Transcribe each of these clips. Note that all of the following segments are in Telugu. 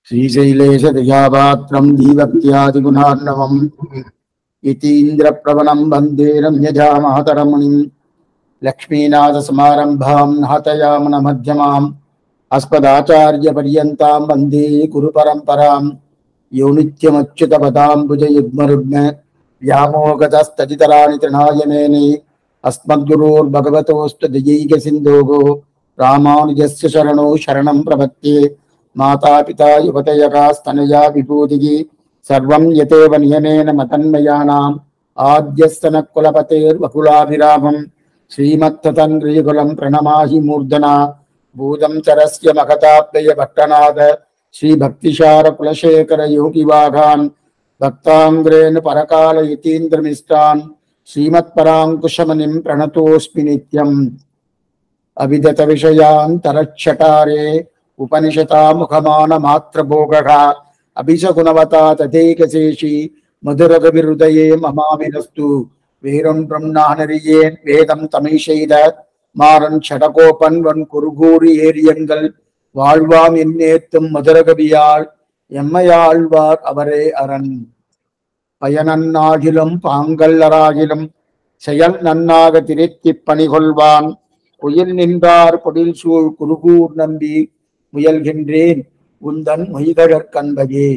శ్రీశైలేశదయాపాత్రం దీవక్త్యాదిగుణార్ణవం ఇతీంద్రప్రవణం వందే రమ్యజామాతరమునిం లక్ష్మీనాథసమారంభాం నాథయామన మధ్యమాం అస్మదాచార్యపర్యంతాం వందే గురు పరంపరాం యో నిత్యమచ్యుతపదాంబుజయుగ్మరుగ్మ వ్యామోగతస్తదితరాణి తృణాయమేనే అస్మద్గురోర్భగవతోస్తు దయైక సింధోగో రామానుజస్య శరణో శరణం ప్రపత్తే మాతాపితా యువతయకాస్తనయా విభూతికి సర్వం యతేవ నియమేన మతన్మయానాం ఆద్యస్తన కులపతేర్వకులాభిరామం శ్రీమత్తతంగ్రీకులం ప్రణమాహి మూర్ధనా భూతం చరస్య మహతాప్యయ భట్టనాథ శ్రీ భక్తిశార కులశేఖర యోగి వాఘాన్ భక్తాంగ్రేణ పరకాల యతీంద్రమిష్టాన్ శ్రీమత్పరాంకుశమనిం ప్రణతోస్మి నిత్యం అవిదత విషయాంతరక్షటారే ఉపనిషతా ముఖమాన మాత్రభోగ అభిషగుణవతా తథైకశేషి మధురగవిహృదయే మమామినస్తు వీరం బ్రహ్మానరియேன் வேதம் தமிழ்செய்த மாறன் சடகோபன் வன் குருகூரி ஏரியங்கள் வாழ்வாம் என்னேத்தும் மதுரகவியால் எம்மையாழ்வார் அவரே அரண் பயனன்னாகிலும் பாங்கல்லராகிலும் செயல் நன்னாக திரைத்திப் பணிகொள்வான் குயில் நின்றார் பொடில் சூழ் குருகூர் நம்பி முயல்கின்றேன் உந்தன் மைதழற் கண்பகே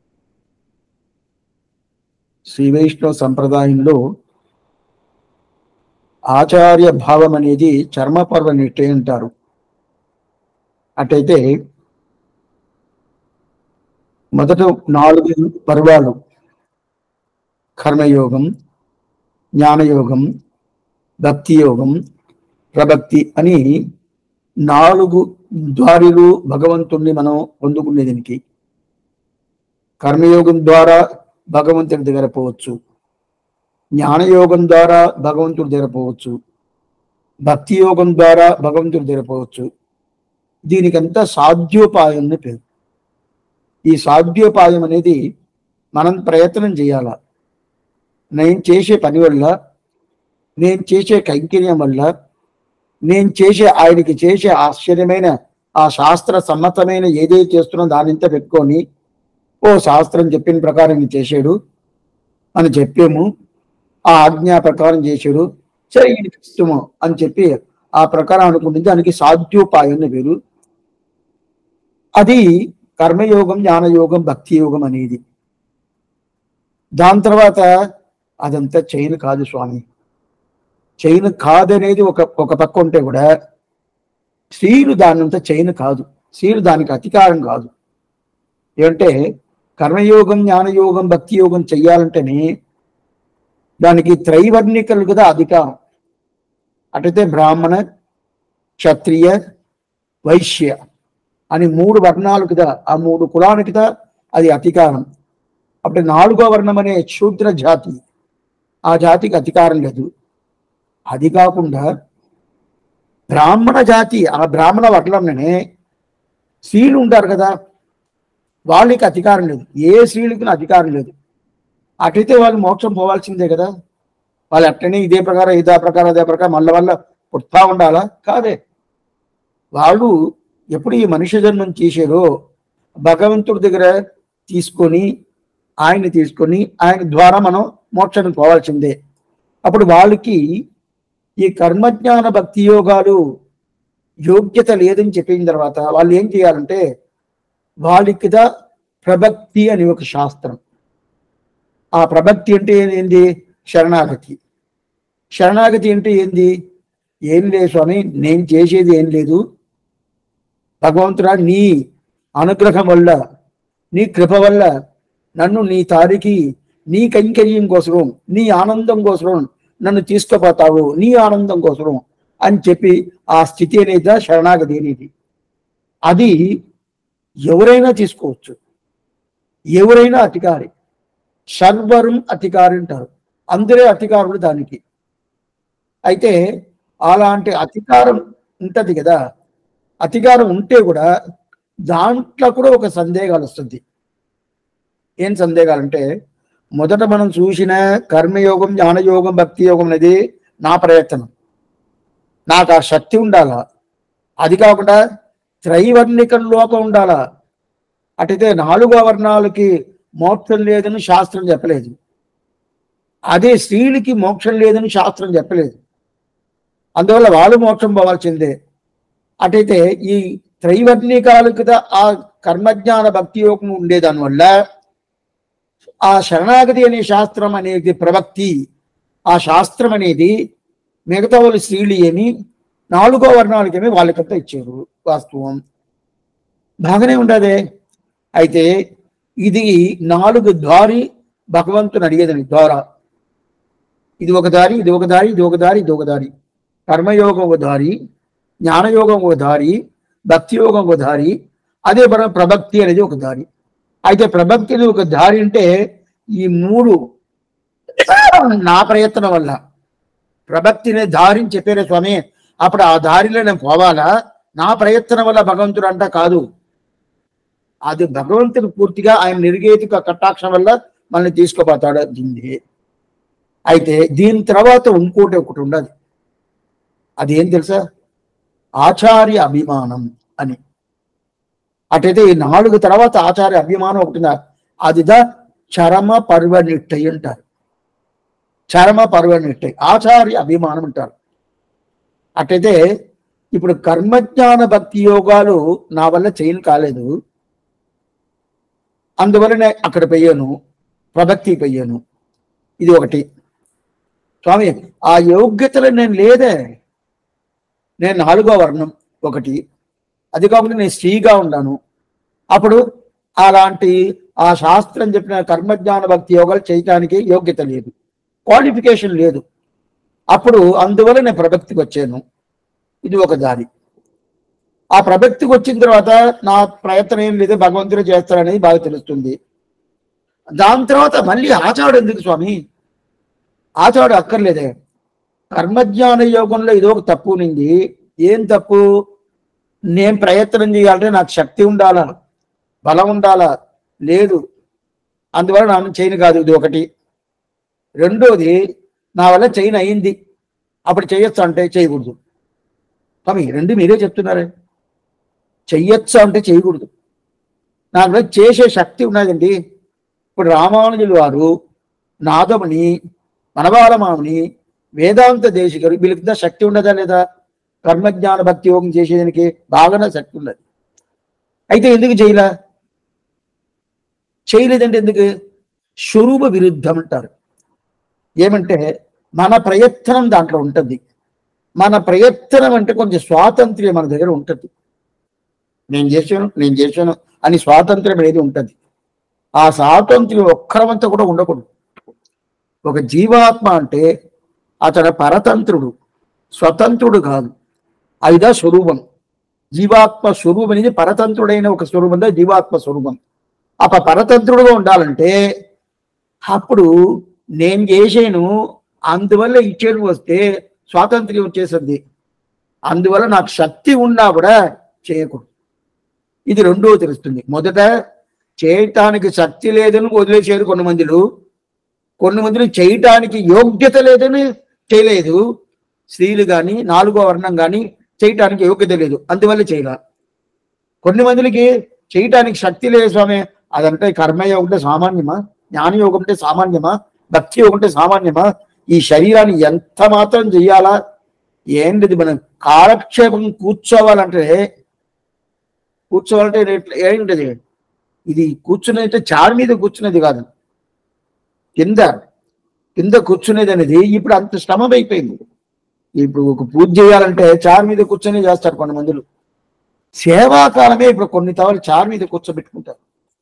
శ్రీ వైష్ణవ సంప్రదాయంలో ఆచార్య భావం అనేది చర్మపర్వ నిష్ఠ అంటారు అటైతే మొదట నాలుగు పర్వాలు కర్మయోగం జ్ఞానయోగం భక్తి యోగం ప్రభక్తి అని నాలుగు ద్వారిలు భగవంతుణ్ణి మనం పొందుకునే దీనికి కర్మయోగం ద్వారా భగవంతుడి దగ్గర పోవచ్చు జ్ఞానయోగం ద్వారా భగవంతుడి దగ్గర పోవచ్చు భక్తి యోగం ద్వారా భగవంతుడి దగ్గర పోవచ్చు దీనికంతా సాధ్యోపాయం అని పేరు ఈ సాధ్యోపాయం అనేది మనం ప్రయత్నం చేయాల నేను చేసే పని వల్ల నేను చేసే కైంకర్యం వల్ల నేను చేసే ఆయనకి చేసే ఆశ్చర్యమైన ఆ శాస్త్ర సమ్మతమైన ఏదైతే చేస్తున్నా దానింత పెట్టుకొని ఓ శాస్త్రం చెప్పిన ప్రకారం ఇది చేసాడు అని చెప్పాము ఆ ఆజ్ఞా ప్రకారం చేశాడు సరే ఈయనకి ఇష్టము అని చెప్పి ఆ ప్రకారం అనుకుంటుంది దానికి సాధ్యోపాయం అని పేరు అది కర్మయోగం జ్ఞానయోగం భక్తి యోగం అనేది దాని తర్వాత అదంతా చైన్ కాదు స్వామి చైన్ కాదనేది ఒక ఒక పక్క ఉంటే కూడా స్త్రీలు దానంతా చైన్ కాదు స్త్రీలు దానికి అధికారం కాదు ఏంటంటే కర్మయోగం జ్ఞానయోగం భక్తి యోగం చెయ్యాలంటేనే దానికి త్రైవర్ణికలు కదా అధికారం అటైతే బ్రాహ్మణ క్షత్రియ వైశ్య అని మూడు వర్ణాలు కదా ఆ మూడు కులానికి కదా అది అధికారం అప్పుడు నాలుగో వర్ణం అనే శూద్ర జాతి ఆ జాతికి అధికారం లేదు అది కాకుండా బ్రాహ్మణ జాతి ఆ బ్రాహ్మణ వర్ణంలోనే స్త్రీలు ఉంటారు కదా వాళ్ళకి అధికారం లేదు ఏ స్త్రీలకి అధికారం లేదు అటైతే వాళ్ళు మోక్షం పోవాల్సిందే కదా వాళ్ళు అట్లనే ఇదే ప్రకారం ఇదే ప్రకారం అదే ప్రకారం మళ్ళీ వల్ల పుట్టా ఉండాలా కాదే వాళ్ళు ఎప్పుడు ఈ మనుష్య జన్మం చేశారో భగవంతుడి దగ్గర తీసుకొని ఆయన్ని తీసుకొని ఆయన ద్వారా మనం మోక్షానికి పోవాల్సిందే అప్పుడు వాళ్ళకి ఈ కర్మజ్ఞాన భక్తి యోగాలు యోగ్యత లేదని చెప్పిన తర్వాత వాళ్ళు ఏం చేయాలంటే వాళ్ళకి ప్రభక్తి అని ఒక శాస్త్రం ఆ ప్రభక్తి అంటే ఏంది శరణాగతి శరణాగతి అంటే ఏంది ఏం లేదు స్వామి నేను చేసేది ఏం లేదు భగవంతుడా నీ అనుగ్రహం వల్ల నీ కృప వల్ల నన్ను నీ తారికి నీ కైంకర్యం కోసం నీ ఆనందం కోసం నన్ను తీసుకుపోతావు నీ ఆనందం కోసం అని చెప్పి ఆ స్థితి అనేది శరణాగతి అనేది అది ఎవరైనా తీసుకోవచ్చు ఎవరైనా అధికారి సర్వరం అధికారి అంటారు అందరే అధికారులు దానికి అయితే అలాంటి అధికారం ఉంటది కదా అధికారం ఉంటే కూడా దాంట్లో కూడా ఒక సందేహాలు వస్తుంది ఏం సందేహాలు అంటే మొదట మనం చూసిన కర్మయోగం జ్ఞానయోగం భక్తి యోగం అనేది నా ప్రయత్నం నాకు ఆ శక్తి ఉండాలా అది కాకుండా త్రైవర్ణిక లోపం ఉండాలా అటైతే నాలుగు వర్ణాలకి మోక్షం లేదని శాస్త్రం చెప్పలేదు అదే స్త్రీలకి మోక్షం లేదని శాస్త్రం చెప్పలేదు అందువల్ల వాళ్ళు మోక్షం పోవాల్సిందే అటైతే ఈ త్రైవర్ణికాలకు ఆ కర్మజ్ఞాన భక్తి యోగం ఉండేదానివల్ల ఆ శరణాగతి అనే శాస్త్రం అనేది ప్రవక్తి ఆ శాస్త్రం అనేది మిగతా వాళ్ళు స్త్రీలు ఏమి నాలుగో వర్ణాలకేమి వాళ్ళకంతా ఇచ్చారు వాస్తవం బాగానే ఉండదే అయితే ఇది నాలుగు దారి భగవంతుని అడిగేదని ద్వారా ఇది ఒక దారి ఇది ఒక దారి ఇది ఒక దారి ఇది ఒక దారి కర్మయోగం ఒక దారి జ్ఞానయోగం ఒక దారి భక్తి యోగం ఒక దారి అదే మన ప్రభక్తి అనేది ఒక దారి అయితే ప్రభక్తి అనేది ఒక దారి అంటే ఈ మూడు నా ప్రయత్నం వల్ల ప్రభక్తిని దారిని చెప్పారే స్వామి అప్పుడు ఆ దారిలో నేను పోవాలా నా ప్రయత్నం వల్ల భగవంతుడు అంట కాదు అది భగవంతుడు పూర్తిగా ఆయన నిర్గేతిక కటాక్షం వల్ల మనల్ని తీసుకుపోతాడు దీన్ని అయితే దీని తర్వాత ఇంకోటి ఒకటి ఉండదు అదేం తెలుసా ఆచార్య అభిమానం అని అటైతే ఈ నాలుగు తర్వాత ఆచార్య అభిమానం ఒకటి ఉందా అదిదా చరమ పర్వనిట్టై అంటారు చరమ పర్వనిట్టై ఆచార్య అభిమానం అంటారు అటైతే ఇప్పుడు కర్మజ్ఞాన భక్తి యోగాలు నా వల్ల చేయను కాలేదు అందువలనే అక్కడ పోయాను ప్రభక్తి పోయాను ఇది ఒకటి స్వామి ఆ యోగ్యతలు నేను లేదే నేను నాలుగో వర్ణం ఒకటి అది కాకుండా నేను స్త్రీగా ఉన్నాను అప్పుడు అలాంటి ఆ శాస్త్రం చెప్పిన కర్మజ్ఞాన భక్తి యోగాలు చేయటానికి యోగ్యత లేదు క్వాలిఫికేషన్ లేదు అప్పుడు అందువల్ల నేను ప్రభక్తికి వచ్చాను ఇది ఒక దారి ఆ ప్రభక్తికి వచ్చిన తర్వాత నా ప్రయత్నం ఏం లేదు భగవంతుడు చేస్తారనేది బాగా తెలుస్తుంది దాని తర్వాత మళ్ళీ ఆచాడు ఎందుకు స్వామి ఆచాడు అక్కర్లేదే కర్మజ్ఞాన యోగంలో ఇదో ఒక తప్పు ఉంది ఏం తప్పు నేను ప్రయత్నం చేయాలంటే నాకు శక్తి ఉండాలా బలం ఉండాలా లేదు అందువల్ల నా చేయను కాదు ఇది ఒకటి రెండోది నా వల్ల చైన్ అయింది అప్పుడు చేయొచ్చు అంటే చేయకూడదు స్వామి రెండు మీరే చెప్తున్నారే చెయ్యొచ్చు అంటే చేయకూడదు నాకు వల్ల చేసే శక్తి ఉన్నదండి ఇప్పుడు రామానుజులు వారు నాదముని మనవాలమాముని వేదాంత దేశికరు వీళ్ళకి శక్తి ఉండదా లేదా కర్మజ్ఞాన భక్తి యోగం చేసేదానికి బాగానే శక్తి ఉన్నది అయితే ఎందుకు చేయలా చేయలేదంటే ఎందుకు స్వరూప విరుద్ధం అంటారు ఏమంటే మన ప్రయత్నం దాంట్లో ఉంటుంది మన ప్రయత్నం అంటే కొంచెం స్వాతంత్ర్యం మన దగ్గర ఉంటుంది నేను చేశాను నేను చేశాను అని స్వాతంత్ర్యం అనేది ఉంటుంది ఆ స్వాతంత్ర్యం ఒక్కరమంతా కూడా ఉండకూడదు ఒక జీవాత్మ అంటే అతడు పరతంత్రుడు స్వతంత్రుడు కాదు అయిదా స్వరూపం జీవాత్మ స్వరూపం అనేది పరతంత్రుడైన ఒక స్వరూపంలో జీవాత్మ స్వరూపం ఆ ప- పరతంత్రుడుగా ఉండాలంటే అప్పుడు నేను చేసాను అందువల్ల ఇచ్చేది వస్తే స్వాతంత్ర్యం వచ్చేసింది అందువల్ల నాకు శక్తి ఉన్నా కూడా చేయకూడదు ఇది రెండో తెలుస్తుంది మొదట చేయటానికి శక్తి లేదని వదిలేసారు కొన్ని మందిలు కొన్ని మందిని చేయటానికి యోగ్యత లేదని చేయలేదు స్త్రీలు కానీ నాలుగో వర్ణం కానీ చేయటానికి యోగ్యత లేదు అందువల్ల చేయలే కొన్ని మందికి చేయటానికి శక్తి లేదు స్వామి అదంటే కర్మయోగం అంటే సామాన్యమా జ్ఞానయోగం అంటే సామాన్యమా భక్తి యోగం అంటే సామాన్యమా ఈ శరీరాన్ని ఎంత మాత్రం చెయ్యాలా ఏంటిది మనం కాలక్షేపం కూర్చోవాలంటే కూర్చోవాలంటే ఎట్ల- ఏంటిది ఇది కూర్చునేది చారు మీద కూర్చునేది కాదు కింద కింద కూర్చునేది అనేది ఇప్పుడు అంత శ్రమం అయిపోయింది ఇప్పుడు ఒక పూజ చేయాలంటే చారు మీద కూర్చొని చేస్తారు కొంతమందులు సేవాకాలమే ఇప్పుడు కొన్ని తవలు చారు మీద కూర్చోబెట్టుకుంటారు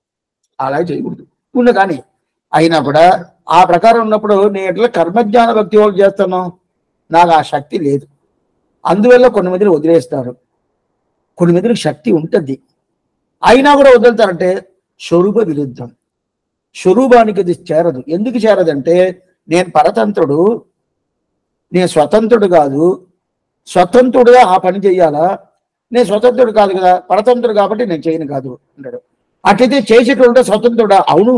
అలా చేయకూడదు ఉన్న కానీ అయినా కూడా ఆ ప్రకారం ఉన్నప్పుడు నేను ఎట్లా కర్మజ్ఞాన భక్తి వాళ్ళు చేస్తాను నాకు ఆ శక్తి లేదు అందువల్ల కొన్ని మందిని వదిలేస్తారు కొన్ని మందికి శక్తి ఉంటుంది అయినా కూడా వదులుతారంటే స్వరూప విరుద్ధం స్వరూపానికి అది చేరదు ఎందుకు చేరదంటే నేను పరతంత్రుడు నేను స్వతంత్రుడు కాదు స్వతంత్రుడుగా ఆ పని చెయ్యాలా నేను స్వతంత్రుడు కాదు కదా పరతంత్రుడు కాబట్టి నేను చేయను కాదు అంటాడు అట్లయితే చేసేటోడు స్వతంత్రుడా అవును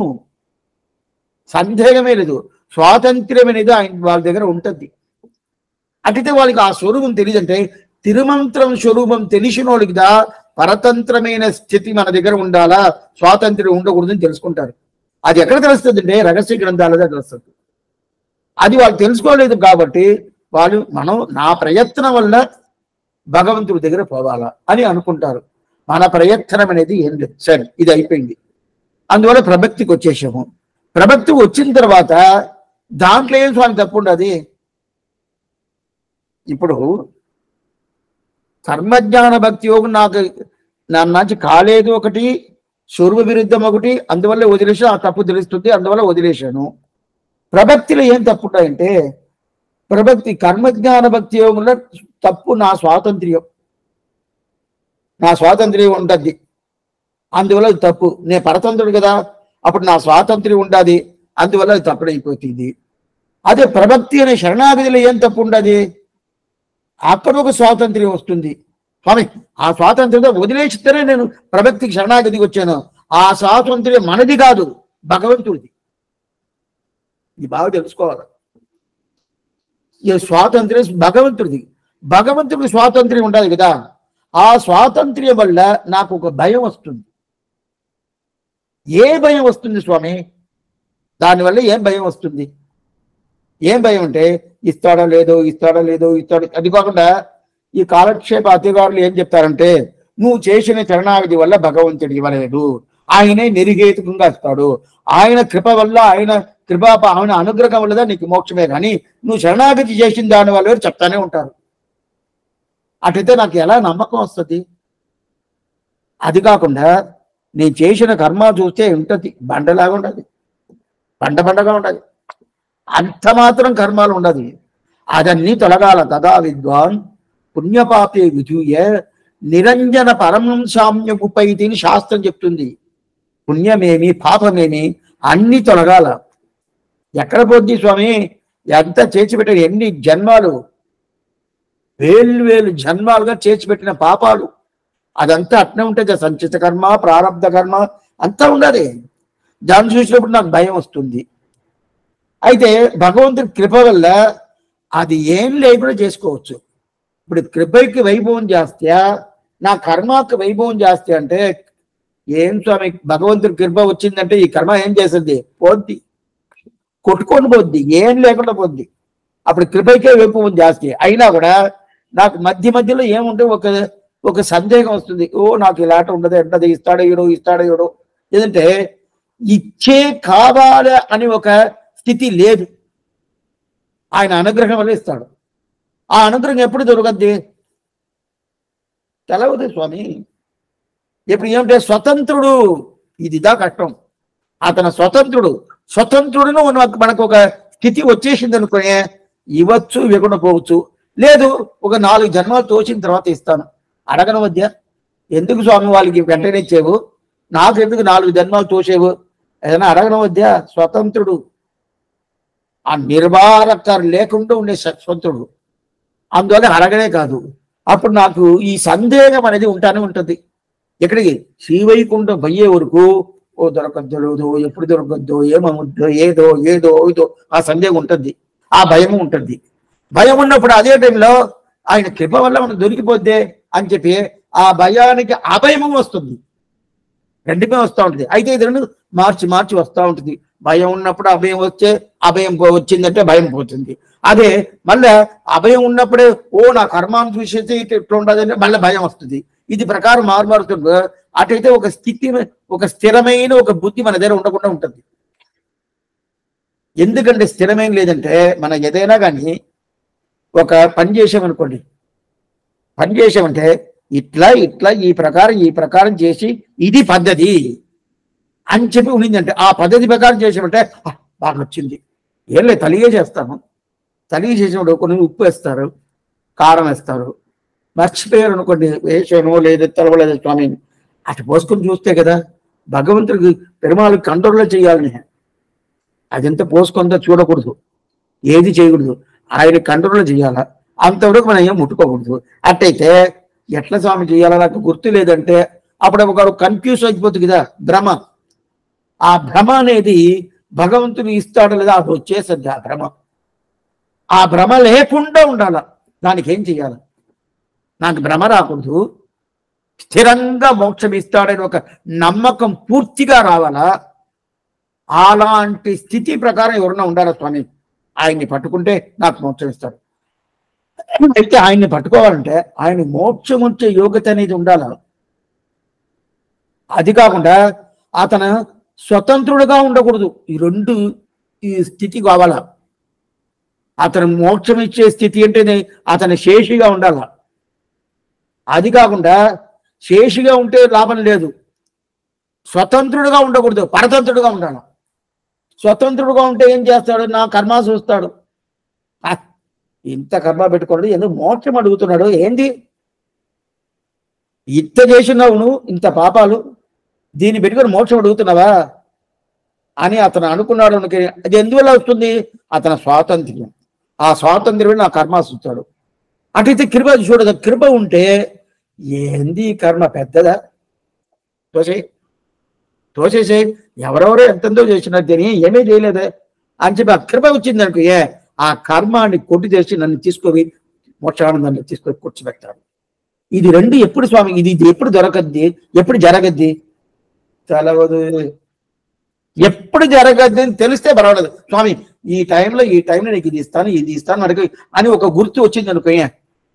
సందేహమే లేదు స్వాతంత్ర్యం అనేది ఆయన వాళ్ళ దగ్గర ఉంటుంది అట్లయితే వాళ్ళకి ఆ స్వరూపం తెలియదంటే తిరుమంత్రం స్వరూపం తెలిసిన వాళ్ళకి దా పరతంత్రమైన స్థితి మన దగ్గర ఉండాలా స్వాతంత్ర్యం ఉండకూడదని తెలుసుకుంటారు అది ఎక్కడ తెలుస్తుంది అంటే రహస్య గ్రంథాలదే తెలుస్తుంది అది వాళ్ళు తెలుసుకోలేదు కాబట్టి వాళ్ళు మనం నా ప్రయత్నం వల్ల భగవంతుడి దగ్గర పోవాలా అని అనుకుంటారు మన ప్రయత్నం అనేది ఏం లేదు సరే ఇది అయిపోయింది అందువల్ల ప్రభక్తికి వచ్చేసాము ప్రభక్తి వచ్చిన తర్వాత దాంట్లో ఏం స్వామి తప్పు ఉండదు ఇప్పుడు కర్మజ్ఞాన భక్తి యోగం నాకు నా నుంచి కాలేదు ఒకటి స్వరూప విరుద్ధం ఒకటి అందువల్ల వదిలేసి ఆ తప్పు తెలుస్తుంది అందువల్ల వదిలేశాను ప్రభక్తిలో ఏం తప్పు ఉంటాయంటే ప్రభక్తి కర్మజ్ఞాన భక్తి యోగంలో తప్పు నా స్వాతంత్ర్యం నా స్వాతంత్ర్యం ఉంటుంది అందువల్ల అది తప్పు నేను పరతంత్రుడు కదా అప్పుడు నా స్వాతంత్ర్యం ఉండాది అందువల్ల అది తప్పుడైపోతుంది అదే ప్రభక్తి అనే శరణాగతిలో ఏం తప్పు ఉండదు అక్కడ ఒక స్వాతంత్ర్యం వస్తుంది స్వామి ఆ స్వాతంత్ర్యం వదిలేస్తేనే నేను ప్రభక్తికి శరణాగతికి వచ్చాను ఆ స్వాతంత్ర్యం మనది కాదు భగవంతుడిది ఇది బాగా తెలుసుకోవాలి ఈ స్వాతంత్ర్యం భగవంతుడిది భగవంతుడికి స్వాతంత్ర్యం ఉండాలి కదా ఆ స్వాతంత్ర్యం వల్ల నాకు ఒక భయం వస్తుంది ఏ భయం వస్తుంది స్వామి దానివల్ల ఏం భయం వస్తుంది ఏం భయం అంటే ఇస్తాడో లేదో ఇస్తాడో లేదో ఇస్తాడో అది కాకుండా ఈ కాలక్షేప అధికారులు ఏం చెప్తారంటే నువ్వు చేసిన చరణావిధి వల్ల భగవంతుడు ఇవ్వలేదు ఆయనే నిర్హేతుకంగా ఇస్తాడు ఆయన కృప వల్ల ఆయన కృప ఆయన అనుగ్రహం వల్ల నీకు మోక్షమే కానీ నువ్వు శరణాగతి చేసిన దాని వల్ల చెప్తానే ఉంటారు అటైతే నాకు ఎలా నమ్మకం వస్తుంది అది కాకుండా నేను చేసిన కర్మ చూస్తే ఉంటుంది బండలాగా ఉండదు బండ బండగా ఉండదు అంత మాత్రం కర్మాలు ఉండదు అదన్నీ తొలగాల తదా విద్వాన్ పుణ్యపాపే విధూయ నిరంజన పరమంశామ్య ఉపైతి అని శాస్త్రం చెప్తుంది పుణ్యమేమి పాపమేమి అన్ని తొలగాల ఎక్కడ పోద్ది స్వామి ఎంత చేర్చిపెట్టిన ఎన్ని జన్మాలు వేలు వేలు జన్మాలుగా చేర్చిపెట్టిన పాపాలు అదంతా అట్నే ఉంటుంది సంచిత కర్మ ప్రారంధ కర్మ అంతా ఉండదు దాన్ని చూసినప్పుడు నాకు భయం వస్తుంది అయితే భగవంతుడి కృప వల్ల అది ఏం లేకుండా చేసుకోవచ్చు ఇప్పుడు కృపకి వైభవం చేస్తే నా కర్మకి వైభవం చేస్తే అంటే ఏం స్వామి భగవంతుడి కృప వచ్చిందంటే ఈ కర్మ ఏం చేస్తుంది పోద్ది కొట్టుకొని పోద్ది ఏం లేకుండా పోద్ది అప్పుడు కృపకే వైభవం జాస్తి అయినా కూడా నాకు మధ్య మధ్యలో ఏముంటే ఒక ఒక సందేహం వస్తుంది ఓ నాకు ఇలాంటి ఉండదు ఎంటది ఇస్తాడో ఇవ్వడు ఇస్తాడో ఇవ్వడు ఏదంటే ఇచ్చే కావాలి అని ఒక స్థితి లేదు ఆయన అనుగ్రహం వల్ల ఇస్తాడు ఆ అనుగ్రహం ఎప్పుడు దొరకద్ది తెలవదు స్వామి ఇప్పుడు ఏమిటంటే స్వతంత్రుడు ఇదిదా కష్టం అతను స్వతంత్రుడు స్వతంత్రుడును మనకు మనకు ఒక స్థితి వచ్చేసింది అనుకునే ఇవ్వచ్చు ఇవ్వకుండా పోవచ్చు లేదు ఒక నాలుగు జన్మలు తోచిన తర్వాత ఇస్తాను అడగన మధ్య ఎందుకు స్వామి వాళ్ళకి వెంటనే ఇచ్చేవు నాకు ఎందుకు నాలుగు జన్మలు తోసేవు ఏదైనా అడగన మధ్య స్వతంత్రుడు ఆ నిర్వాహకర్ లేకుండా ఉండే స్వతంత్రుడు అందువల్ల అడగనే కాదు అప్పుడు నాకు ఈ సందేహం అనేది ఉంటానే ఉంటుంది ఎక్కడికి శ్రీవైకుంఠం పోయే వరకు ఓ దొరకద్దో లేదో ఎప్పుడు దొరకద్దో ఏమవుద్దో ఏదో ఏదో ఏదో ఆ సందేహం ఉంటుంది ఆ భయం ఉంటుంది భయం ఉన్నప్పుడు అదే టైంలో ఆయన కృప వల్ల మనకు దొరికిపోద్దే అని చెప్పి ఆ భయానికి అభయము వస్తుంది రెండుమే వస్తూ ఉంటుంది అయితే ఇది రెండు మార్చి మార్చి వస్తూ ఉంటుంది భయం ఉన్నప్పుడు అభయం వస్తే అభయం పో- వచ్చిందంటే భయం పోతుంది అదే మళ్ళా అభయం ఉన్నప్పుడే ఓ నా కర్మాన్ని చూసేసి ఇటు ఇట్లా ఉండదంటే మళ్ళీ భయం వస్తుంది ఇది ప్రకారం మారుమారుతుంది అటైతే ఒక స్థితి ఒక స్థిరమైన ఒక బుద్ధి మన దగ్గర ఉండకుండా ఉంటుంది ఎందుకంటే స్థిరమైన లేదంటే మన ఏదైనా కానీ ఒక పని చేసామనుకోండి పని చేసామంటే ఇట్లా ఇట్లా ఈ ప్రకారం ఈ ప్రకారం చేసి ఇది పద్ధతి అని చెప్పి ఉండిందంటే ఆ పద్ధతి ప్రకారం చేసామంటే "ఆ, బాగా వచ్చింది ఏం లేదు తలిగే చేస్తాను తలిగే చేసినప్పుడు కొన్ని ఉప్పు వేస్తారు కారం వేస్తారు మర్చిపోయారు అనుకోండి వేసాను లేదు తెలవలేదు స్వామి అటు పోసుకొని చూస్తే కదా భగవంతుడికి పెరుమాళ్ కంట్రోల్లో చేయాలని అదంతా పోసుకుందా చూడకూడదు ఏది చేయకూడదు ఆయన కంట్రోల్లో చేయాలా అంతవరకు మనం ఏం ముట్టుకోకూడదు అట్టయితే ఎట్లా స్వామి చేయాలా నాకు గుర్తు లేదంటే అప్పుడు ఒకడు కన్ఫ్యూజ్ అయిపోతుంది కదా భ్రమ ఆ భ్రమ అనేది భగవంతుడు ఇస్తాడు లేదా అది వచ్చేసద్ది ఆ భ్రమ ఆ భ్రమ లేకుండా ఉండాల దానికి ఏం చేయాలి నాకు భ్రమ రాకూడదు స్థిరంగా మోక్షం ఇస్తాడని ఒక నమ్మకం పూర్తిగా రావాలా అలాంటి స్థితి ప్రకారం ఎవరన్నా ఉండాలా స్వామి ఆయన్ని పట్టుకుంటే నాకు మోక్షం ఇస్తాడు అయితే ఆయన్ని పట్టుకోవాలంటే ఆయన మోక్షం వచ్చే యోగ్యత అనేది ఉండాల అది కాకుండా అతను స్వతంత్రుడుగా ఉండకూడదు ఈ రెండు ఈ స్థితి కావాలా అతను మోక్షం ఇచ్చే స్థితి అంటేనే అతను శేషిగా ఉండాల అది కాకుండా శేషిగా ఉంటే లాభం లేదు స్వతంత్రుడుగా ఉండకూడదు పరతంత్రుడుగా ఉండాలి స్వతంత్రుడుగా ఉంటే ఏం చేస్తాడు నా కర్మ చూస్తాడు ఆ, ఇంత కర్మ పెట్టుకోడు ఎందుకు మోక్షం అడుగుతున్నాడు ఏంది ఇంత చేసినావు నువ్వు ఇంత పాపాలు దీన్ని పెట్టుకొని మోక్షం అడుగుతున్నావా అని అతను అనుకున్నాడు అనుకో అది ఎందువల్ల వస్తుంది అతని స్వాతంత్ర్యం ఆ స్వాతంత్ర్యం నా కర్మ చూస్తాడు అటైతే కృప చూడదు కృప ఉంటే ఏంది ఈ కర్మ పెద్దదా తోసేయి తోసేసేయి ఎవరెవరో ఎంతెంతో చేసినారు దీని ఏమీ చేయలేదే అని చెప్పి ఆ కృప వచ్చింది అనుకో ఏ ఆ కర్మాన్ని కొట్టి తెచ్చి నన్ను తీసుకొని మోక్షానందాన్ని తీసుకొని కూర్చోబెట్టాడు ఇది రెండు ఎప్పుడు స్వామి ఇది ఇది ఎప్పుడు దొరకద్ది ఎప్పుడు జరగద్ది తెలవదు ఎప్పుడు జరగద్ది అని తెలిస్తే పర్వాలేదు స్వామి ఈ టైంలో ఈ టైంలో నీకు ఇది ఇస్తాను ఇది ఇస్తాను అడిగి అని ఒక గుర్తు వచ్చింది అనుకో ఏ,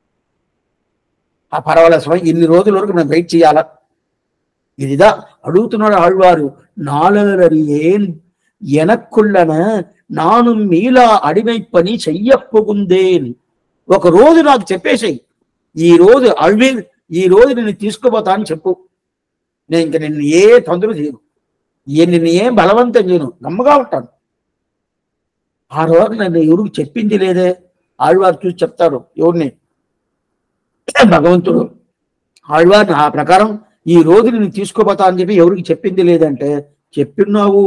ఆ పర్వాలేదు స్వామి ఇన్ని రోజుల వరకు మనం వెయిట్ చేయాలా இதுதா அழுத்துனார் ஆழ்வாரு நாளறி ஏன் எனக்குள்ளன నాను మీలా అడిమై పని చెయ్య పుగుందేన్ ఒక రోజు నాకు చెప్పేసేయి ఈ రోజు అడివి ఈ రోజు నిన్ను తీసుకుపోతా అని చెప్పు నేను ఇంక నిన్ను ఏ తొందర చేయను ఏ నిన్ను ఏం బలవంతం చేయను నమ్మగా ఉంటాను ఆ రోజు నన్ను ఎవరికి చెప్పింది లేదే ఆళ్వారు చూసి చెప్తాడు ఎవరిని భగవంతుడు ఆళ్వారు ఆ ప్రకారం ఈ రోజు నేను తీసుకోపోతా అని చెప్పి ఎవరికి చెప్పింది లేదంటే చెప్పిన్నావు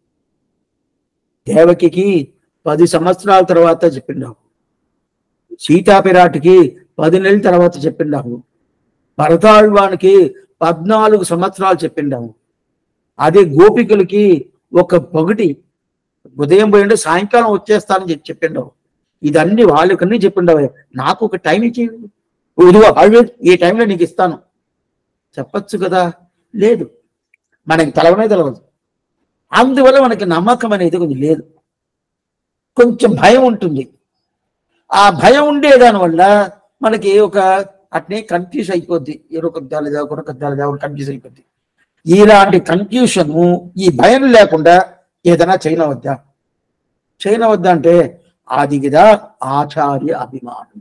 దేవకికి పది సంవత్సరాల తర్వాత చెప్పిన్నావు సీతాపిరాటికి పది నెలల తర్వాత చెప్పిండావు భరతాళ్వానికి పద్నాలుగు సంవత్సరాలు చెప్పిండావు అదే గోపికలకి ఒక పొగటి ఉదయం పోయిండే సాయంకాలం వచ్చేస్తానని చెప్పి చెప్పిండావు ఇదన్నీ వాళ్ళకన్నీ చెప్పిండవు నాకు ఒక టైం ఇచ్చి ఇదిగో అవి ఈ టైంలో నీకు ఇస్తాను చెప్పచ్చు కదా లేదు మనకి తెలవనే తెలవదు అందువల్ల మనకి నమ్మకం అనేది కొంచెం లేదు కొంచెం భయం ఉంటుంది ఆ భయం ఉండే దానివల్ల మనకి ఒక అట్నే కన్ఫ్యూజ్ అయిపోద్ది ఎరుకొద్దాలేదా కొరకొద్దాలేదా కన్ఫ్యూజ్ అయిపోద్ది ఇలాంటి కన్ఫ్యూషన్ ఈ భయం లేకుండా ఏదైనా చేయనవద్దా చేయనవద్దా అంటే అది కదా ఆచార్య అభిమానం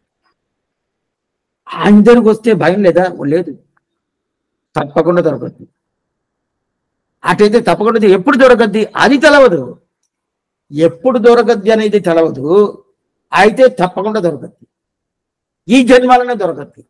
ఆయన దగ్గరకు వస్తే భయం లేదా లేదు తప్పకుండా దొరకద్ది అటైతే తప్పకుండా ఎప్పుడు దొరకద్ది అది తెలవదు ఎప్పుడు దొరకద్ది అనేది తెలవదు అయితే తప్పకుండా దొరకద్ది ఈ జన్మాలనే దొరకద్ది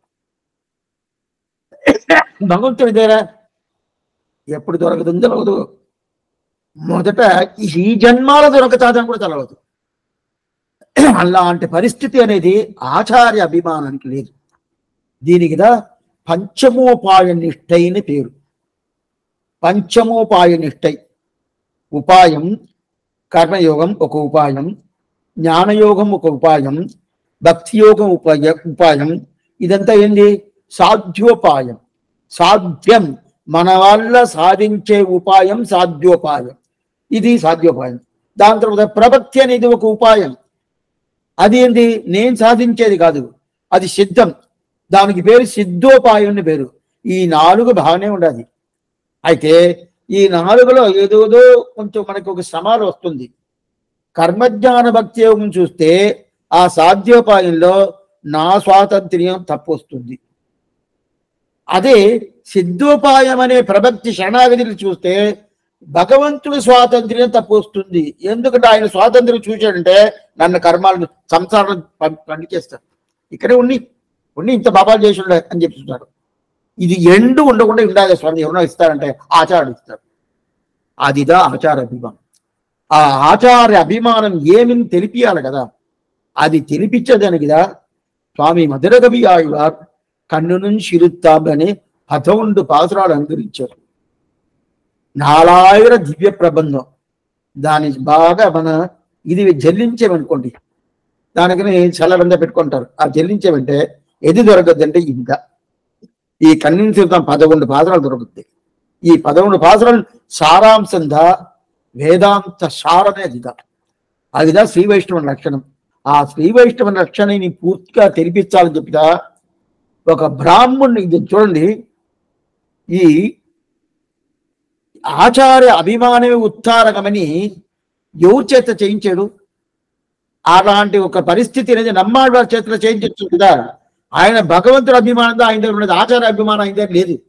భగవంతుడి దగ్గర ఎప్పుడు దొరకదు తెలవదు మొదట ఈ జన్మాల దొరకతాదని కూడా తెలవదు అలాంటి పరిస్థితి అనేది ఆచార్య అభిమానానికి లేదు దీనికిదా పంచమోపాయ నిష్టైన పేరు పంచమోపాయ నిష్టై ఉపాయం కర్మయోగం ఒక ఉపాయం జ్ఞానయోగం ఒక ఉపాయం భక్తి యోగం ఉపాయ ఉపాయం ఇదంతా ఏంది సాధ్యోపాయం సాధ్యం మన వల్ల సాధించే ఉపాయం సాధ్యోపాయం ఇది సాధ్యోపాయం దాని తర్వాత ప్రభక్తి అనేది ఒక ఉపాయం అది ఏంది నేను సాధించేది కాదు అది సిద్ధం దానికి పేరు సిద్ధోపాయం అని పేరు ఈ నాలుగు బాగానే ఉండాలి అయితే ఈ నాలుగులో ఏదోదో కొంచెం మనకు ఒక సమాలు వస్తుంది కర్మజ్ఞాన భక్తి యోగం చూస్తే ఆ సాధ్యోపాయంలో నా స్వాతంత్ర్యం తప్పు వస్తుంది అదే సిద్ధోపాయం అనే ప్రభక్తి శరణాగతిని చూస్తే భగవంతుడి స్వాతంత్ర్యం తప్పు వస్తుంది ఎందుకంటే ఆయన స్వాతంత్ర్యం చూశాడంటే నన్ను కర్మాలను సంసారం పం- పండిచేస్తాడు ఇక్కడే ఉండి ఉండి ఇంత పాపాలు చేసి ఉండే అని చెప్తున్నాడు ఇది ఎండు ఉండకుండా ఉండాలి స్వామి ఎవరో ఇస్తారంటే ఆచార్యుడు ఇస్తాడు అదిదా ఆచార అభిమానం ఆ ఆచార్య అభిమానం ఏమిని తెలిపియాలి కదా అది తెలిపించదనికిదా స్వామి మధురకవి ఆళ్వార్ కన్ను నుంచి ఇరుత్తామని పదకొండు పాసురాలు అనుకరించారు నాలాయిర దివ్య ప్రబంధం దాని బాగా మన ఇది జల్లించేమనుకోండి దానికి చల్లబంద పెట్టుకుంటారు ఆ జల్లించేమంటే ఎది దొరకద్దంటే ఇంకా ఈ కన్నిన్ తీర్థం పదకొండు పాత్రలు దొరుకుతాయి ఈ పదకొండు పాత్రలు సారాంశంగా వేదాంత సారనేదిగా అదిదా శ్రీ వైష్ణవ లక్షణం ఆ శ్రీ వైష్ణవ లక్షణాన్ని పూర్తిగా తెలిపించాలని చెప్పిదా ఒక బ్రాహ్మణుని ఇది చూడండి ఈ ఆచార్య అభిమానమే ఉత్తారకమని ఎవరి చేత చేయించాడు అలాంటి ఒక పరిస్థితి అనేది నమ్మాడు వారి చేతిలో చేయించచ్చు కదా ఆయన భగవంతుడు అభిమానంతో ఆయన దగ్గర ఉన్నది ఆచార అభిమానం ఆయన దగ్గర లేదు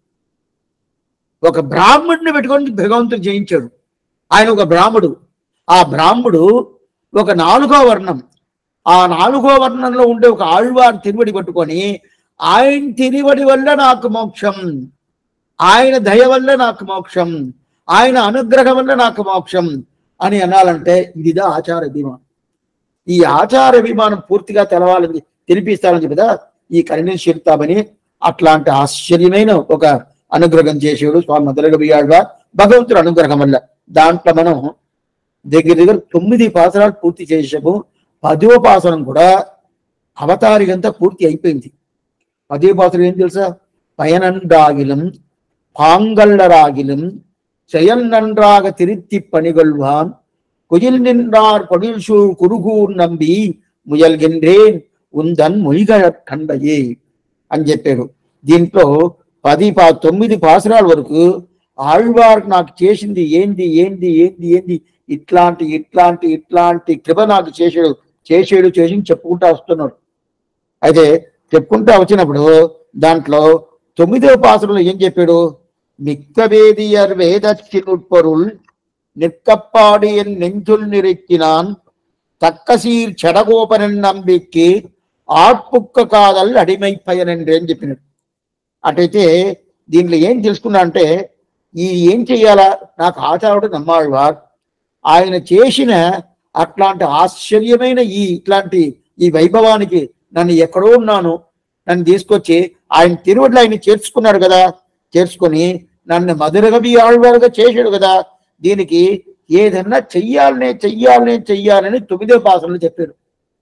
ఒక బ్రాహ్మణుడిని పెట్టుకొని భగవంతుడు జయించాడు ఆయన ఒక బ్రాహ్మడు ఆ బ్రాహ్మడు ఒక నాలుగో వర్ణం ఆ నాలుగో వర్ణంలో ఉండే ఒక ఆళ్వారు తిరువడి పట్టుకొని ఆయన తిరువడి వల్ల నాకు మోక్షం ఆయన దయ వల్ల నాకు మోక్షం ఆయన అనుగ్రహం వల్ల నాకు మోక్షం అని అనాలంటే ఇదిదా ఆచార అభిమానం ఈ ఆచార అభిమానం పూర్తిగా తెలవాలని తెలిపిస్తారని చెప్పదా ఈ కరుణ శిల్తామని అట్లాంటి ఆశ్చర్యమైన ఒక అనుగ్రహం చేసేవాడు స్వామి మొదలుగా బియ్యాడుగా భగవంతుడు అనుగ్రహం వల్ల దాంట్లో మనం దగ్గర దగ్గర తొమ్మిది పాసరాలు పూర్తి చేసాము పదో పాసనం కూడా అవతారికంతా పూర్తి అయిపోయింది పదో పాసరం ఏం తెలుసా பயனன்றாகிலும் பாங்கல்லராகிலும் செயல் நன்றாக திருத்தி பணிகொள்வான் குயில் நின்றார் பொழில் சூழ் குருகூர் நம்பி ముయల్గిన్రేన్ ఉందన్ ముయిగ కండయే అని చెప్పారు దీంట్లో పది పా తొమ్మిది పాసురాల వరకు ఆళ్వార్ నాకు చేసింది ఏంది ఏంది ఏంది ఏంది ఇట్లాంటి ఇట్లాంటి ఇట్లాంటి కృప నాకు చేసాడు చేసాడు చేసి చెప్పుకుంటా వస్తున్నాడు అయితే చెప్పుకుంటా వచ్చినప్పుడు దాంట్లో తొమ్మిదవ పాసురంలో ఏం చెప్పాడు మిక్కవేదియర్ వేదచ్చినుట్పరుల్ நிற்கப்பாடு என் நெஞ்சுள் நிறுத்தினான் தக்கசீர் చెడగోపనని నమ్మిక్కి ఆట్పుక్క కాదల్ అడిమై పయనండి అని చెప్పినాడు అటైతే దీంట్లో ఏం తెలుసుకున్నా అంటే ఈ ఏం చెయ్యాలా నాకు ఆచారుడు నమ్మాళ్వార్ ఆయన చేసిన అట్లాంటి ఆశ్చర్యమైన ఈ ఇట్లాంటి ఈ వైభవానికి నన్ను ఎక్కడో ఉన్నాను నన్ను తీసుకొచ్చి ఆయన తిరువడ్లు ఆయన చేర్చుకున్నాడు కదా చేర్చుకొని నన్ను మధురగవి ఆళ్వారుగా చేశాడు కదా దీనికి ఏదన్నా చెయ్యాలనే చెయ్యాలనే చెయ్యాలని తొమ్మిదో పాసనలు చెప్పారు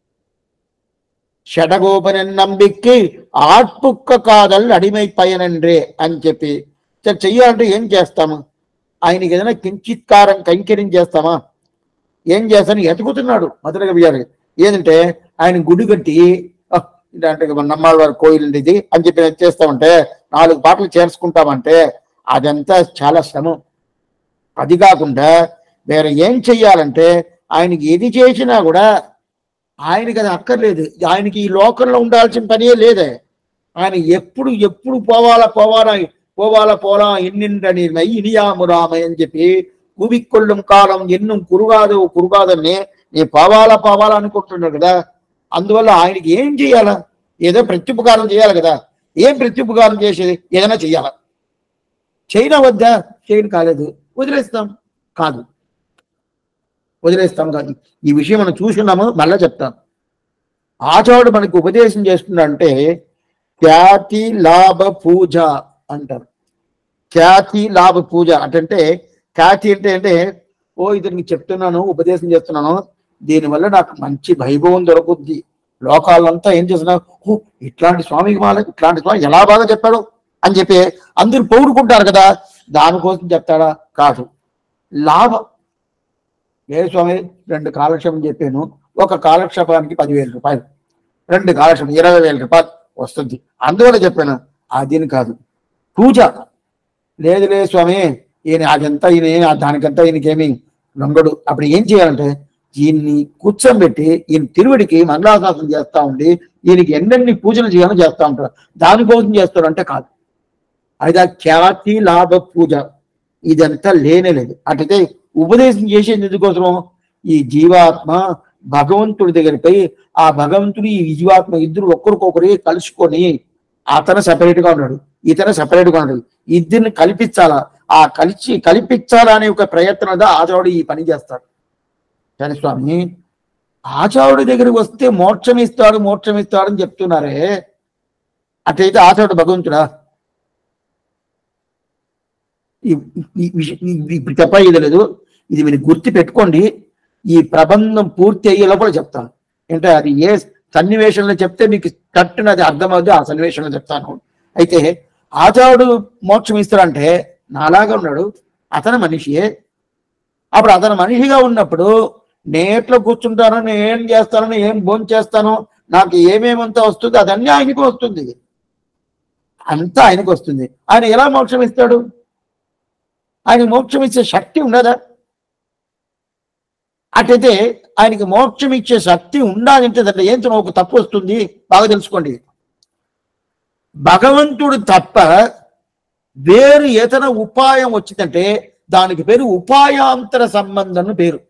షడగోపన నంబిక్కి ఆట్పుక్క కాదల్ అడిమై పయనండ్రే అని చెప్పి సరే చెయ్యాలంటే ఏం చేస్తాము ఆయనకి ఏదైనా కించిత్కారం కైంకర్యం చేస్తామా ఏం చేస్తాను ఎతుకుతున్నాడు మధురగ గారు ఏంటంటే ఆయన గుడి కట్టి "అహ్, ఇదంటే మన నమ్మాళ్ళవారి కోయిల్ ఉంది ఇది అని చెప్పి ఏం చేస్తామంటే నాలుగు పాటలు చేర్చుకుంటామంటే అదంతా చాలా శ్రమం అది కాకుండా వేరే ఏం చెయ్యాలంటే ఆయనకి ఏది చేసినా కూడా ఆయనకి అది అక్కర్లేదు ఆయనకి ఈ లోకంలో ఉండాల్సిన పనే లేదే ఆయన ఎప్పుడు ఎప్పుడు పోవాలా పోవాలా పోవాలా పోలా ఎన్నిండని ఇనియామురామయ్య అని చెప్పి కువిక్కొల్లం కాలం ఎన్నం కురుగాదు కురుగాదని నీ పోవాలా పోవాలా అనుకుంటున్నాడు కదా అందువల్ల ఆయనకి ఏం చేయాలా ఏదో ప్రత్యుపకారం చేయాలి కదా ఏం ప్రత్యుపకారం చేసేది ఏదైనా చెయ్యాలా చేయన వద్దా చేయడం కాలేదు వదిలేస్తాం కాదు వదిలేస్తాం కాదు ఈ విషయం మనం చూసుకున్నాము మళ్ళా చెప్తాం ఆచార్యుడు మనకు ఉపదేశం చేస్తున్నాడంటే ఖ్యాతి లాభ పూజ అంటారు ఖ్యాతి లాభ పూజ అంటే ఖ్యాతి అంటే అంటే ఓ ఇతనికి చెప్తున్నాను ఉపదేశం చేస్తున్నాను దీనివల్ల నాకు మంచి వైభవం దొరుకుద్ది లోకాలంతా ఏం చేస్తున్నారు ఓ ఇట్లాంటి స్వామికి మాల ఇట్లాంటి స్వామి ఎలా బాగా చెప్పాడు అని చెప్పి అందరూ పౌరుకుంటారు కదా దానికోసం చెప్తాడా కాదు లాభం ఏ స్వామి రెండు కాలక్షేపం చెప్పాను ఒక కాలక్షేపానికి పదివేల రూపాయలు రెండు కాలక్షేపం ఇరవై వేల రూపాయలు వస్తుంది అందువల్ల చెప్పాను అదిని కాదు పూజ లేదు లేదు స్వామి ఈయన అదంతా ఈయన ఏం- దానికంతా ఈయనకేమి లొంగడు అప్పుడు ఏం చేయాలంటే ఈయన్ని కూర్చోబెట్టి ఈయన తిరువడికి మంగళాశాసనం చేస్తా ఉండి ఈయనకి ఎన్నెన్ని పూజలు చేయాలో చేస్తా ఉంటారు దానికోసం చేస్తాడు అంటే కాదు అది ఆ ఖ్యాతి లాభ పూజ ఇదంతా లేనే లేదు అటైతే ఉపదేశం చేసేది ఎందుకోసం ఈ జీవాత్మ భగవంతుడి దగ్గరికి పోయి ఆ భగవంతుడు ఈ జీవాత్మ ఇద్దరు ఒక్కరికొకరి కలుసుకొని అతను separate గా ఉన్నాడు ఇతను separate గా ఉన్నాడు ఇద్దరిని కల్పించాలా ఆ కలిసి కల్పించాలా అనే ఒక ప్రయత్నంగా ఆచార్యుడు ఈ పని చేస్తాడు సరే స్వామి ఆచార్యుడి దగ్గరికి వస్తే మోక్షం ఇస్తాడు మోక్షం ఇస్తాడు అని చెప్తున్నారే అట్లయితే ఆచార్యుడు భగవంతుడా ఈ- ఈ విష- ఈ- ఈ- ఇప్పుడు చెప్పేది లేదు ఇది మీరు గుర్తు పెట్టుకోండి ఈ ప్రబంధం పూర్తి అయ్యే లోపల చెప్తాను అంటే అది ఏ సన్నివేశంలో చెప్తే మీకు కట్టున అది అర్థమవుద్ది ఆ సన్నివేశంలో చెప్తాను అయితే ఆచారుడు మోక్షం ఇస్తాడంటే నాలాగా ఉన్నాడు అతను మనిషియే అప్పుడు అతను మనిషిగా ఉన్నప్పుడు నేట్లో కూర్చుంటాను నేను ఏం చేస్తాను ఏం భోజనం చేస్తాను నాకు ఏమేమంతా వస్తుంది అదన్నీ ఆయనకు వస్తుంది అంతా ఆయనకు వస్తుంది ఆయన ఎలా మోక్షం ఇస్తాడు ఆయన మోక్షం ఇచ్చే శక్తి ఉండదా అటైతే ఆయనకి మోక్షం ఇచ్చే శక్తి ఉండాలంటే దాంట్లో ఏం ఒక తప్పు వస్తుంది బాగా తెలుసుకోండి భగవంతుడు తప్ప వేరు ఏదైనా ఉపాయం వచ్చిందంటే దానికి పేరు ఉపాయాంతర సంబంధం అని పేరు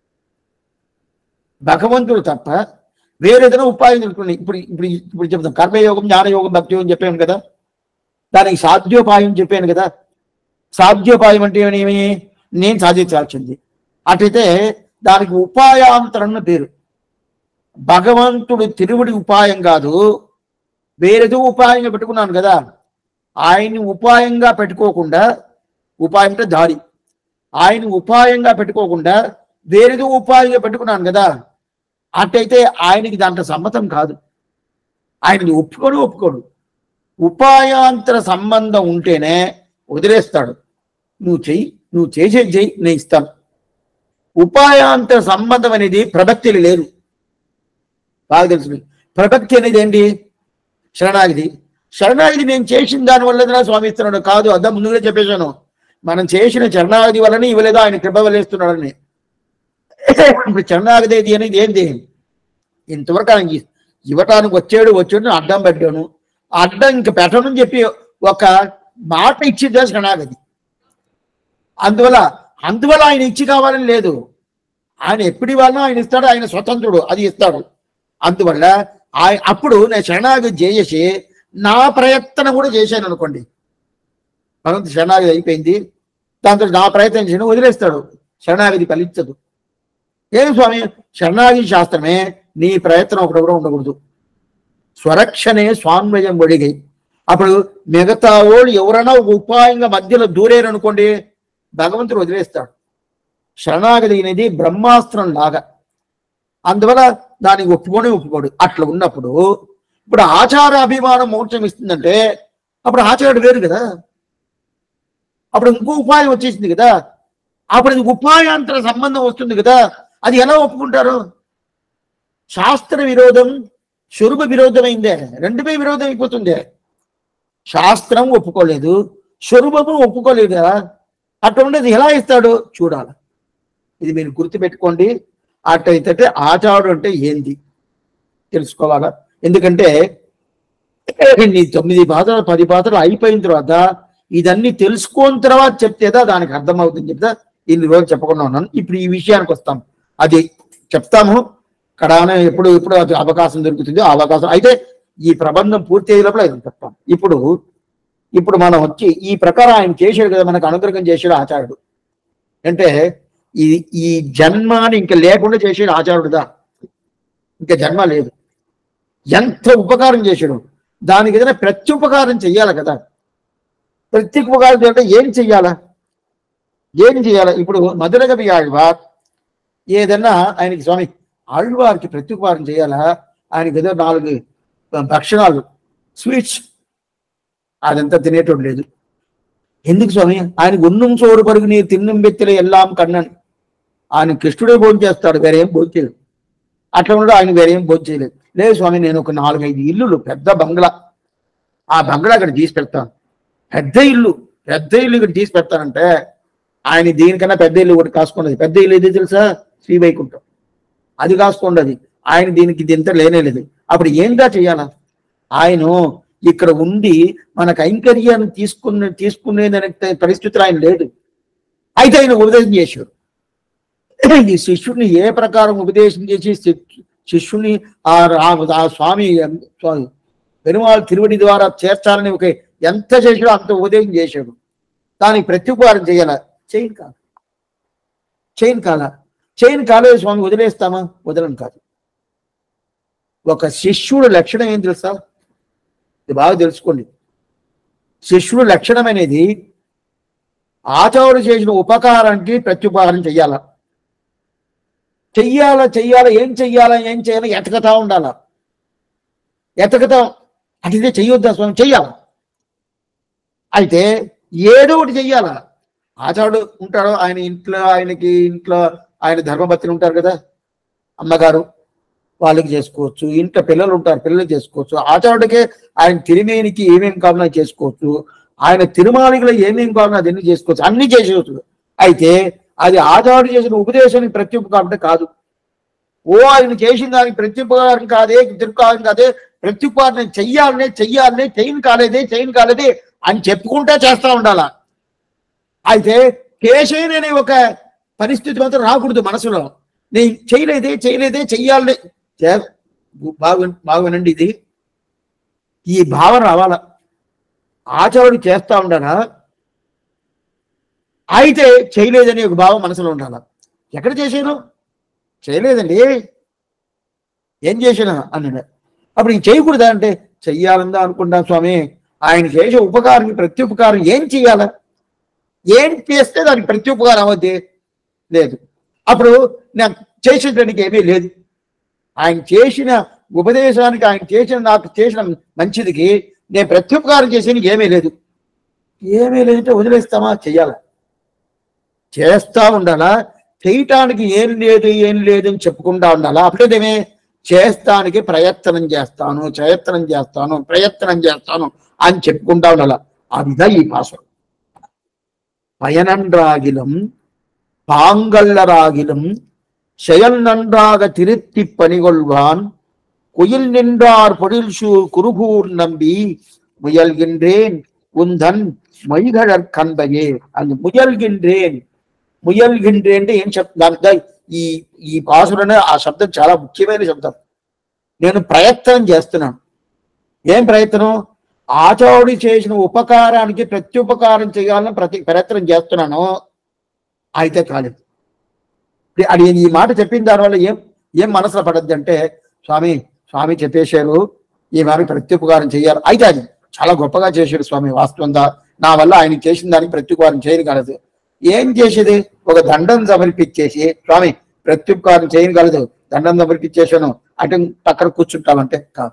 భగవంతుడు తప్ప వేరే ఏదైనా ఉపాయం తెలుసుకోండి ఇప్పుడు ఇప్పుడు ఇప్పుడు చెప్తాం కర్మయోగం జ్ఞానయోగం భక్తి యోగం చెప్పాను కదా దానికి సాధ్యోపాయం చెప్పాను కదా సాధ్యోపాయం అంటే ఏమి నేను సాధించాల్సింది అటైతే దానికి ఉపాయాంతరం అని పేరు భగవంతుడు తిరువుడి ఉపాయం కాదు వేరేదో ఉపాయంగా పెట్టుకున్నాను కదా ఆయన్ని ఉపాయంగా పెట్టుకోకుండా ఉపాయం అంటే దారి ఆయన ఉపాయంగా పెట్టుకోకుండా వేరేదో ఉపాయంగా పెట్టుకున్నాను కదా అట్టయితే ఆయనకి దాంట్లో సమ్మతం కాదు ఆయనని ఒప్పుకోడు ఒప్పుకోడు ఉపాయాంతర సంబంధం ఉంటేనే వదిలేస్తాడు నువ్వు చెయ్యి నువ్వు చేసేది చెయ్యి నేను ఇస్తాను ఉపాయాంతర సంబంధం అనేది ప్రభక్తిలు లేదు బాగా తెలుసు మీకు. ప్రభక్తి అనేది ఏంటి శరణాగిది శరణాగిది నేను చేసిన దాని వల్ల స్వామి ఇస్తున్నాడు కాదు అద్దా ముందుగా చెప్పేశాను మనం చేసిన శరణాగతి వలన ఇవ్వలేదో ఆయన కృప వల్లేస్తున్నాడని ఇప్పుడు శరణాగతి అనేది ఏంటి ఇంతవరకు ఆయన ఇ- ఇవ్వటానికి వచ్చాడు వచ్చాడు అడ్డం పెట్టాను ఆ అడ్డం ఇంక పెట్టను అని చెప్పి ఒక మాట ఇచ్చిందే శరణాగతి అందువల్ల అందువల్ల ఆయన ఇచ్చి కావాలని లేదు ఆయన ఎప్పుడు ఇవ్వాలనో ఆయన ఇస్తాడు ఆయన స్వతంత్రుడు అది ఇస్తాడు అందువల్ల ఆయన అప్పుడు నేను శరణాగతి చేసి నా ప్రయత్నం కూడా చేశాను అనుకోండి భగవంతు శరణాగతి అయిపోయింది దాంతో నా ప్రయత్నం చేసిన వదిలేస్తాడు శరణాగతి ఫలించదు ఏం స్వామి శరణాగతి శాస్త్రమే నీ ప్రయత్నం ఒకటి కూడా ఉండకూడదు స్వరక్షణే స్వాన్వయం ఒడిగై అప్పుడు మిగతా వాళ్ళు ఎవరైనా ఒక ఉపాయంగా మధ్యలో దూరేరు అనుకోండి భగవంతుడు వదిలేస్తాడు శరణాగతి అనేది బ్రహ్మాస్త్రం లాగా అందువల్ల దానికి ఒప్పుకొని ఒప్పుకోడు అట్లా ఉన్నప్పుడు ఇప్పుడు ఆచార అభిమానం మోక్షం ఇస్తుందంటే అప్పుడు ఆచారుడు వేరు కదా అప్పుడు ఇంకో ఉపాయం వచ్చేసింది కదా అప్పుడు ఇది ఉపాయాంతర సంబంధం వస్తుంది కదా అది ఎలా ఒప్పుకుంటారు శాస్త్ర విరోధం స్వరూప విరోధమైందే రెండుపై విరోధం అయిపోతుంది శాస్త్రం ఒప్పుకోలేదు స్వరూపము ఒప్పుకోలేదు కదా అట్లా ఉండేది ఎలా ఇస్తాడు చూడాలి ఇది మీరు గుర్తుపెట్టుకోండి అట్టయితే ఆచారుడు అంటే ఏంది తెలుసుకోవాలా ఎందుకంటే నీ తొమ్మిది పాత్రలు పది పాత్రలు అయిపోయిన తర్వాత ఇదన్నీ తెలుసుకోని తర్వాత చెప్తేదా దానికి అర్థమవుతుంది చెప్తా ఇన్ని రోజులు చెప్పకుండా ఉన్నాను ఇప్పుడు ఈ విషయానికి వస్తాం అది చెప్తాము కడాన ఎప్పుడు ఎప్పుడు అది అవకాశం దొరుకుతుందో ఆ అవకాశం అయితే ఈ ప్రబంధం పూర్తి అయ్యే లోపల ఇది చెప్తాం ఇప్పుడు ఇప్పుడు మనం వచ్చి ఈ ప్రకారం ఆయన చేశాడు కదా మనకు అనుగ్రహం చేశాడు ఆచార్యుడు అంటే ఈ ఈ జన్మాని ఇంకా లేకుండా చేసాడు ఆచారుడుదా ఇంకా జన్మ లేదు ఎంత ఉపకారం చేశాడు దానికి ఏదైనా ప్రత్యుపకారం చెయ్యాలి కదా ప్రత్యుపకారం చేయాలంటే ఏం చెయ్యాలా ఏం చేయాలి ఇప్పుడు మధుర కవి ఆళ్వార్ ఏదన్నా ఆయనకి స్వామి ఆళ్వార్కి ప్రత్యుపకారం చేయాలా ఆయనకి ఏదో నాలుగు భక్షణాలు స్వీట్స్ అదంతా తినేటోడు లేదు ఎందుకు స్వామి ఆయన గున్నం చోరు పరుగు నీరు తిన్నం బెత్తెల ఎల్లాం కన్నన్ ఆయన కృష్ణుడే భోజనం చేస్తాడు వేరేం భోజనం చేయడు అట్లా ఉండడు ఆయన వేరేం భోజనం చేయలేదు లేదు స్వామి నేను ఒక నాలుగైదు ఇల్లులు పెద్ద బంగ్లా ఆ బంగ్లా ఇక్కడ తీసి పెడతాను పెద్ద ఇల్లు పెద్ద ఇల్లు ఇక్కడ తీసి పెడతానంటే ఆయన దీనికన్నా పెద్ద ఇల్లు ఒకటి కాసుకున్నది పెద్ద ఇల్లు ఏది తెలుసా శ్రీవైకుంఠం అది కాసుకోండి అది ఆయన దీనికి దీంతో లేనే లేదు అప్పుడు ఏందా చెయ్యాలా ఆయన ఇక్కడ ఉండి మన కైంకర్యాన్ని తీసుకునే తీసుకునేదనే పరిస్థితులు ఆయన లేదు అయితే ఆయన ఉపదేశం చేశాడు ఈ శిష్యుడిని ఏ ప్రకారం ఉపదేశం చేసి శి- శిష్యుని ఆ రా- ఆ స్వామి స్వామి పెరుమాళ్ తిరువడి ద్వారా చేర్చాలని ఒక ఎంత చేసాడో అంత ఉపదేశం చేశాడు దానికి ప్రత్యుపకారం చేయాల చేయను కాదు చేయను కాల చేయను కాలేదు స్వామి వదిలేస్తామా వదలను కాదు ఒక శిష్యుడు లక్షణం ఏం తెలుసా ఇది బాగా తెలుసుకోండి శిష్యుడు లక్షణం అనేది ఆచార్యుడు చేసిన ఉపకారానికి ప్రత్యుపకారం చెయ్యాల చెయ్యాలా చెయ్యాలా ఏం చెయ్యాలా ఏం చేయాలా ఎతకతా ఉండాలా ఎతకతా అటుదే చెయ్యొద్దా స్వామి చెయ్యాలా అయితే ఏదో ఒకటి చెయ్యాలా ఆచారుడు ఉంటాడు ఆయన ఇంట్లో ఆయనకి ఇంట్లో ఆయన ధర్మపత్ని ఉంటారు కదా అమ్మగారు వాళ్ళకి చేసుకోవచ్చు ఇంట్లో పిల్లలు ఉంటారు పిల్లలు చేసుకోవచ్చు ఆచారుడికే ఆయన తిరిమేనికి ఏమేమి కావాలో చేసుకోవచ్చు ఆయన తిరుమాలికలో ఏమేమి కావాలో అదన్నీ చేసుకోవచ్చు అన్ని చేసేవచ్చు అయితే అది ఆచారుడు చేసిన ఉపదేశానికి ప్రత్యుపకారం అంటే కాదు ఓ ఆయన చేసిన దానికి ప్రత్యుపకారం కాదే తిరుపకారం కాదే ప్రత్యుపకారం నేను చెయ్యాలనే చెయ్యాలనే చేయను కాలేదే చేయను కాలేదే అని చెప్పుకుంటా చేస్తా ఉండాల అయితే కేశైన అనే ఒక పరిస్థితి మాత్రం రాకూడదు మనసులో నేను చేయలేదే చేయలేదే చెయ్యాలనే చే- బాగు బాగు వినండి ఇది ఈ భావన రావాల ఆచారుడు చేస్తా ఉండాలా అయితే చేయలేదని ఒక భావం మనసులో ఉండాల ఎక్కడ చేశాను చేయలేదండి ఏం చేసినా అన్నాడు అప్పుడు ఇంక చేయకూడదా అంటే చెయ్యాలందా అనుకుంటాం స్వామి ఆయన చేసే ఉపకారం ప్రత్యుపకారం ఏం చెయ్యాలా ఏం చేస్తే దానికి ప్రత్యుపకారం అవుద్ది లేదు అప్పుడు నాకు చేసేదానికి ఏమీ లేదు ఆయన చేసిన ఉపదేశానికి ఆయన చేసిన నాకు చేసిన మంచిదికి నేను ప్రత్యుపకారం చేసేందుకు ఏమీ లేదు ఏమీ లేదంటే వదిలేస్తామా చెయ్యాలా చేస్తా ఉండాలా చేయటానికి ఏం లేదు ఏం లేదు అని చెప్పుకుంటా ఉండాలా అప్పుడేదేమే చేస్తానికి ప్రయత్నం చేస్తాను ప్రయత్నం చేస్తాను ప్రయత్నం చేస్తాను అని చెప్పుకుంటా ఉండాలా అదిదా ఈ పాసం பயனன்றாகிலும் பாங்கல்லராகிலும் செயல் நன்றாக திருத்தி பணிகொள்வான் குயில் நின்றார் பொழில் சூழ் குருகூர் நம்பி முயல்கின்றேன் உந்தன் மைகழற் கண்பையே அந்த ముయల్గిండ్రేన్ ముయల్గిండ్రేన్ అంటే ఏం చెప్తా ఈ ఈ పాసులోనే ఆ శబ్దం చాలా ముఖ్యమైన శబ్దం నేను ప్రయత్నం చేస్తున్నాను ఏం ప్రయత్నం ఆచారుడు చేసిన ఉపకారానికి ప్రత్యుపకారం చేయాలని ప్రతి ప్రయత్నం చేస్తున్నాను అయితే కాలేదు ఇప్పుడు అది ఈ మాట చెప్పిన దానివల్ల ఏం ఏం మనసులో పడద్ది అంటే స్వామి స్వామి చెప్పేశారు ఈ వారికి ప్రత్యుపకారం చేయాలి అయితే అది చాలా గొప్పగా చేశాడు స్వామి వాస్తవంగా నా వల్ల ఆయన చేసిన దానికి ప్రత్యుపకారం చేయగలదు ఏం చేసేది ఒక దండం సమర్పించేసి స్వామి ప్రత్యుపకారం చేయగలదు దండం సమర్పించేసాను అటు పక్కన కూర్చుంటామంటే కాదు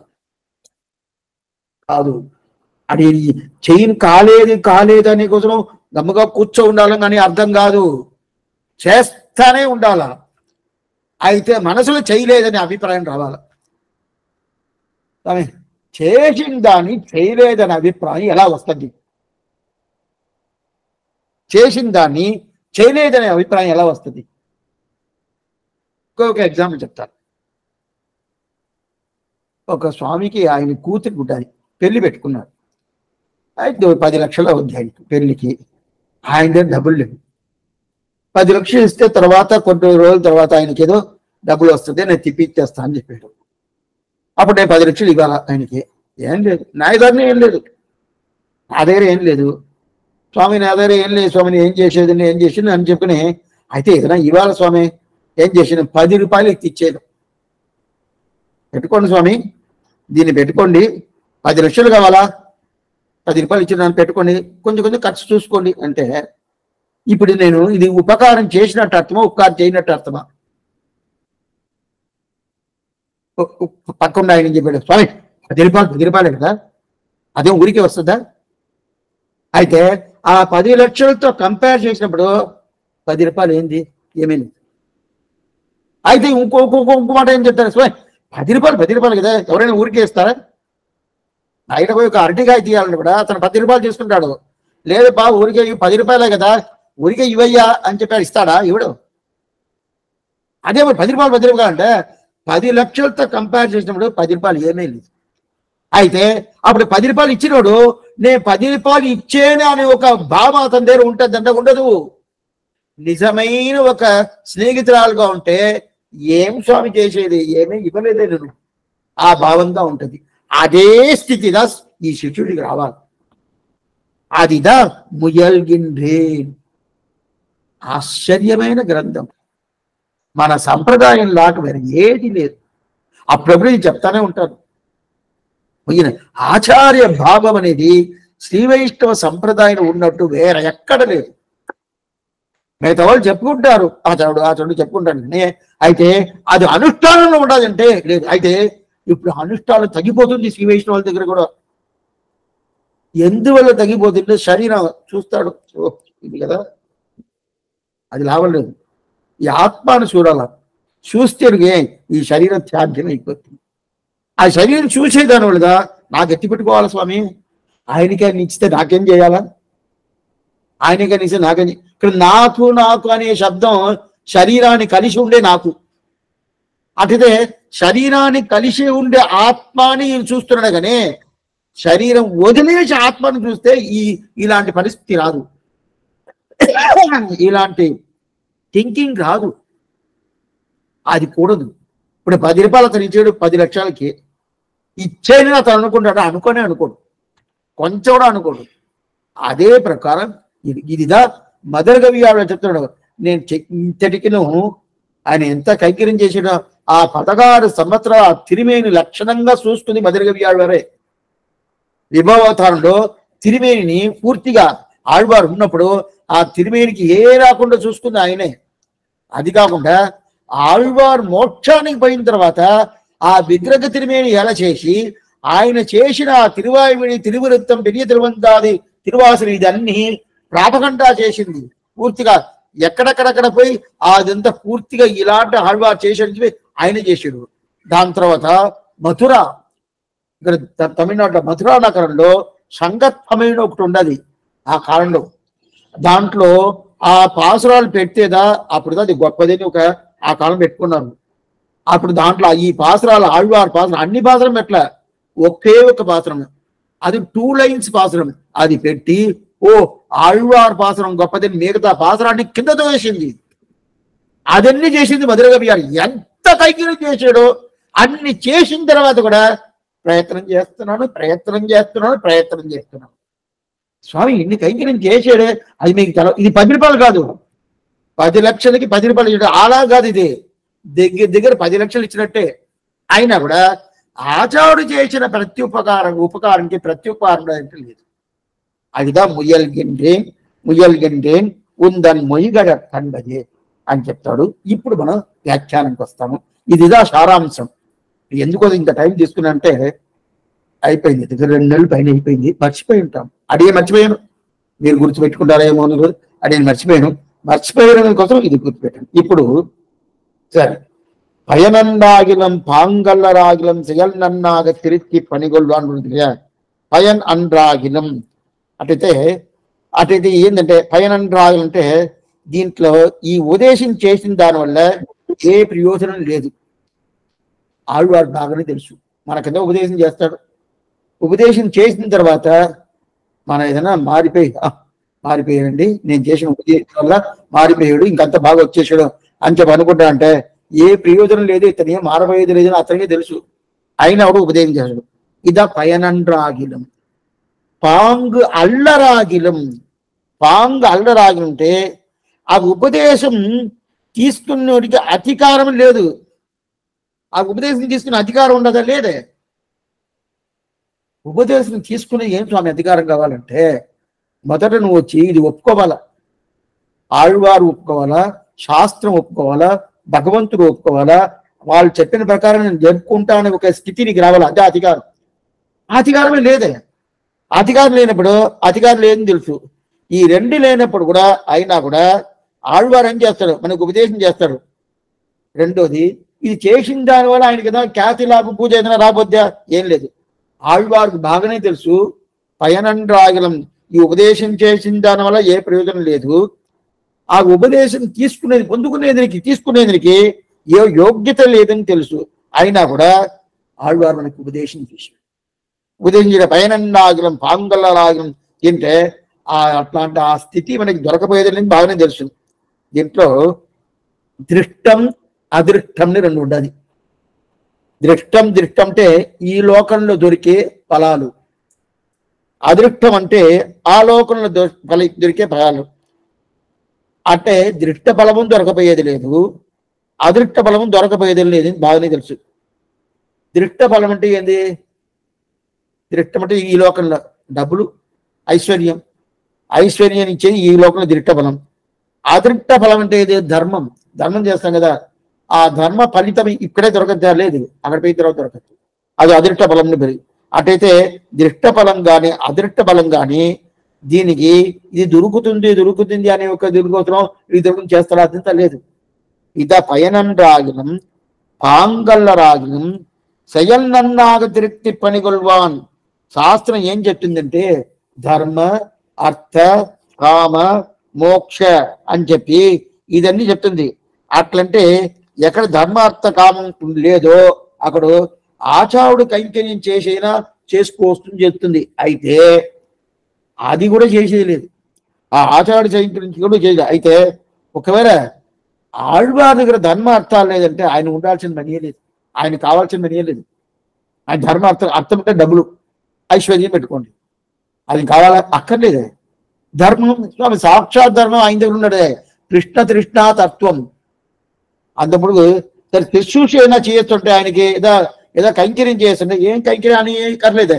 కాదు అది చేయని కాలేదు కాలేదు అనే కోసం గమ్ముగా కూర్చో ఉండాలని కానీ అర్థం కాదు చేస్తానే ఉండాలా అయితే మనసులో చేయలేదని అభిప్రాయం రావాలి స్వామి, చేసిన దాన్ని చేయలేదని అభిప్రాయం ఎలా వస్తుంది చేసిన దాన్ని చేయలేదనే అభిప్రాయం ఎలా వస్తుంది ఇంకొక ఎగ్జాంపుల్ చెప్తాను ఒక స్వామికి ఆయన కూతురు పుట్టాలి పెళ్లి పెట్టుకున్నాడు అయితే ఓ పది లక్షలు అవుద్ది ఆయనకి పెళ్లికి ఆయన దగ్గర డబ్బులు లేవు పది లక్షలు ఇస్తే తర్వాత కొన్ని రోజుల తర్వాత ఆయనకి ఏదో డబ్బులు వస్తుంది నేను తిప్పిచ్చేస్తా అని చెప్పాడు అప్పుడు నేను పది లక్షలు ఇవ్వాలా ఆయనకి ఏం లేదు నా దగ్గర ఏం లేదు నా దగ్గర ఏం లేదు స్వామి నా దగ్గర ఏం లేదు స్వామిని ఏం చేసేది నేను ఏం చేసింది అని చెప్పిన అయితే ఏదైనా ఇవ్వాలి స్వామి ఏం చేసిన పది రూపాయలు ఎత్తి ఇచ్చేది పెట్టుకోండి స్వామి దీన్ని పెట్టుకోండి పది లక్షలు కావాలా పది రూపాయలు ఇచ్చిన దాన్ని పెట్టుకోండి కొంచెం కొంచెం ఖర్చు చూసుకోండి అంటే ఇప్పుడు నేను ఇది ఉపకారం చేసినట్టు అర్థమా ఉపకారం చేయనట్టు అర్థమా ఉ- ఉ- పక్కన ఆయన చెప్పాడు స్వామి పది రూపాయలు పది రూపాయలే కదా అదే ఊరికే వస్తుందా అయితే ఆ పది లక్షలతో కంపేర్ చేసినప్పుడు పది రూపాయలు ఏంది ఏమీ లేదు అయితే ఇంకో ఇంకో ఇంకో- ఇంకో మాట ఏం చెప్తారు స్వామి పది రూపాయలు పది రూపాయలు కదా ఎవరైనా ఊరికే ఇస్తారా బయట పోయి ఒక అరటికాయ తీయాలని కూడా అతను పది రూపాయలు తీసుకుంటాడు లేదు బా ఊరికే ఇవి పది రూపాయలే కదా ఊరికే ఇవయ్యా అని చెప్పాడు ఇస్తాడా ఇవ్వడు అదే మరి పది రూపాయలు పది రూపాయలు అంటే పది లక్షలతో కంపేర్ చేసినప్పుడు పది రూపాయలు ఏమీ లేదు అయితే అప్పుడు పది రూపాయలు ఇచ్చినోడు నేను పది రూపాయలు ఇచ్చేనే అనే ఒక భావం అతని దగ్గర ఉంటుంది అంటే ఉండదు నిజమైన ఒక స్నేహితురాలుగా ఉంటే ఏం స్వామి చేసేది ఏమీ ఇవ్వలేదే నేను ఆ భావంగా ఉంటది అదే స్థితిదా ఈ శిష్యుడికి రావాలి అదిదా ముయల్గిండ్రేన్ ఆశ్చర్యమైన గ్రంథం మన సంప్రదాయం లాగా వేరే ఏది లేదు అప్పుడప్పుడు నేను చెప్తానే ఉంటాను ఈయన ఆచార్య భావం అనేది శ్రీ వైష్ణవ సంప్రదాయం ఉన్నట్టు వేరే ఎక్కడ లేదు మిగతా వాళ్ళు చెప్పుకుంటారు ఆచారుడు ఆచారుడు చెప్పుకుంటాడు నే- అయితే అది అనుష్ఠానంలో ఉండాలంటే లేదు అయితే ఇప్పుడు అనుష్ఠానం తగ్గిపోతుంది శ్రీ వైష్ణవుల దగ్గర కూడా ఎందువల్ల తగ్గిపోతుంటే శరీరం చూస్తాడు ఓ, ఇది కదా అది లాభం లేదు ఈ ఆత్మను చూడాల చూస్తే ఏ, ఈ శరీరం త్యాజ్యం అయిపోతుంది ఆ శరీరం చూసేదాని వల్ల నాకు ఎత్తి పెట్టుకోవాలి స్వామి ఆయనకే నిచ్చితే నాకేం చేయాలా ఆయనకే నిస్తే నాకేం చే- ఇక్కడ నాకు నాకు అనే శబ్దం శరీరాన్ని కలిసి ఉండే నాకు అటుదే శరీరాన్ని కలిసి ఉండే ఆత్మని ఈయన చూస్తున్నాడు కానీ శరీరం వదిలేసి ఆత్మను చూస్తే ఈ ఇలాంటి పరిస్థితి రాదు ఇలాంటి థింకింగ్ రాదు అది కూడదు ఇప్పుడు పది రూపాయలు అతను ఇచ్చాడు పది లక్షలకి ఇచ్చేది అతను అనుకుంటాడు అనుకోనే అనుకోడు కొంచెం కూడా అనుకోడు అదే ప్రకారం ఇది ఇదిదా మదర్ కవి ఆవిడ చెప్తున్నాడు నేను చె- ఇంతటికిను ఆయన ఎంత కైకర్యం చేసిన ఆ పదహారు సంవత్సరాల ఆ తిరిమేని లక్షణంగా చూసుకుంది మదర్ కవి ఆళ్వారే విభవావతారంలో తిరిమేనిని పూర్తిగా ఆళ్వారు ఉన్నప్పుడు ఆ తిరిమేనికి ఏ రాకుండా చూసుకుంది ఆయనే అది కాకుండా ఆళ్వార్ మోక్షానికి పోయిన తర్వాత ఆ విగ్రహ తిరిమేని ఎలా చేసి ఆయన చేసిన ఆ తిరువాయుని తిరువృత్తం పెరియ తిరువంతాది తిరువాసులు ఇదన్నీ ప్రాపకండా చేసింది పూర్తిగా ఎక్కడెక్కడెక్కడ పోయి అదంతా పూర్తిగా ఇలాంటి ఆళ్వార్ చేసి ఆయన చేసాడు దాని తర్వాత మథుర ఇక్కడ త- తమిళనాడులో మథురా నగరంలో సంగత్వమైన ఒకటి ఉండదు ఆ కాలంలో దాంట్లో ఆ పాసురాలు పెట్టేదా అప్పుడు అది గొప్పదని ఒక ఆ కాలం పెట్టుకున్నారు అప్పుడు దాంట్లో ఈ పాసురాలు ఆళ్వారు పాసురం అన్ని పాసురం పెట్టలే ఒకే ఒక పాసురం అది టూ లైన్స్ పాసురం అది పెట్టి ఓ ఆళ్వార్ పాసురం గొప్పదని మిగతా పాసురాన్ని కింద వేసింది అదన్నీ చేసింది మధురగా బిహార్ ఎంత కైకిరి చేశాడో అన్ని చేసిన తర్వాత కూడా ప్రయత్నం చేస్తున్నాను ప్రయత్నం చేస్తున్నాను ప్రయత్నం చేస్తున్నాను స్వామి ఇన్ని కైంకర్యం చేసాడే అది మీకు తెల ఇది పది రూపాయలు కాదు పది లక్షలకి పది రూపాయలు ఇచ్చాడు అలా కాదు ఇది దగ్గర దగ్గర పది లక్షలు ఇచ్చినట్టే అయినా కూడా ఆచారుడు చేసిన ప్రతి ఉపకారం ఉపకారానికి ప్రతి ఉపకారం అంటే లేదు అదిదా ముయ్యల్గిండేన్ ముయ్యల్గిండేన్ ఉందని మొయ్యగడ కండదే అని చెప్తాడు ఇప్పుడు మనం వ్యాఖ్యానానికి వస్తాము ఇదిదా సారాంశం ఎందుకో ఇంత టైం తీసుకున్నంటే అయిపోయింది దగ్గర రెండు నెలలు పైన అయిపోయింది మర్చిపోయి ఉంటాం అడిగే మర్చిపోయాను మీరు గుర్తుపెట్టుకుంటారేమో అని కూడా అడిగి మర్చిపోయాను మర్చిపోయడం కోసం ఇది గుర్తుపెట్టాను ఇప్పుడు సరే பயனண்டாகிலும் பாங்கல்லராகிலும் செயல் நன்னாக திருத்தி పనిగొల్వాన్ పయన్ అండ్రాగిలం అటైతే అటైతే ఏంటంటే పయన్ అండ్రాగిలం అంటే దీంట్లో ఈ ఉపదేశం చేసిన దానివల్ల ఏ ప్రయోజనం లేదు ఆళ్వాడు బాగానే తెలుసు మనకేదో ఉపదేశం చేస్తాడు ఉపదేశం చేసిన తర్వాత మన ఏదైనా మారిపోయి "ఆ, మారిపోయాడండి నేను చేసిన ఉపదేశం వల్ల మారిపోయాడు ఇంకంత బాగా వచ్చేసాడు అని చెప్పి అనుకుంటా అంటే ఏ ప్రయోజనం లేదు ఇతను ఏం మారబోయేది లేదు అని అతనికే తెలుసు అయినా కూడా ఉపదేశం చేశాడు ఇదా పయనండ్రాగిలం పాంగు అల్లరాగిలం పాంగు అల్లరాగిలం అంటే ఆ ఉపదేశం తీసుకున్నోడికి అధికారం లేదు ఆ ఉపదేశం తీసుకునే అధికారం ఉండదా లేదే ఉపదేశం తీసుకునే ఏం స్వామి అధికారం కావాలంటే మొదట నువ్వు వచ్చి ఇది ఒప్పుకోవాలా ఆళ్వారు ఒప్పుకోవాలా శాస్త్రం ఒప్పుకోవాలా భగవంతుడు ఒప్పుకోవాలా వాళ్ళు చెప్పిన ప్రకారం నేను జరుపుకుంటా అనే ఒక స్థితి నీకు రావాలా అదే అధికారం ఆ అధికారమే లేదే అధికారం లేనప్పుడు అధికారం లేదని తెలుసు ఈ రెండు లేనప్పుడు కూడా అయినా కూడా ఆళ్వారు ఏం చేస్తాడు మనకు ఉపదేశం చేస్తాడు రెండోది ఇది చేసిన దాని వల్ల ఆయనకి ఏదైనా ఖ్యాతి లాభ పూజ ఏదైనా రాబోద్దా ఏం లేదు ఆళ్వారికి బాగానే తెలుసు పయనండ్రాగలం ఈ ఉపదేశం చేసిన దాని వల్ల ఏ ప్రయోజనం లేదు ఆ ఉపదేశం తీసుకునేది పొందుకునేదానికి తీసుకునేదానికి ఏ యోగ్యత లేదని తెలుసు అయినా కూడా ఆళ్వారు మనకి ఉపదేశం చేశాడు ఉపదేశం చేయడం పయనండాగలం పాంగల్లాగలం ఏంటే ఆ అట్లాంటి ఆ స్థితి మనకి దొరకపోయేదని బాగానే తెలుసు దీంట్లో దృష్టం అదృష్టంని రెండు ఉండాలి దృష్టం దృష్టం అంటే ఈ లోకంలో దొరికే ఫలాలు అదృష్టం అంటే ఆ లోకంలో దొ- ఫలి దొరికే ఫలాలు అంటే దృష్ట ఫలము దొరకపోయేది లేదు అదృష్ట ఫలము దొరకపోయేది లేదు అని బాగానే తెలుసు దృష్ట ఫలం అంటే ఏంది దృష్టం అంటే ఈ లోకంలో డబ్బులు ఐశ్వర్యం ఐశ్వర్యం ఇచ్చేది ఈ లోకంలో దృష్ట ఫలం అదృష్ట ఫలం అంటే ఏది ధర్మం ధర్మం చేస్తాం కదా ఆ ధర్మ ఫలితం ఇక్కడే దొరకద్దా లేదు అక్కడ పోయిన తర్వాత దొరకదు అది అదృష్ట ఫలం పెరిగి అటైతే దృష్ట బలం కానీ అదృష్ట బలం కానీ దీనికి ఇది దొరుకుతుంది దొరుకుతుంది అనే ఒక దుర్గోత్రం ఇది దొరుకుతుంది చేస్తారా అదంతా లేదు ఇద పయనం రాగినం పాంగల్ల రాగినం శయన్నన్నాగ తిరుక్తి పనిగొల్వాన్ శాస్త్రం ఏం చెప్తుందంటే ధర్మ అర్థ కామ మోక్ష అని చెప్పి ఇదన్నీ చెప్తుంది అట్లంటే ఎక్కడ ధర్మ అర్థ కామం లేదో అక్కడ ఆచారుడు కైంకర్యం చేసైనా చేసుకోవస్తుంది చెప్తుంది అయితే అది కూడా చేసేది లేదు ఆ ఆచార్య కైంకర్యం కూడా చేసేది అయితే ఒకవేళ ఆళ్వార్ దగ్గర ధర్మ అర్థాలు లేదంటే ఆయన ఉండాల్సిన మనీ లేదు ఆయన కావాల్సిన మనీ లేదు ఆయన ధర్మ అర్థం అర్థం అంటే డబ్బులు ఐశ్వర్యం పెట్టుకోండి అది కావాలా అక్కర్లేదే ధర్మం స్వామి సాక్షాత్ ధర్మం ఆయన దగ్గర ఉన్నాడే కృష్ణ తృష్ణ తత్వం అంతప్పుడు సరే శుశ్రూష అయినా చేయొస్తుంటే ఆయనకి ఏదో ఏదో కైంకర్యం చేస్తుంటే ఏం కైంకర్యం అని కర్లేదే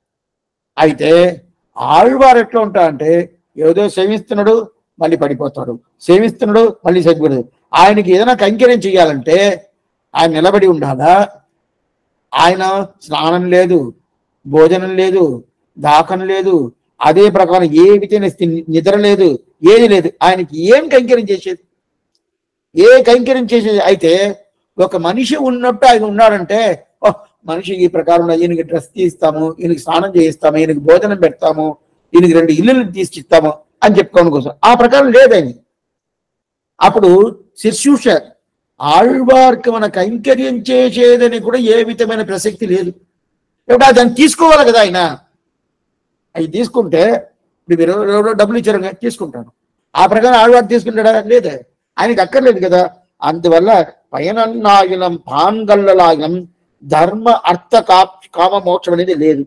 అయితే ఆళ్వారు ఎట్లా ఉంటా అంటే ఏదో సేవిస్తున్నాడు మళ్ళీ పడిపోతాడు సేవిస్తున్నాడు మళ్ళీ సరిపోతాడు ఆయనకి ఏదైనా కైంకర్యం చేయాలంటే ఆయన నిలబడి ఉండాలా ఆయన స్నానం లేదు భోజనం లేదు దాకం లేదు అదే ప్రకారం ఏమి తినేస్తే నిద్ర లేదు ఏది లేదు ఆయనకి ఏం కైంకర్యం చేసేది ఏ కైంకర్యం చేసేది అయితే ఒక మనిషి ఉన్నట్టు ఆయన ఉన్నాడంటే "ఓ, మనిషి ఈ ప్రకారం ఉన్నది. ఈయనకి డ్రెస్ తీస్తాము ఈయనకి స్నానం చేయిస్తాము ఈయనకి భోజనం పెడతాము ఈయనకి రెండు ఇల్లులు తీసిస్తాము అని చెప్పుకోవడం కోసం ఆ ప్రకారం లేదు ఆయన అప్పుడు శిశుష ఆళ్వార్కి మన కైంకర్యం చేసేదని కూడా ఏ విధమైన ప్రసక్తి లేదు ఇప్పుడు దాన్ని తీసుకోవాలి కదా ఆయన అవి తీసుకుంటే ఇప్పుడు మీరు ఎవరో డబ్బులు ఇచ్చారు కదా, తీసుకుంటాను ఆ ప్రకారం ఆళ్వారు తీసుకుంటాడా లేదే ఆయనకి అక్కర్లేదు కదా అందువల్ల పయనన్నాగినం పాన్గల్లలాగినం ధర్మ అర్థ కా కామ మోక్షం అనేది లేదు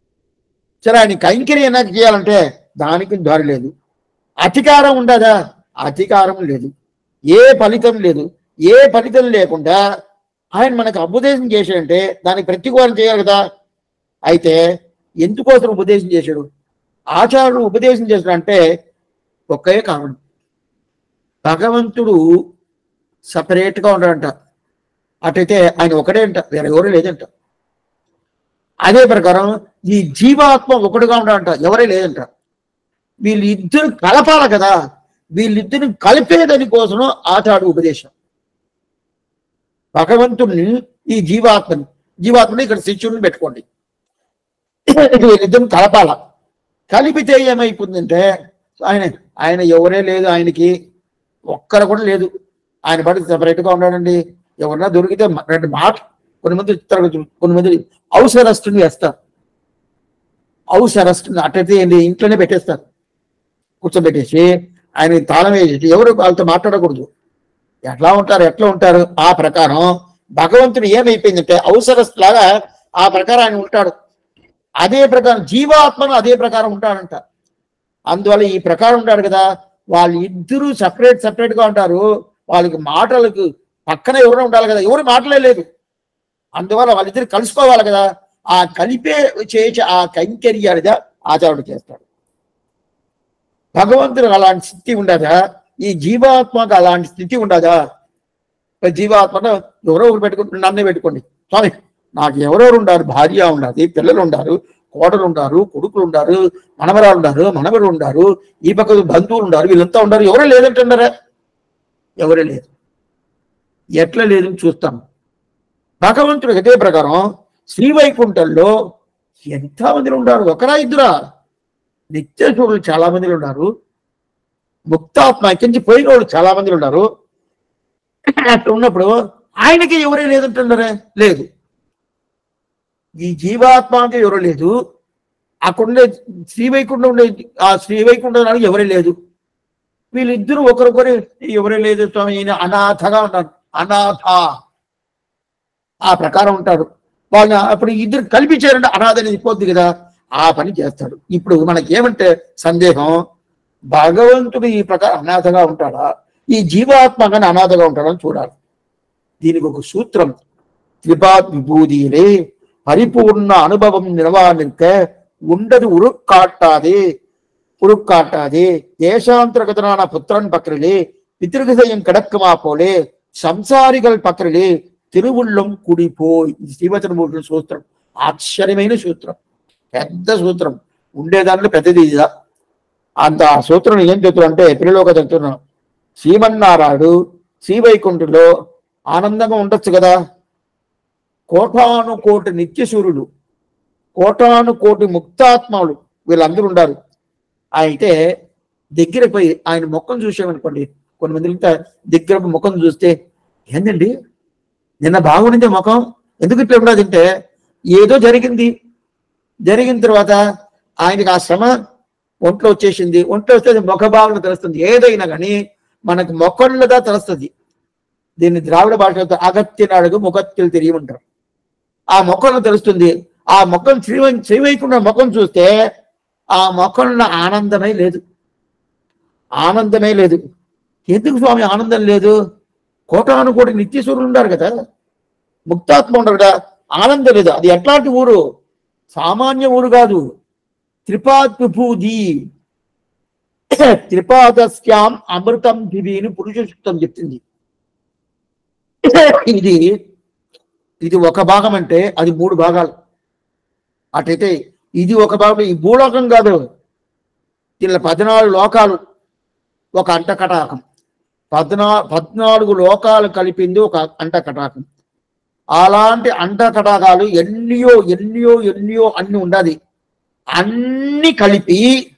సరే ఆయన కైంకర్యం నాకు చేయాలంటే దానికి దారి లేదు అధికారం ఉండదా అధికారం లేదు ఏ ఫలితం లేదు ఏ ఫలితం లేకుండా ఆయన మనకు ఉపదేశం చేశాడంటే దానికి ప్రతికూలం చేయాలి కదా అయితే ఎందుకోసం ఉపదేశం చేశాడు ఆచార్యుడు ఉపదేశం చేశాడంటే ఒకే కారణం భగవంతుడు separate గా ఉన్నాడంట అటైతే ఆయన ఒకడే అంట వేరే ఎవరు లేదంట అదే ప్రకారం ఈ జీవాత్మ ఒకటిగా ఉన్నాడంట ఎవరే లేదంట వీళ్ళిద్దరు కలపాలి కదా వీళ్ళిద్దరిని కలిపేదని కోసం ఆచాడు ఉపదేశం భగవంతుడిని ఈ జీవాత్మని జీవాత్మని ఇక్కడ శిష్యుడిని పెట్టుకోండి వీళ్ళిద్దరిని కలపాల కలిపితే ఏమైపోతుందంటే ఆయన ఆయన ఎవరే లేదు ఆయనకి ఒక్కరు కూడా లేదు ఆయన పడి separate గా ఉన్నాడండి ఎవరన్నా దొరికితే మ- రెండు మాట కొన్ని మంది ఇస్తారు కదా, కొన్ని మంది హౌస్ అరెస్ట్ వేస్తారు హౌస్ అరెస్ట్ అట్టయితే ఏంటి ఇంట్లోనే పెట్టేస్తారు కూర్చోబెట్టేసి ఆయన తాళం వేసేసి ఎవరు వాళ్ళతో మాట్లాడకూడదు ఎట్లా ఉంటారు ఎట్లా ఉంటారు ఆ ప్రకారం భగవంతుడు ఏమైపోయిందంటే అవసరస్ లాగా ఆ ప్రకారం ఆయన ఉంటాడు అదే ప్రకారం జీవాత్మను అదే ప్రకారం ఉంటాడంట అందువల్ల ఈ ప్రకారం ఉంటాడు కదా వాళ్ళు ఇద్దరు సపరేట్ సపరేట్ గా ఉంటారు వాళ్ళకి మాటలకు పక్కన ఎవరైనా ఉండాలి కదా ఎవరు మాటలే లేదు అందువల్ల వాళ్ళిద్దరు కలుసుకోవాలి కదా ఆ కలిపే చేసే ఆ కైంకర్యాలుగా ఆచారుడు చేస్తాడు భగవంతుడు అలాంటి స్థితి ఉండదా ఈ జీవాత్మకు అలాంటి స్థితి ఉండదా మరి జీవాత్మను ఎవరో ఒకరు పెట్టుకుని నన్నే పెట్టుకోండి స్వామి నాకు ఎవరెవరు ఉండారు భార్య ఉండాలి పిల్లలు ఉండారు కోడలు ఉండారు కొడుకులు ఉండారు మనవరాలు ఉండారు మనవరు ఉండారు ఈ పక్క బంధువులు ఉండారు వీళ్ళంతా ఉండారు ఎవరే లేదంటున్నారా ఎవరే లేదు ఎట్లా లేదని చూస్తాం భగవంతుడు అదే ప్రకారం శ్రీవైకుంఠంలో ఎంత మంది ఉన్నారు ఒకరా ఇద్దరా నిత్యశూరులు చాలా మంది ఉన్నారు ముక్తాత్మ ఎక్కించి పోయిన వాళ్ళు చాలా మంది ఉన్నారు అట్లా ఉన్నప్పుడు ఆయనకి ఎవరే లేదంటున్నారే లేదు ఈ జీవాత్మకి ఎవరు లేదు అక్కడుండే శ్రీవైకుంఠం ఉండే ఆ శ్రీవైకుంఠానికి ఎవరే లేదు వీళ్ళిద్దరూ ఒకరొకరు ఎవరే లేదు స్వామి ఈయన అనాథగా ఉన్నారు అనాథ ఆ ప్రకారం ఉంటారు వాళ్ళని అప్పుడు ఇద్దరు కల్పించారంటే అనాథ అనేది పోద్ది కదా ఆ పని చేస్తాడు ఇప్పుడు మనకి ఏమంటే సందేహం భగవంతుడు ఈ ప్రకారం అనాథగా ఉంటాడా ఈ జీవాత్మగానే అనాథగా ఉంటాడని చూడాలి దీనికి ఒక సూత్రం త్రిపాద్ విభూதியிலே பரிபூர்ண அனுபவம் நிலவானிருக்க உண்டது உருக்காட்டாதே உருக்காட்டாதே தேசாந்திரகதனான புத்திரன் பக்கரிலே பித்திருகதையும் கிடக்குமா போலே சம்சாரிகள் பக்கரிலே திருவுள்ளம் குடி போய் இது ஸ்ரீவச்சனமூர்த்தி சூத்திரம் ఆశ్చర్యమైన సూత్రం పెద్ద సూత్రం ఉండే దాంట్లో పెద్దది ఇదా అంత ఆ సూత్రం ఏం చెప్తున్నా అంటే పిల్లలోక చెప్తున్నాం శ్రీమన్నారాయుడు శ్రీవైకుంఠులో ఆనందంగా ఉండొచ్చు కదా కోటాను కోటి నిత్యసూరులు కోటాను కోటి ముక్తాత్మలు వీళ్ళందరూ ఉండారు అయితే దగ్గరకు పోయి ఆయన ముఖం చూసామనుకోండి కొన్ని మంది ఇంకా దగ్గర ముఖం చూస్తే ఏందండి నిన్న బాగుండింది ముఖం ఎందుకు ఇట్లా ఉండదంటే ఏదో జరిగింది జరిగిన తర్వాత ఆయనకి ఆ శ్రమ ఒంట్లో వచ్చేసింది ఒంట్లో వస్తే అది ముఖ భావన తెలుస్తుంది ఏదైనా కానీ మనకు మొక్కళ్ళదా తెలుస్తుంది దీన్ని ద్రావిడ భాషలో అగత్యని అడుగు ముఖత్తులు తెలియమంటారు ఆ మొక్కలను తెలుస్తుంది ఆ మొక్కను శ్రీవై శ్రీవైకుంఠ ముఖం చూస్తే ఆ మొక్కల్లో ఆనందమే లేదు ఆనందమే లేదు ఎందుకు స్వామి ఆనందం లేదు కోటాను కోటి నిత్యసూరులు ఉన్నారు కదా ముక్తాత్మ ఉండరు కదా ఆనందం లేదు అది ఎట్లాంటి ఊరు సామాన్య ఊరు కాదు త్రిపాద్ విభూది త్రిపాదస్యాం అమృతం దివిని పురుష సూక్తం చెప్తుంది ఇది ఇది ఒక భాగం అంటే అది మూడు భాగాలు అటైతే ఇది ఒక భాగం ఈ భూలోకం కాదు దీనిలో పద్నాలుగు లోకాలు ఒక అంటకటాకం పద్నా పద్నాలుగు లోకాలు కలిపింది ఒక అంటకటాకం అలాంటి అంటకటాకాలు ఎన్నో ఎన్నో ఎన్నో అన్ని ఉండాలి అన్ని కలిపి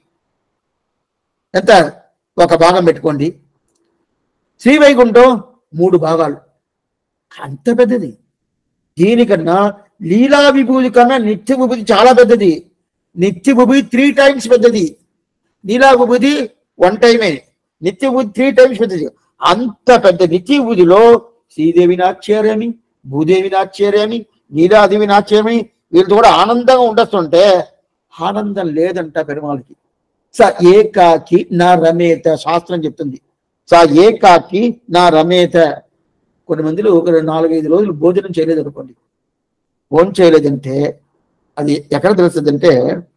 ఎంత ఒక భాగం పెట్టుకోండి శ్రీవైకుంఠం మూడు భాగాలు అంత పెద్దది దీనికన్నా లీలా విభూతి కన్నా నిత్య విభూతి చాలా పెద్దది నిత్య విభూతి త్రీ టైమ్స్ పెద్దది లీలా విభూతి వన్ టైమే నిత్య విభూతి త్రీ టైమ్స్ పెద్దది అంత పెద్ద నిత్య విభూతిలో శ్రీదేవి నాచ్యారమి భూదేవి నాచ్యారమి నీలాదేవి నాచ్యారమి వీళ్ళతో కూడా ఆనందంగా ఉండొస్తుంటే ఆనందం లేదంట పెరుమాళకి స ఏకాకి నా రమేత శాస్త్రం చెప్తుంది స ఏకాకి నా రమేత కొన్ని మందిలో ఒక రెండు నాలుగైదు రోజులు భోజనం చేయలేదు అనుకోండి భోజనం చేయలేదంటే అది ఎక్కడ తెలుస్తుందంటే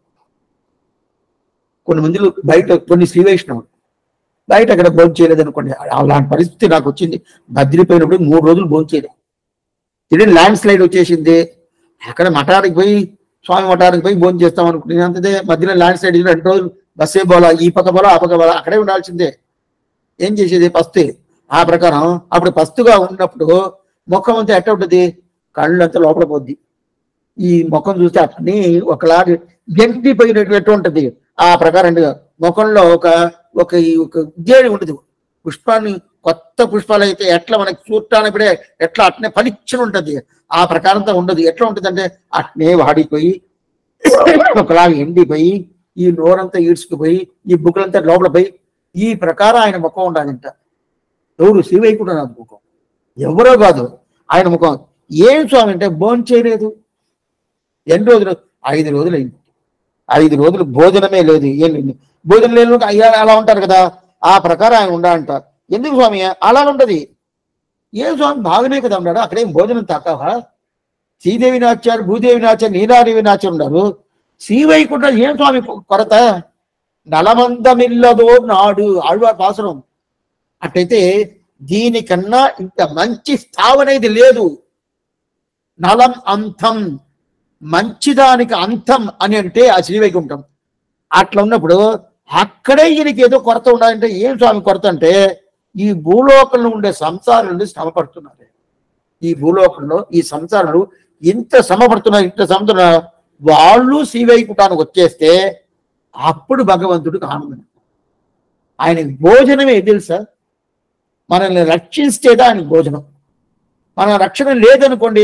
కొన్ని మందిలో బయట కొన్ని శ్రీ వైష్ణవులు బయట అక్కడ భోజనం చేయలేదు అనుకోండి అలాంటి పరిస్థితి నాకు వచ్చింది బద్రిపోయినప్పుడు మూడు రోజులు భోజనం చేయలేదు తిరిగి ల్యాండ్ స్లైడ్ వచ్చేసింది అక్కడ మఠానికి పోయి స్వామి మఠానికి పోయి భోజనం చేస్తాం అనుకుంటున్నాను మధ్యలో ల్యాండ్ స్లైడ్ రెండు రోజులు బస్సే పోలా ఈ పక్క పోలా ఆ పక్క పోలా అక్కడే ఉండాల్సిందే ఏం చేసేది పస్తే ఆ ప్రకారం అప్పుడు పస్తుగా ఉన్నప్పుడు ముఖం అంతా ఎట్ట ఉంటుంది కళ్ళు అంతా లోపల పోద్ది ఈ ముఖం చూస్తే అట్ని ఒకలాగా గెంటిపోయినట్టు ఉంటుంది ఆ ప్రకారంగా ముఖంలో ఒక ఒక ఈ ఒక ఉద్యోగి ఉంటుంది పుష్పాన్ని కొత్త పుష్పాలు అయితే ఎట్లా మనకి చూడటానిప్పుడే ఎట్లా అట్నే పలిచ్చని ఉంటుంది ఆ ప్రకారంతో ఉండదు ఎట్లా ఉంటుంది అంటే అట్నే వాడిపోయి ఒకలాగా ఎండిపోయి ఈ నోరంతా ఈడ్చుకుపోయి ఈ బుక్కులంతా లోపల పోయి ఈ ప్రకారం ఆయన ముఖం ఉండాలంట ఎవరు శ్రీవైకుంఠనాథ్ ముఖం ఎవరో కాదు ఆయన ముఖం ఏం స్వామి అంటే భోజనం చేయలేదు ఎన్ని రోజులు ఐదు రోజులు అయింది ఐదు రోజులు భోజనమే లేదు ఏం లేదు భోజనం లేని వాళ్ళకి అయ్యా అలా ఉంటారు కదా ఆ ప్రకారం ఆయన ఉండాలంట ఎందుకు స్వామి అలా ఉంటది ఏం స్వామి బాగానే కదా ఉన్నాడు అక్కడేం భోజనం తక్కువ శ్రీదేవి నాచారు భూదేవి నాచారు నీలాదేవి నాచారు ఉన్నారు శ్రీవైకుంఠం ఏం స్వామి కొరత నలమందమిల్లదో నాడు ఆళ్వార్ పాసరం అట్టయితే దీనికన్నా ఇంత మంచి స్థావనేది లేదు నలం అంతం మంచిదానికి అంతం అని అంటే ఆ శ్రీవైకుంఠం అట్లా ఉన్నప్పుడు అక్కడే ఈయనకి ఏదో కొరత ఉండాలంటే ఏం స్వామి కొరత అంటే ఈ భూలోకంలో ఉండే సంసారాలు శ్రమ పడుతున్నారు ఈ భూలోకంలో ఈ సంసారాలు ఇంత శ్రమ పడుతున్నారు ఇంత శ్రమ వాళ్ళు శ్రీవైకుంఠానికి వచ్చేస్తే అప్పుడు భగవంతుడికి ఆనందం ఆయనకి భోజనమే తెలుసా మనల్ని రక్షిస్తేదా ఆయనకి భోజనం మన రక్షణ లేదనుకోండి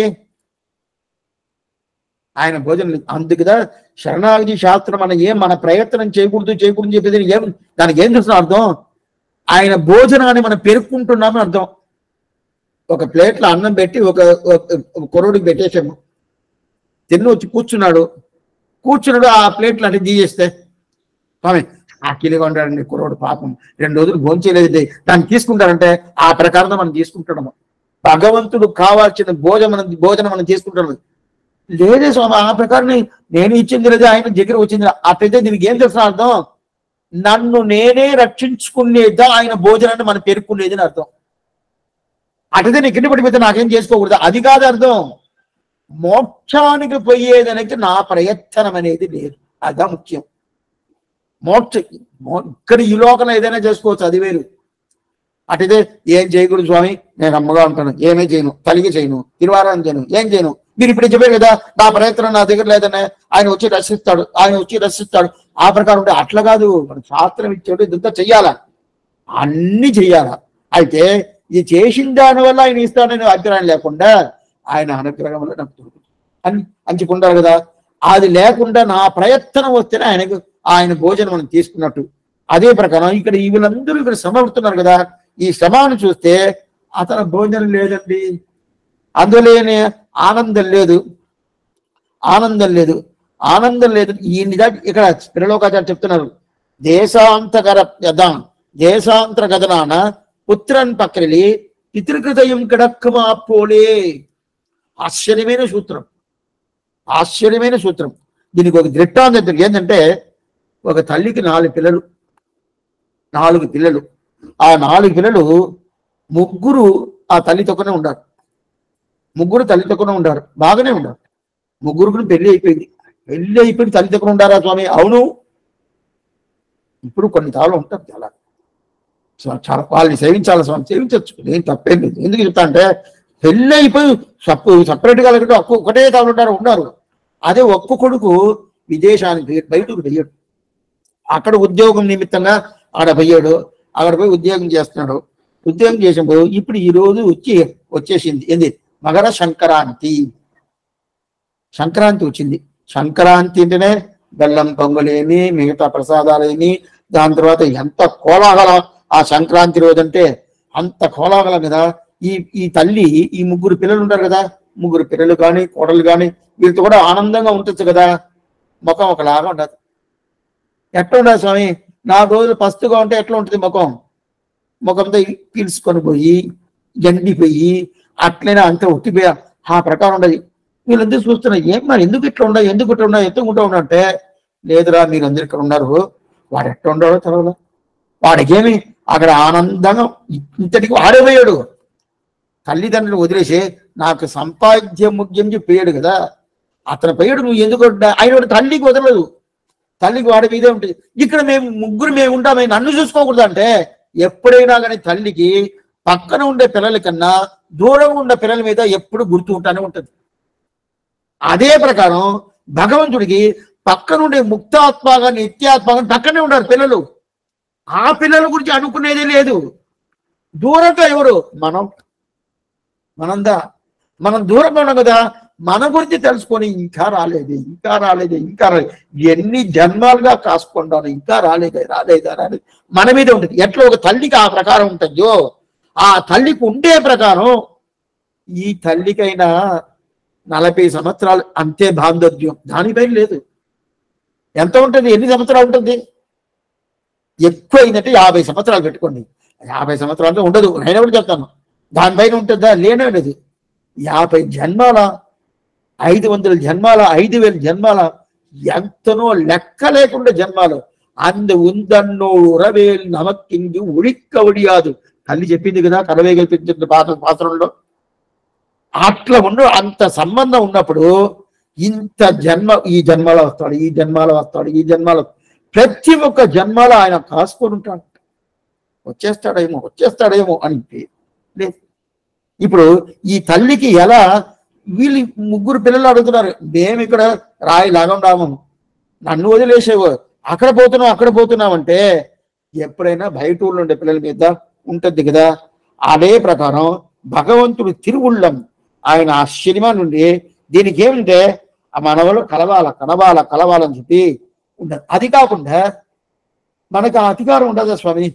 ఆయన భోజనం లేదు. అందుకుదా శరణాగతి శాస్త్రం మన ఏం మన ప్రయత్నం చేయకూడదు చేయకూడదు అని చెప్పేది ఏం దానికి ఏం చూస్తున్నా అర్థం ఆయన భోజనాన్ని మనం పెరుక్కుంటున్నామని అర్థం ఒక ప్లేట్లో అన్నం పెట్టి ఒక ఒక- ఒక కుర్రోడికి పెట్టేసాము తిన్న వచ్చి కూర్చున్నాడు కూర్చున్నాడు ఆ ప్లేట్లు అంటే తీసేస్తే స్వామి ఆకిలిగా ఉంటాడండి కుర్రోడు పాపం రెండు రోజులు భోంచేయలేదు దాన్ని తీసుకుంటారంటే ఆ ప్రకారంగా మనం తీసుకుంటున్నాము భగవంతుడు కావాల్సిన భోజనం భోజనం మనం తీసుకుంటున్నాము లేదే స్వామి ఆ ప్రకారం నేను ఇచ్చింది లేదా ఆయన దగ్గర వచ్చింది అట్లయితే దీనికి ఏం తెలుసు అర్థం నన్ను నేనే రక్షించుకునేదా ఆయన భోజనాన్ని మనం పేర్కొనేది అని అర్థం అటైతే నేను కింద పడిపోతే నాకేం చేసుకోకూడదు అది కాదు అర్థం మోక్షానికి పోయేదనికి నా ప్రయత్నం అనేది లేదు అదా ముఖ్యం మోక్ష మో- ఇక్కడ ఈ లోకంలో ఏదైనా చేసుకోవచ్చు అది వేరు అటుదే ఏం చేయకూడదు స్వామి నేను అమ్మగా ఉంటాను ఏమీ చేయను కలిగి చేయను తిరువారం చేయను ఏం చేయను మీరు ఇప్పుడు చెప్పారు కదా నా ప్రయత్నం నా దగ్గర లేదనే ఆయన వచ్చి రక్షిస్తాడు ఆయన వచ్చి రక్షిస్తాడు ఆ ప్రకారం ఉంటే అట్లా కాదు మన శాస్త్రం ఇచ్చాడు ఇదంతా చెయ్యాలా అన్ని చెయ్యాలా అయితే ఇది చేసిన దాని వల్ల ఆయన ఇస్తాడనే అభిప్రాయం లేకుండా ఆయన అనుగ్రహం వల్ల నాకు దొరుకుతుంది అని అంచుకుంటారు కదా అది లేకుండా నా ప్రయత్నం వస్తేనే ఆయనకు ఆయన భోజనం మనం తీసుకున్నట్టు అదే ప్రకారం ఇక్కడ ఈ వీళ్ళందరూ ఇక్కడ శ్రమ పడుతున్నారు కదా ఈ శ్రమను చూస్తే అతను భోజనం లేదండి అందులోనే ఆనందం లేదు ఆనందం లేదు ఆనందం లేదు ఈ నిజా ఇక్కడ త్రిలోకాచార్య చెప్తున్నారు దేశాంతకర యదాం దేశాంతర గదనాన పుత్రన్ పక్కలి పితృకృతయం కిడక్కుమా పోలే ఆశ్చర్యమైన సూత్రం ఆశ్చర్యమైన సూత్రం దీనికి ఒక దృష్టాంతం ఏంటంటే ఒక తల్లికి నాలుగు పిల్లలు నాలుగు పిల్లలు ఆ నాలుగు పిల్లలు ముగ్గురు ఆ తల్లితోనే ఉండారు ముగ్గురు తల్లితోనే ఉండారు బాగానే ఉండారు ముగ్గురు పెళ్లి అయిపోయింది పెళ్లి అయిపోయింది తల్లితోనే ఉండారా స్వామి అవును ఇప్పుడు కొన్ని తాళ్ళు ఉంటారు చాలా సో చాలా వాళ్ళని సేవించాలి స్వామి సేవించవచ్చు ఏం తప్పేం లేదు ఎందుకు చెప్తా అంటే పెళ్ళి అయిపోయి సప్ సపరేట్గా లేకుంటే ఒక్క ఒకటే తాను ఉంటారు ఉన్నారు అదే ఒక్క కొడుకు విదేశానికి బయటకు వెయ్యడు అక్కడ ఉద్యోగం నిమిత్తంగా ఆడ పోయాడు అక్కడ పోయి ఉద్యోగం చేస్తున్నాడు ఉద్యోగం చేసినప్పుడు ఇప్పుడు ఈ రోజు వచ్చి వచ్చేసింది ఏంది మకర సంక్రాంతి సంక్రాంతి వచ్చింది సంక్రాంతి అంటేనే బెల్లం పొంగులేమి మిగతా ప్రసాదాలేమి దాని తర్వాత ఎంత కోలాహలం ఆ సంక్రాంతి రోజు అంటే అంత కోలాహలం కదా ఈ ఈ తల్లి ఈ ముగ్గురు పిల్లలు ఉంటారు కదా ముగ్గురు పిల్లలు కానీ కోడలు కానీ వీళ్ళతో కూడా ఆనందంగా ఉండొచ్చు కదా ముఖం ఒకలాగా ఉండదు ఎట్లా ఉండదు స్వామి నాలుగు రోజులు పస్తుగా ఉంటే ఎట్లా ఉంటుంది ముఖం ముఖంతో పీల్చుకొని పోయి ఎండిపోయి అట్లనే అంత ఉట్టిపోయా ఆ ప్రకారం ఉండదు వీళ్ళందరూ చూస్తున్నారు ఏం మరి ఎందుకు ఇట్లా ఉండవు ఎందుకు ఇట్లా ఉండవు ఎందుకు ఉంటా ఉన్నట్టే లేదురా మీరు అందరు ఇక్కడ ఉన్నారు వాడు ఎట్లా ఉండడో తెలవదు వాడికేమి అక్కడ ఆనందంగా ఇంతటికి వాడేపోయాడు తల్లిదండ్రులు వదిలేసి నాకు సంపాద్యం ముఖ్యం చెప్పి పోయాడు కదా అతను పోయాడు నువ్వు ఎందుకు ఉంటా- ఆయన వాడు తల్లికి వదలదు తల్లికి వాడి మీదే ఉంటుంది ఇక్కడ మేము ముగ్గురు మేము ఉంటామే నన్ను చూసుకోకూడదు అంటే ఎప్పుడైనా కానీ తల్లికి పక్కన ఉండే పిల్లల కన్నా దూరంగా ఉండే పిల్లల మీద ఎప్పుడు గుర్తు ఉంటానే ఉంటుంది అదే ప్రకారం భగవంతుడికి పక్కన ఉండే ముక్తాత్మగా నిత్యాత్మగా పక్కనే ఉన్నారు పిల్లలు ఆ పిల్లల గురించి అనుకునేదే లేదు దూరంగా ఎవరు మనం మనందా మనం దూరంగా ఉన్నాం కదా మన గురించి తెలుసుకొని ఇంకా రాలేదు ఇంకా రాలేదు ఇంకా రాలేదు ఎన్ని జన్మాలుగా కాసుకుంటాను ఇంకా రాలేదే రాలేదా రాలేదు మన మీద ఉంటుంది ఎట్లా ఒక తల్లికి ఆ ప్రకారం ఉంటుందో ఆ తల్లికి ఉండే ప్రకారం ఈ తల్లికైనా నలభై సంవత్సరాలు అంతే బాంధవ్యం దానిపైన లేదు ఎంత ఉంటుంది ఎన్ని సంవత్సరాలు ఉంటుంది ఎక్కువ అయిందంటే యాభై సంవత్సరాలు పెట్టుకోండి యాభై సంవత్సరాలు ఉండదు నేను కూడా చెప్తాను దానిపైన ఉంటుందా లేనే లేదు యాభై జన్మాల ఐదు వందల జన్మాల ఐదు వేల జన్మాల ఎంతనో లెక్క లేకుండా జన్మాలు అందు ఉందన్నో ఉరవేలు నమక్కింది ఉడిక్క ఒడియాదు తల్లి చెప్పింది కదా కరవే కల్పించిన పాత్ర పాత్రలో అట్లా ఉండు అంత సంబంధం ఉన్నప్పుడు ఇంత జన్మ ఈ జన్మలో వస్తాడు ఈ జన్మలో వస్తాడు ఈ జన్మలో ప్రతి ఒక్క జన్మలో ఆయన కాసుకొని ఉంటాడు వచ్చేస్తాడేమో వచ్చేస్తాడేమో అని లేదు ఇప్పుడు ఈ తల్లికి ఎలా వీళ్ళు ముగ్గురు పిల్లలు అడుగుతున్నారు మేము ఇక్కడ రాయి లాగం రాము నన్ను వదిలేసేవో అక్కడ పోతున్నాం అక్కడ పోతున్నాం అంటే ఎప్పుడైనా బయట ఊళ్ళో ఉండే పిల్లల మీద ఉంటుంది కదా అదే ప్రకారం భగవంతుడు తిరుగుళ్ళం ఆయన ఆ సినిమా నుండి దీనికి ఏమిటంటే ఆ మనవలు కలవాల కలవాల కలవాలని చెప్పి ఉండదు అది కాకుండా మనకు ఆ అధికారం ఉండదా స్వామి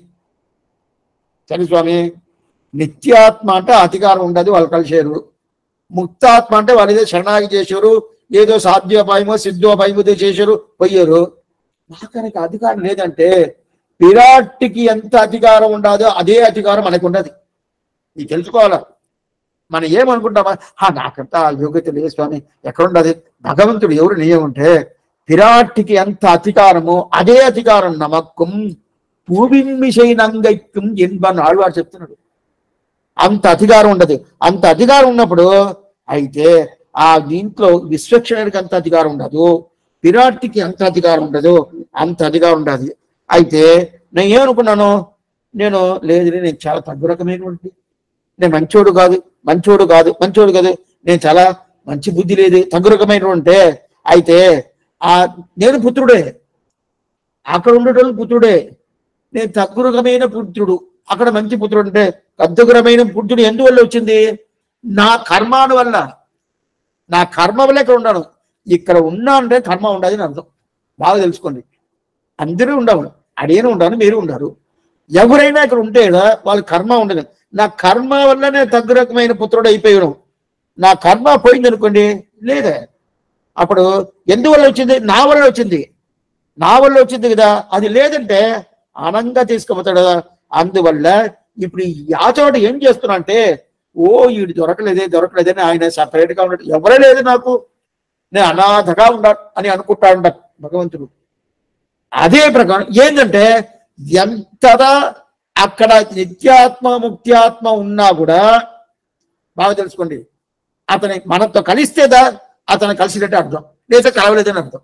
సరే స్వామి నిత్యాత్మ అంటే అధికారం ఉండదు వాళ్ళు కలిసేరు ముక్తాత్మ అంటే వాళ్ళు ఏదో శరణాగి చేశారు ఏదో సాధ్యోపాయమో సిద్ధోపాయమో చేశారు పోయారు మాకనికి అధికారం లేదంటే విరాట్కి ఎంత అధికారం ఉండదో అదే అధికారం మనకు ఉన్నది ఇది తెలుసుకోవాలా మనం ఏమనుకుంటామా "హా, నాకంత ఆ యోగ్యత లేదు స్వామి ఎక్కడుండదు భగవంతుడు ఎవరు నియమంటే విరాట్కి ఎంత అధికారమో అదే అధికారం నమక్కం పూవిమిషైనంగైక్యం ఎన్బన్ ఆళ్వాడు చెప్తున్నాడు అంత అధికారం ఉండదు అంత అధికారం ఉన్నప్పుడు అయితే ఆ దీంట్లో విశ్వక్షణుడికి అంత అధికారం ఉండదు విరాట్కి అంత అధికారం ఉండదు అంత అధికారం ఉండదు అయితే నేను ఏమనుకున్నాను నేను లేదు నేను చాలా తగ్గు రకమైనటువంటి నేను మంచోడు కాదు మంచోడు కాదు మంచోడు కాదు నేను చాలా మంచి బుద్ధి లేదు తగ్గు రకమైనటువంటి అయితే ఆ నేను పుత్రుడే అక్కడ ఉండేటోళ్ళు పుత్రుడే నేను తగ్గు రకమైన పుత్రుడు అక్కడ మంచి పుత్రుడు అంటే తగ్గురమైన పుత్రుడు ఎందువల్ల వచ్చింది నా కర్మాను వల్ల నా కర్మ వల్ల ఇక్కడ ఉన్నాను ఇక్కడ ఉన్నా అంటే కర్మ ఉండదు అని అర్థం బాగా తెలుసుకోండి అందరూ ఉండవు అడిగిన ఉండాలి మీరు ఉండారు ఎవరైనా ఇక్కడ ఉంటే కదా వాళ్ళ కర్మ ఉండదు నా కర్మ వల్లనే తగ్గు రకమైన పుత్రుడు అయిపోయాడు నా కర్మ పోయింది అనుకోండి లేదే అప్పుడు ఎందువల్ల వచ్చింది నా వల్ల వచ్చింది నా వల్ల వచ్చింది కదా అది లేదంటే అనంగా తీసుకుపోతాడు కదా అందువల్ల ఇప్పుడు ఈ ఆచోట ఏం చేస్తున్నా అంటే ఓ వీడు దొరకలేదే దొరకలేదని ఆయన separate గా ఉన్నాడు ఎవరే లేదు నాకు నేను అనాథగా ఉండా అని అనుకుంటా ఉంటా భగవంతుడు అదే ప్రకారం ఏంటంటే ఎంతగా అక్కడ నిత్యాత్మ ముక్త్యాత్మ ఉన్నా కూడా బాగా తెలుసుకోండి అతని మనతో కలిస్తేదా అతను కలిసినట్టే అర్థం లేదా కలవలేదని అర్థం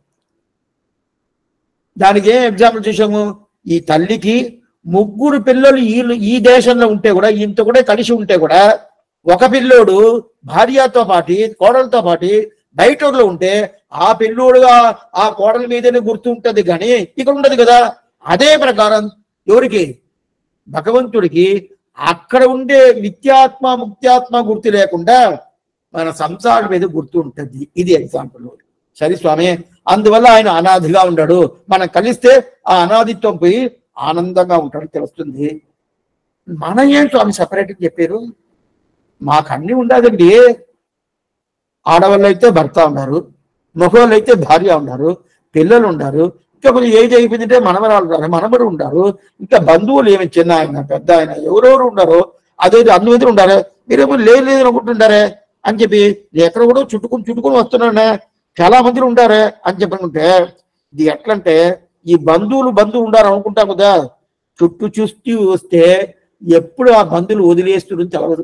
దానికి ఏం ఎగ్జాంపుల్ చూసాము ఈ తల్లికి ముగ్గురు పిల్లలు ఈ ఈ దేశంలో ఉంటే కూడా ఈయనతో కూడా కలిసి ఉంటే కూడా ఒక పిల్లోడు భార్యతో పాటి కోడలతో పాటి బయట ఊర్లో ఉంటే ఆ పిల్లోడుగా ఆ కోడల మీదనే గుర్తు ఉంటది కానీ ఇక్కడ ఉండదు కదా అదే ప్రకారం ఎవరికి భగవంతుడికి అక్కడ ఉండే నిత్యాత్మ ముక్త్యాత్మ గుర్తు లేకుండా మన సంసారం మీద గుర్తు ఉంటుంది ఇది ఎగ్జాంపుల్ సరే స్వామి అందువల్ల ఆయన అనాథిగా ఉన్నాడు మనం కలిస్తే ఆ అనాదిత్వం పోయి ఆనందంగా ఉంటాడు తెలుస్తుంది మన ఏం స్వామి సపరేట్ చెప్పారు మాకు అన్ని ఉండదండి ఆడవాళ్ళు అయితే భర్త ఉన్నారు మగవాళ్ళు అయితే భార్య ఉన్నారు పిల్లలు ఉన్నారు ఇంకా కొంచెం ఏజ్ అయిపోయిందంటే మనవరాలు ఉన్నారు మనవడు ఉన్నారు ఇంకా బంధువులు ఏమి చిన్న ఆయన పెద్ద ఆయన ఎవరెవరు ఉన్నారో అదే అందుమంది ఉండారే మీరేమో లేదు లేదు అనుకుంటుండారే అని చెప్పి నేను ఎక్కడ కూడా చుట్టుకుని చుట్టుకుని వస్తున్నానే చాలా మంది ఉండారే అని చెప్పనుకుంటే ఇది ఎట్లంటే ఈ బంధువులు బంధువులు ఉండారు అనుకుంటాం కదా చుట్టూ చూస్తూ వస్తే ఎప్పుడు ఆ బంధువులు వదిలేస్తున్నది తెలవదు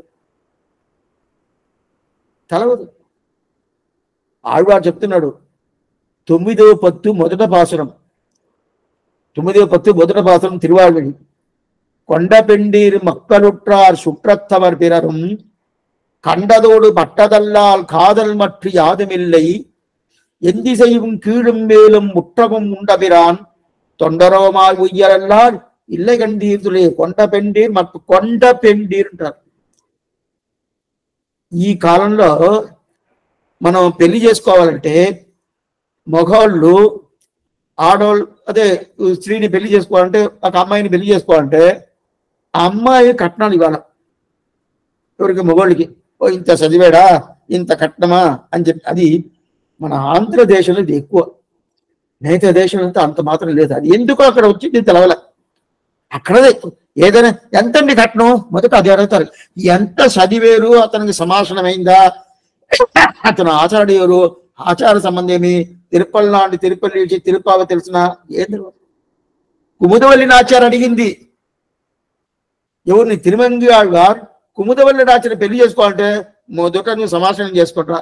తెలవదు ఆழ்వారు చెప్తున్నాడు తొమ్మిదవ పత్తు మొదట పాసనం తొమ్మిదవ పత్తు మొదట పాసనం తిరువాళ్ళి கொண்டபெண்டீர் மக்களுற்றார் சுற்றத்தவர் பிறரும் கண்டதோடு பட்டதல்லால் காதல் மற்ற யாதுமில்லை எந்திசையும் கீழும் மேலும் முற்றமும் உண்டபிரான் தொண்டரோமாய் உய்யரல்லார் இல்லை கண்டீர் துளே కొండ పెండీర్ ಮತ್ತು కొండ పెండీర్ అంటారు ఈ కాలంలో మనం పెళ్లి చేసుకోవాలంటే మగవాళ్ళు ఆడవాళ్ళు అదే స్త్రీని పెళ్లి చేసుకోవాలంటే ఒక అమ్మాయిని పెళ్లి చేసుకోవాలంటే ఆ అమ్మాయి కట్నాలు ఇవ్వాలి ఎవరికి మగవాళ్ళకి ఓ ఇంత చదివాడా ఇంత కట్నమా అని చెప్పి అది మన ఆంధ్రదేశంలో ఇది ఎక్కువ మిగతా దేశంలో అంతా అంత మాత్రం లేదు అది ఎందుకో అక్కడ వచ్చింది తెలవలే అక్కడదే ఏదైనా ఎంతండి కట్నం మొదట అది అడుగుతారు ఎంత చదివేరు అతనికి సమాసనమైందా అతను ఆచార్యుడు ఆచార సంబంధేమి తిరుపతి లాంటి తిరుపతి నుంచి తిరుపావ తెలిసిన ఏం తెలియదు కుముదవల్లి నాచారు అడిగింది ఎవరిని తిరుమంగి ఆళ్వార్ కుముదవల్లి నాచని పెళ్లి చేసుకోవాలంటే మొదట నువ్వు సమాసనం చేసుకుంటా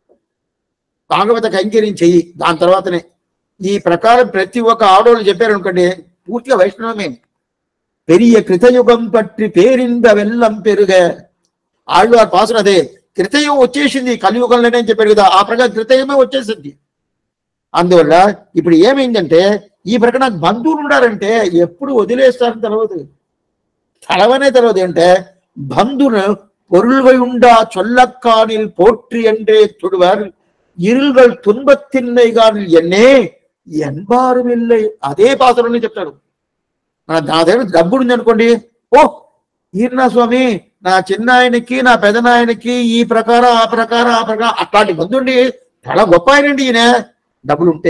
భాగవత కైంకర్యం చెయ్యి దాని తర్వాతనే ఈ ప్రకారం ప్రతి ఒక్క ఆడవాళ్ళు చెప్పారు అనుకోండి పూర్తిగా వైష్ణవమే పెరియ కృతయుగం పట్టి పేరింద వెల్లం పెరుగ ఆళ్వార్ పాసన అదే కృతయుగం వచ్చేసింది కలియుగంలోనే అని చెప్పారు కదా ఆ ప్రకారం కృతయుగమే వచ్చేసింది అందువల్ల ఇప్పుడు ఏమైందంటే ఈ ప్రకారం బంధువులు ఉన్నారంటే ఎప్పుడు వదిలేస్తారని తెలియదు తెలవనే తెలియదు అంటే బంధును பொருள்கள் உண்டா சொல்லக்கானில் போற்றி என்றே தொடுவர் இருள்கள் துன்பத்தின்னை காணில் ఎన్నే ఎన్బారం இல்லை అదే పాత్రలోనే చెప్తాడు మన నా దగ్గర డబ్బు ఉంది అనుకోండి ఓ ఈర్నా స్వామి నా చిన్న ఆయనకి నా పెదనాయనకి ఈ ప్రకారం ఆ ప్రకారం ఆ ప్రకారం అట్లాంటి బంధుండి చాలా గొప్ప ఆయనండి ఈయన డబ్బులు ఉంటే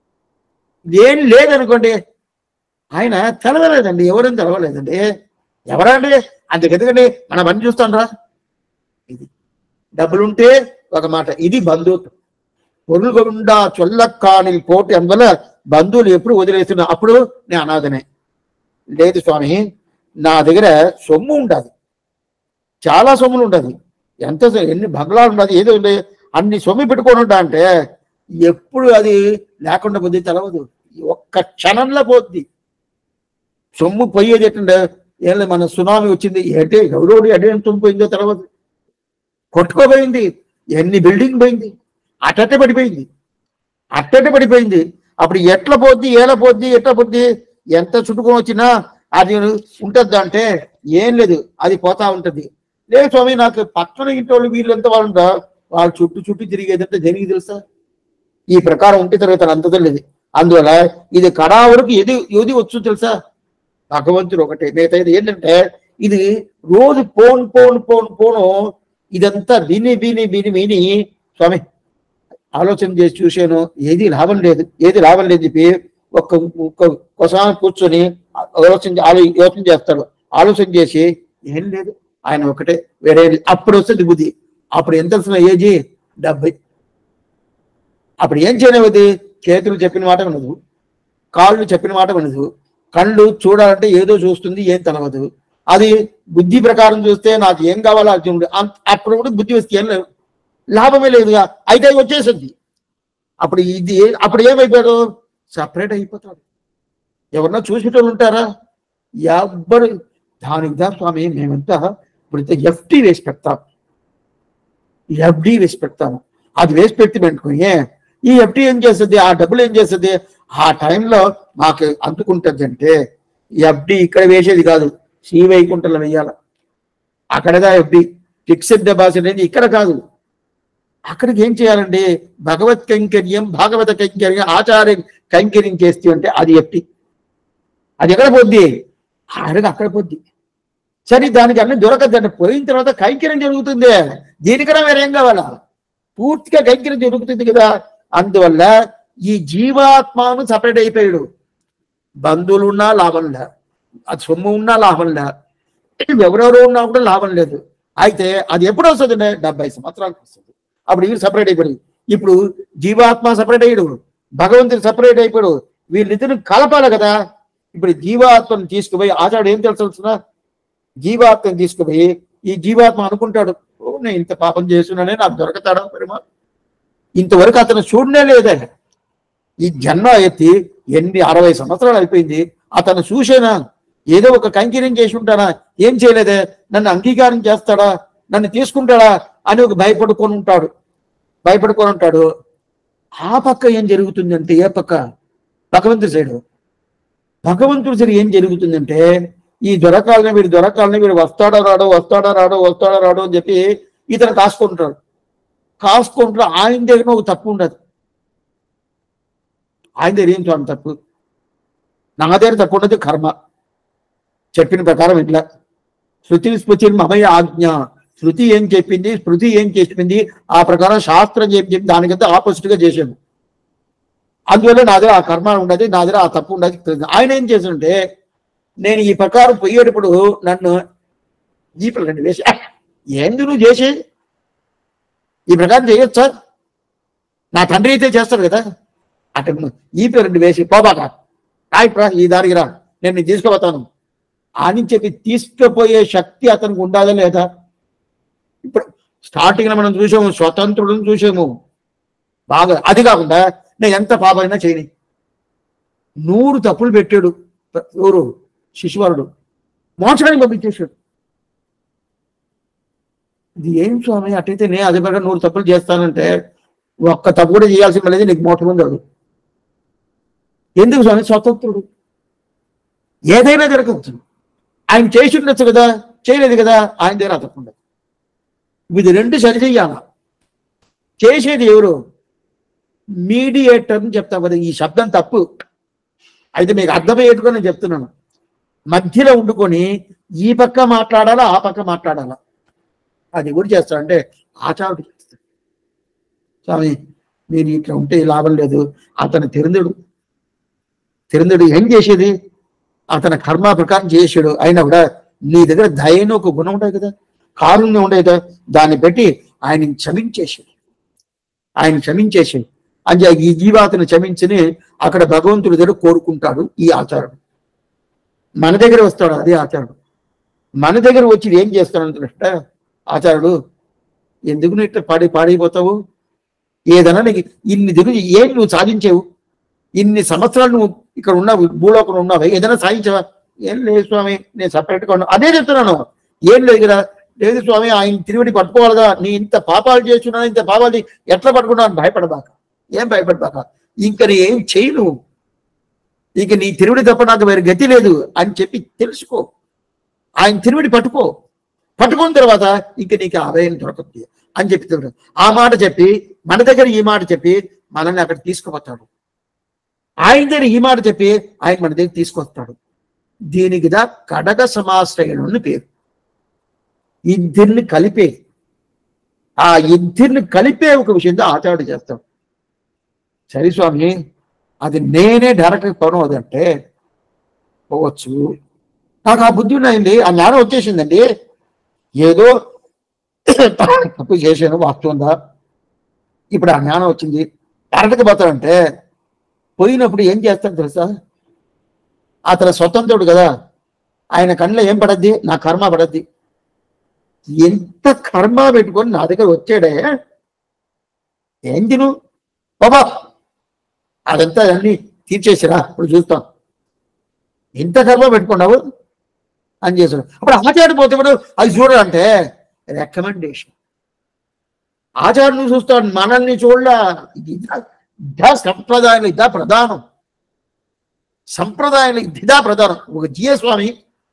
ఏం లేదనుకోండి ఆయన తెలవలేదండి ఎవరైనా తెలవలేదండి ఎవరండి అందుకెందుకండి మన పని చూస్తాండ్రా ఇది డబ్బులుంటే ఒక మాట ఇది బంధుత్వం పొరుగుండా చొల్లక్కాని పోటీ అందువల్ల బంధువులు ఎప్పుడు వదిలేస్తున్నా అప్పుడు నేను అనాథనే లేదు స్వామి నా దగ్గర సొమ్ము ఉండదు చాలా సొమ్ములు ఉండదు ఎంత సొ- ఎన్ని బంగ్లాలు ఉండదు ఏదో ఉండే అన్ని సొమ్ము పెట్టుకొని ఉంటా అంటే ఎప్పుడు అది లేకుండా పోద్ది తెలవదు ఒక్క క్షణంలో పోద్ది సొమ్ము పోయేది ఏంటంటే ఏం లేదు మన సునామీ వచ్చింది ఏంటి ఎవరోడు ఎడేం సొమ్ము పోయిందో తెలవదు కొట్టుకోపోయింది ఎన్ని బిల్డింగ్ పోయింది అట్టట్టే పడిపోయింది అట్టట్టే పడిపోయింది అప్పుడు ఎట్లా పోద్ది ఏల పోద్ది ఎట్లా పోద్ది ఎంత చుట్టుకొని వచ్చినా అది ఉంటుంది అంటే ఏం లేదు అది పోతా ఉంటది లేదు స్వామి నాకు పక్కన ఇంటి వాళ్ళు వీళ్ళు ఎంత వాళ్ళు ఉంటా వాళ్ళు చుట్టూ చుట్టూ తిరిగేదంటే దేనికి తెలుసా ఈ ప్రకారం ఉంటే తర్వాత అంత తెలియదు అందువల్ల ఇది కడా వరకు ఎది ఏది వచ్చు తెలుసా భగవంతుడు ఒకటే మిగతా ఇది ఏంటంటే ఇది రోజు పోన్ పోన్ పోన్ పోను ఇదంతా విని విని విని విని స్వామి ఆలోచన చేసి చూశాను ఏది లాభం లేదు ఏది లాభం లేదు చెప్పి ఒక్క ఒక్క ఒకసారి కూర్చొని ఆలోచన ఆలో యోచన చేస్తాడు ఆలోచన చేసి ఏం లేదు ఆయన ఒకటే వేరే లేదు. అప్పుడు వస్తుంది బుద్ధి అప్పుడు ఎంత వస్తున్న ఏజీ డెబ్బై అప్పుడు ఏం చేయనివది చేతులు చెప్పిన మాట వినదు కాళ్ళు చెప్పిన మాట వినదు కళ్ళు చూడాలంటే ఏదో చూస్తుంది ఏం తెలవదు అది బుద్ధి ప్రకారం చూస్తే నాకు ఏం కావాలో అది చూడు. అంత- అప్పుడు కూడా బుద్ధి వస్తే ఏం లేదు లాభమే లేదుగా అయితే వచ్చేసింది అప్పుడు ఇది అప్పుడు ఏమైపోయాడు సపరేట్ అయిపోతాడు ఎవరన్నా చూసేటోళ్ళు ఉంటారా ఎవ్వరు దానికి దా స్వామి మేమంతా ఇప్పుడు ఎఫ్టీ వేసి పెడతాం ఎఫ్డి వేసి పెడతాము అది వేసి పెట్టి పెట్టుకుని ఈ ఎఫ్డి ఏం చేస్తుంది ఆ డబ్బులు ఏం చేస్తుంది ఆ టైంలో మాకు అందుకుంటుంది అంటే ఎఫ్డి ఇక్కడ వేసేది కాదు శ్రీ వైకుంఠంలో వేయాల అక్కడదా ఎఫ్డి ఫిక్స్డ్ డిపాజిట్ అనేది ఇక్కడ కాదు అక్కడికి ఏం చేయాలండి భగవత్ కైంకర్యం భాగవత కైంకర్యం ఆచార్య కైంకర్యం చేస్తే అంటే అది ఎఫ్డి అది ఎక్కడ పోద్ది అడగ అక్కడ పోద్ది సరే దానికి అన్ని దొరకదండి పోయిన తర్వాత కైంకర్యం జరుగుతుంది దీనికన్నా వేరేం కావాలా పూర్తిగా కైంకర్యం జరుగుతుంది కదా అందువల్ల ఈ జీవాత్మను సపరేట్ అయిపోయాడు బంధువులు ఉన్నా లాభం లే అది సొమ్ము ఉన్నా లాభం లే ఎవరెవరు ఉన్నా కూడా లాభం లేదు అయితే అది ఎప్పుడు వస్తుంది డెబ్బై సంవత్సరాలకు వస్తుంది అప్పుడు వీళ్ళు సపరేట్ అయిపోయాడు ఇప్పుడు జీవాత్మ సపరేట్ అయ్యాడు భగవంతుడు సపరేట్ అయిపోయాడు వీళ్ళిద్దరు కలపాలి కదా ఇప్పుడు జీవాత్మను తీసుకుపోయి ఆచాడు ఏం తెలుసు జీవాత్మను తీసుకుపోయి ఈ జీవాత్మ అనుకుంటాడు ఓ నేను ఇంత పాపం చేస్తున్నానే నాకు దొరకతాడా పరిమా ఇంతవరకు అతను చూడనే లేదే ఈ జన్మ ఎత్తి ఎన్ని అరవై సంవత్సరాలు అయిపోయింది అతను చూసేనా ఏదో ఒక కంకిర్యం చేసి ఉంటానా ఏం చేయలేదే నన్ను అంగీకారం చేస్తాడా నన్ను తీసుకుంటాడా అని ఒక భయపడుకొని ఉంటాడు భయపడుకొని ఉంటాడు ఆ పక్క ఏం జరుగుతుందంటే ఏ పక్క భగవంతుడి సైడు భగవంతుడి సైడ్ ఏం జరుగుతుందంటే ఈ దొరకాలని వీడు దొరకాలని వీడు వస్తాడో రాడో వస్తాడో రాడో వస్తాడో రాడో అని చెప్పి ఇతను కాసుకుంటాడు కాసుకుంటూ ఆయన దగ్గర ఒక తప్పు ఉండదు ఆయన దగ్గర ఏం చూడండి తప్పు నా దగ్గర తప్పు ఉండదు కర్మ చెప్పిన ప్రకారం ఇట్లా శృతి స్మృతి మమయ ఆజ్ఞ శృతి ఏం చెప్పింది స్మృతి ఏం చెప్పింది ఆ ప్రకారం శాస్త్రం ఏం చెప్పింది దానికంతా ఆపోజిట్ గా చేశాను అందువల్ల నా దగ్గర ఆ కర్మ ఉండదు నా దగ్గర ఆ తప్పు ఉండదు ఆయన ఏం చేస్తుంటే నేను ఈ ప్రకారం పోయేటప్పుడు నన్ను ఈ ప్రకారం వేసి "ఆ, ఏంది నువ్వు చేసి ఈ ప్రకారం చేయొచ్చా నా తండ్రి అయితే చేస్తాడు కదా అటు ఈ రెండు వేసి పోబాక రాయిట్రా ఈ దారికి రా నేను నిన్ను తీసుకుపోతాను అని చెప్పి తీసుకుపోయే శక్తి అతనికి ఉండాలా లేదా ఇప్పుడు స్టార్టింగ్ లో మనం చూసాము స్వతంత్రులను చూసాము బాగా అది కాకుండా నేను ఎంత పాపమైనా చేయని నూరు తప్పులు పెట్టాడు ఎవరు శిశువారుడు మోక్షానికి పంపించేశాడు ఇది ఏం స్వామి అటైతే నేను అదే ప్రకారం నూరు తప్పులు చేస్తానంటే ఒక్క తప్పు కూడా చేయాల్సి లేదు నీకు మోక్షం ఉండదు ఎందుకు స్వామి స్వతంత్రుడు ఏదైనా జరగవచ్చు ఆయన చేసి ఉండొచ్చు కదా చేయలేదు కదా ఆయన దగ్గర ఆ తప్పు ఉండదు ఇది రెండు సరి చెయ్యాల చేసేది ఎవరు మీడియేటర్ అని చెప్తా కదా ఈ శబ్దం తప్పు అయితే మీకు అర్థమయ్యేట్టుగా నేను చెప్తున్నాను మధ్యలో ఉండుకొని ఈ పక్క మాట్లాడాలా ఆ పక్క మాట్లాడాలా అది ఎవరు చేస్తాడంటే ఆచారుడు చేస్తాడు స్వామి మీరు ఇట్లా ఉంటే లాభం లేదు అతను తిరుందుడు తిరుందుడు ఏం చేసేది అతని కర్మ ప్రకారం చేసాడు అయినా కూడా నీ దగ్గర దయను ఒక గుణం ఉండదు కదా కారుణ్యం ఉండేది కదా దాన్ని పెట్టి ఆయన క్షమించేసాడు ఆయన క్షమించేసాడు అంటే ఈ జీవాతను క్షమించని అక్కడ భగవంతుడి దగ్గర కోరుకుంటాడు ఈ ఆచారం మన దగ్గర వస్తాడు అదే ఆచారుడు మన దగ్గర వచ్చి ఏం చేస్తాడు అంటే ఆచారుడు ఎందుకు నువ్వు ఇట్లా పాడి పాడైపోతావు ఏదైనా నీకు ఇన్ని దిగు ఏం నువ్వు సాధించావు ఇన్ని సంవత్సరాలు నువ్వు ఇక్కడ ఉన్నావు భూలోకంలో ఉన్నావు ఏదైనా సాధించావా ఏం లేదు స్వామి నేను సపరేట్గా ఉన్నా అదే చెప్తున్నాను ఏం లేదు కదా లేదు స్వామి ఆయన తిరిగి పట్టుకోవాలిగా నీ ఇంత పాపాలు చేస్తున్నాను ఇంత పాపాలు చే- ఎట్లా పట్టుకున్నాను భయపడబాక ఏం భయపడబాక ఇంక నీ ఏం చేయను ఇక నీ తిరువిడి తప్ప నాకు వేరే గతి లేదు అని చెప్పి తెలుసుకో ఆయన తిరువిడి పట్టుకో పట్టుకున్న తర్వాత ఇంక నీకు ఆదాయం దొరకదు అని చెప్పి తెలుసు. ఆ మాట చెప్పి మన దగ్గర ఈ మాట చెప్పి మనల్ని అక్కడ తీసుకుపోతాడు ఆయన దగ్గర ఈ మాట చెప్పి ఆయన మన దగ్గర తీసుకొస్తాడు దీనికి దా కడగ సమాశ్రయణం అని పేరు ఇద్దరిని కలిపే ఆ ఇద్దరిని కలిపే ఒక విషయంతో ఆచార్యుడు చేస్తాడు సరే స్వామి అది నేనే డైరెక్ట్ కొనవద్దు అంటే పోవచ్చు నాకు ఆ బుద్ధి ఉన్నాయండి ఆ జ్ఞానం వచ్చేసిందండి ఏదో తప్పు చేశాను వాస్తవంగా ఇప్పుడు ఆ జ్ఞానం వచ్చింది డైరెక్ట్గా పోతాడంటే పోయినప్పుడు ఏం చేస్తాడు తెలుసా అతను స్వతంత్రుడు కదా ఆయన కళ్ళలో ఏం పడద్ది నా కర్మ పడద్ది ఎంత కర్మ పెట్టుకొని నా దగ్గర వచ్చాడే ఏం తిను బాబా అదంతా అన్ని తీర్చేసిరా ఇప్పుడు చూస్తాం ఎంత కర్మ పెట్టుకున్నావు అని చేశాడు అప్పుడు ఆచార్య పోతే ఇప్పుడు అది చూడాలంటే రికమెండేషన్ ఆచార్యుని చూస్తాడు మనల్ని చూడలా ఇది ఇదా- ఇదా సంప్రదాయం ఇదా ప్రధానం సంప్రదాయం ఇదా ప్రధానం ఒక జిఎస్ స్వామి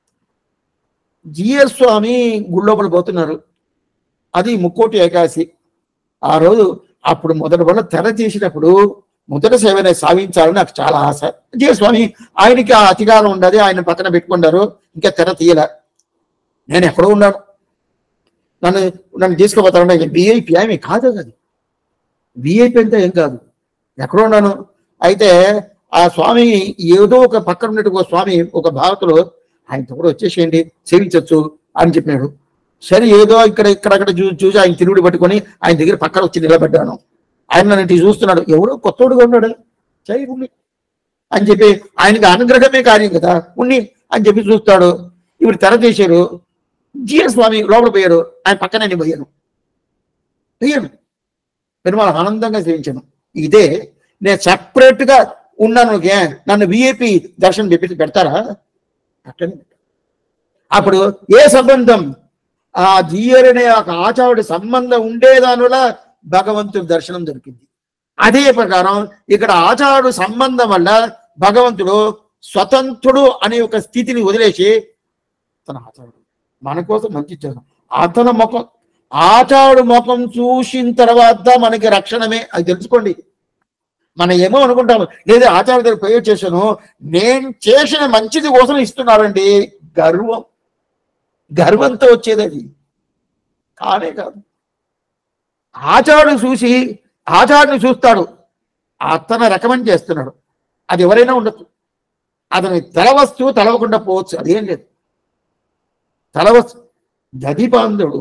జిఎస్ స్వామి గుళ్ళోపల పోతున్నారు అది ముక్కోటి ఏకాదశి ఆ రోజు అప్పుడు మొదటి వల్ల తెర తీసినప్పుడు మొదటి సేవనే సాధించాలని నాకు చాలా ఆశ జిఎస్ స్వామి ఆయనకి ఆ అధికారం ఉండదు ఆయన పక్కన పెట్టుకున్నారు ఇంకా తెర తీయలే నేను ఎక్కడో ఉన్నాను నన్ను నన్ను తీసుకుపోతానంటే విఐపి ఆమె కాదు అది విఐపి అంటే ఏం కాదు ఎక్కడో ఉన్నాను అయితే ఆ స్వామి ఏదో ఒక పక్కన ఉన్నట్టు ఒక స్వామి ఒక భారతలో ఆయనతో కూడా వచ్చేసేయండి సేవించవచ్చు అని చెప్పినాడు సరే ఏదో ఇక్కడ ఇక్కడక్కడ చూ చూసి ఆయన తిరుగుడు పట్టుకొని ఆయన దగ్గర పక్కన వచ్చి నిలబడ్డాను ఆయన నన్ను ఇటు చూస్తున్నాడు ఎవడో కొత్తోడుగా ఉన్నాడు సరే ఉన్ని అని చెప్పి ఆయనకి అనుగ్రహమే కార్యం కదా ఉన్ని అని చెప్పి చూస్తాడు ఇప్పుడు తెర తీశారు జిఎస్ స్వామి లోపల పోయారు ఆయన పక్కన నేను పోయాను పోయాను పెరుమాళ ఆనందంగా సేవించాను ఇదే నేను separate గా ఉన్నాను ఓకే నన్ను విఐపి దర్శనం చెప్పి పెడతారా అట్టనే అప్పుడు ఏ సంబంధం ఆ జియర్ అనే ఒక ఆచారుడి సంబంధం ఉండేదాని వల్ల భగవంతుడి దర్శనం దొరికింది అదే ప్రకారం ఇక్కడ ఆచారుడు సంబంధం వల్ల భగవంతుడు స్వతంత్రుడు అనే ఒక స్థితిని వదిలేసి తన ఆచారుడు మన కోసం మంచి చేస్తాం అతని ముఖం ఆచారుడు ముఖం చూసిన తర్వాత మనకి రక్షణమే అది తెలుసుకోండి మనం ఏమో అనుకుంటాము లేదా ఆచార్య దగ్గర పోయి చేశాను నేను చేసిన మంచిది కోసం ఇస్తున్నారండి గర్వం గర్వంతో వచ్చేది అది కానే కాదు ఆచార్యుడు చూసి ఆచార్యుని చూస్తాడు అతను రికమెండ్ చేస్తున్నాడు అది ఎవరైనా ఉండొచ్చు అతని తెలవస్తూ తెలవకుండా పోవచ్చు అదేం లేదు తెలవచ్చు దధిపాంధుడు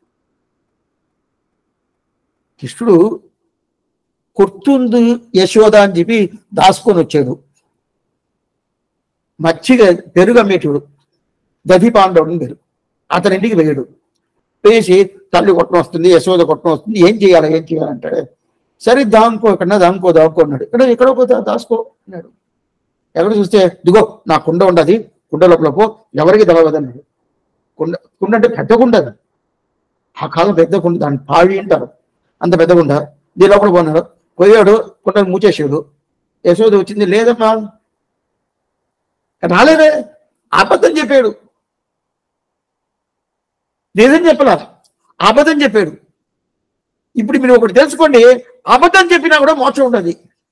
కృష్ణుడు కొర్తుంది యశోద అని చెప్పి దాసుకొని వచ్చాడు మచ్చిగా పెరుగు అమ్మేటుడు దధిపాండవుడు పేరు అతని ఇంటికి వెళ్ళాడు వేసి తల్లి కొట్టడం వస్తుంది యశోద కొట్టడం వస్తుంది ఏం చేయాలి ఏం చేయాలంటాడు సరే దాంకో ఎక్కడన్నా దాంకో దాంకో అన్నాడు ఇక్కడ ఎక్కడో పోతే దాసుకో అన్నాడు ఎక్కడ చూస్తే దిగో నా కుండ ఉండదు కుండ లోపల పో ఎవరికి తెలవదన్నాడు కుండ కుండ అంటే పెద్ద కుండ అది ఆ కాలం పెద్ద కుండ దాన్ని పాడి అంటారు అంత పెద్ద కుండ దీని లోపల పోన్నాడు పోయాడు కుండ మూచేసాడు యశోద వచ్చింది లేదమ్మా రాలేదే అబద్ధం చెప్పాడు నిజం చెప్పలా అబద్ధం చెప్పాడు ఇప్పుడు మీరు ఒకటి తెలుసుకోండి అబద్ధం చెప్పినా కూడా మోక్షం ఉండదు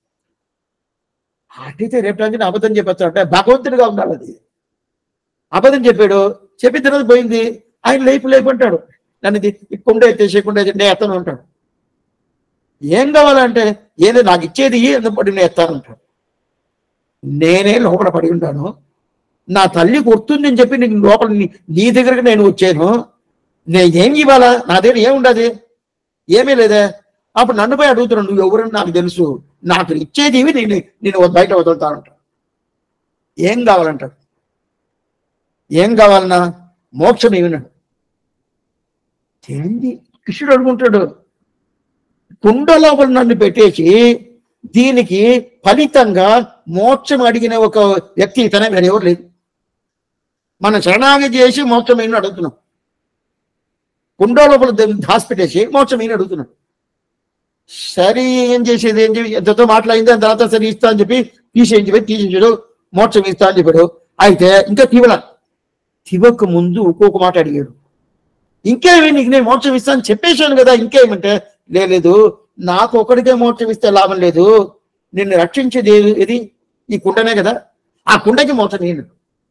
అటైతే రేపు రోజున అబద్ధం చెప్పచ్చు అంటే భగవంతుడిగా ఉండాలి అది అబద్ధం చెప్పాడు చెప్పిన తర్వాత పోయింది ఆయన లేపు లేపు అంటాడు నన్ను ఇది కుండ ఎత్తేసేయకుండా నేను ఎత్తను అంటాడు ఏం కావాలంటే ఏదో నాకు ఇచ్చేది ఎందుకు నేను ఎత్తాను అంటాడు నేనే లోపల పడి ఉంటాను నా తల్లి కొడుతుందని చెప్పి నీకు లోపల నీ- నీ దగ్గరకు నేను వచ్చాను నేను ఏం ఇవ్వాలా నా దగ్గర ఏముండదు ఏమీ లేదే అప్పుడు నన్ను పోయి అడుగుతున్నాను నువ్వు ఎవరని నాకు తెలుసు నాకు ఇచ్చేది ఇవి నేను నేను బయట వదులుతానంట ఏం కావాలంటాడు ఏం కావాలన్నా మోక్షం ఏమినాడు ఏంది కృష్ణుడు అడుగుంటాడు కుండ లోపల నన్ను పెట్టేసి దీనికి ఫలితంగా మోక్షం అడిగిన ఒక వ్యక్తి ఇతనే వేరెవరు లేదు మనం శరణాగతి చేసి మోక్షం అయిన అడుగుతున్నాం కుండ లోపల ద- దాచిపెట్టేసి మోక్షం అయిన అడుగుతున్నాం సరే ఏం చేసేది ఏం చెప్పి ఎంతతో మాట్లాడింది దాని తర్వాత సరే ఇస్తా అని చెప్పి తీసేయించి పోయి తీసేసాడు మోక్షం ఇస్తా అని చెప్పాడు అయితే ఇంకా తివల తివక ముందు ఒక్కొక్క మాట అడిగాడు ఇంకేమి నీకు నేను మోక్షం ఇస్తాను చెప్పేశాను కదా ఇంకేమంటే లేదు నాకు ఒకడికే మోక్షం ఇస్తే లాభం లేదు నిన్ను రక్షించేది ఏది- ఏది ఈ కుండనే కదా ఆ కుండకి మోక్షం నేను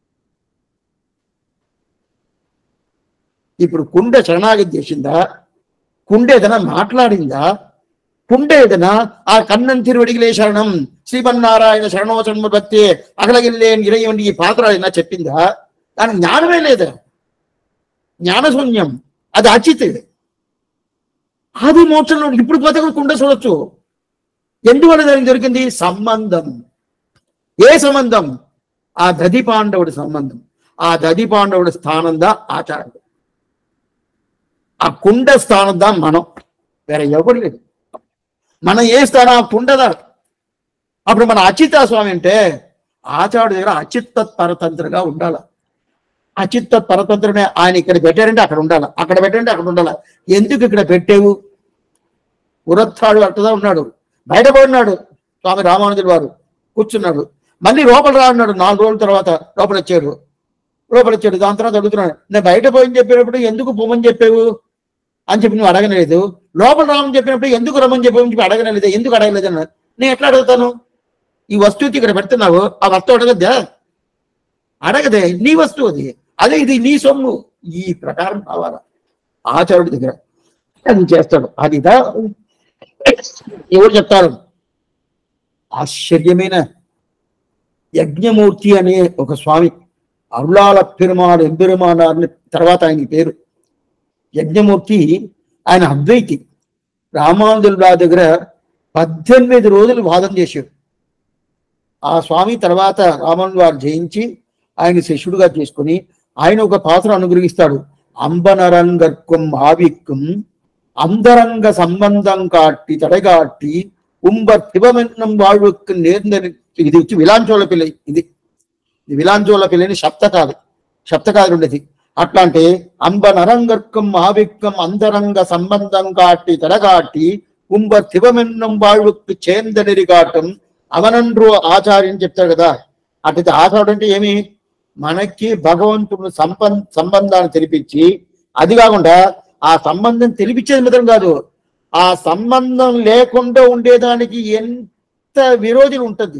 ఇప్పుడు కుండ శరణాగతి చేసిందా కుండ ఏదైనా మాట్లాడిందా కుండ ఏదైనా ఆ కన్నన్ తిరువడిగిలే శరణం శ్రీమన్నారాయణ శరణోచరణ భక్తి అగలగిల్లేని ఇరయండి ఈ పాత్ర ఏదైనా చెప్పిందా దానికి జ్ఞానమే లేదా జ్ఞానశూన్యం అది అచిత్ అది మోక్షంలో ఇప్పుడు పోతే కూడా కుండ చూడొచ్చు ఎందువల్ల దానికి దొరికింది సంబంధం ఏ సంబంధం ఆ దది పాండవుడి సంబంధం ఆ దది పాండవుడి స్థానందా ఆచారం ఆ కుండ స్థానందా మనం వేరే ఎవరు లేదు మనం ఏ స్థానం ఆ కుండదా అప్పుడు మన అచిత స్వామి అంటే ఆచార్యుడి దగ్గర అచిత్త పరతంత్రగా ఉండాలి అచిత్త పరతంత్రమే ఆయన ఇక్కడ పెట్టారంటే అక్కడ ఉండాలి అక్కడ పెట్టారంటే అక్కడ ఉండాలి ఎందుకు ఇక్కడ పెట్టేవు ఉరత్తాడు అట్టదా ఉన్నాడు బయట పడినాడు స్వామి రామానుజుల వారు కూర్చున్నాడు మళ్ళీ లోపల రా అన్నాడు నాలుగు రోజుల తర్వాత లోపల వచ్చాడు లోపల వచ్చాడు దాని తర్వాత అడుగుతున్నాడు నేను బయట పోయి చెప్పినప్పుడు ఎందుకు పొమ్మని చెప్పావు అని చెప్పి నువ్వు అడగలేదు లోపల రామని చెప్పినప్పుడు ఎందుకు రమ్మని చెప్పావు అని చెప్పి అడగలేదు ఎందుకు అడగలేదు అన్నాడు నేను ఎట్లా అడుగుతాను ఈ వస్తువుకి ఇక్కడ పెడుతున్నావు ఆ వస్తువు అడగద్దా అడగదే నీ వస్తువు అది అదే ఇది నీ సొమ్ము ఈ ప్రకారం కావాలా ఆచార్యుడి దగ్గర అది చేస్తాడు అదిదా ఎవరు చెప్తారు ఆశ్చర్యమైన యజ్ఞమూర్తి అనే ఒక స్వామి అరుళాల పెరుమాడు ఎంబెరుమానార్ని తర్వాత ఆయన పేరు యజ్ఞమూర్తి ఆయన అద్వైతి రామానుజుల వారి దగ్గర పద్దెనిమిది రోజులు వాదన చేశాడు ఆ స్వామి తర్వాత రామానుజు వారు జయించి ఆయన శిష్యుడుగా చేసుకుని ఆయన ఒక పాత్ర అనుగ్రహిస్తాడు అంబనరంగర్కం ఆవిక్కం அந்தரங்க சம்பந்தம் காட்டி தடைகாட்டி உம்பர் சிவமென்னும் வாழ்வுக்கு நேர்ந்த ఇది వచ్చి విలాంచోళ పిల్ల ఇది ఇది విలాంచోళ పిల్లని శబ్ద కాదు శబ్ద కాదు ఉండేది అట్లాంటి అంబ నరంగర్కం ఆవిక్కం అంతరంగ సంబంధం కాట్టి తడగాట్టి ఉంబ శివమెన్నం வாழ்வுக்கு చేంద నెరిగాటం అవనండ్రు ఆచార్యం చెప్తాడు కదా అట్లయితే ఆచార్యుడు అంటే ఏమి మనకి భగవంతుడు సంబం సంబంధాన్ని తెలిపించి అది కాకుండా ఆ సంబంధం తెలిపించేది మాత్రం కాదు ఆ సంబంధం లేకుండా ఉండేదానికి ఎంత విరోధులు ఉంటుంది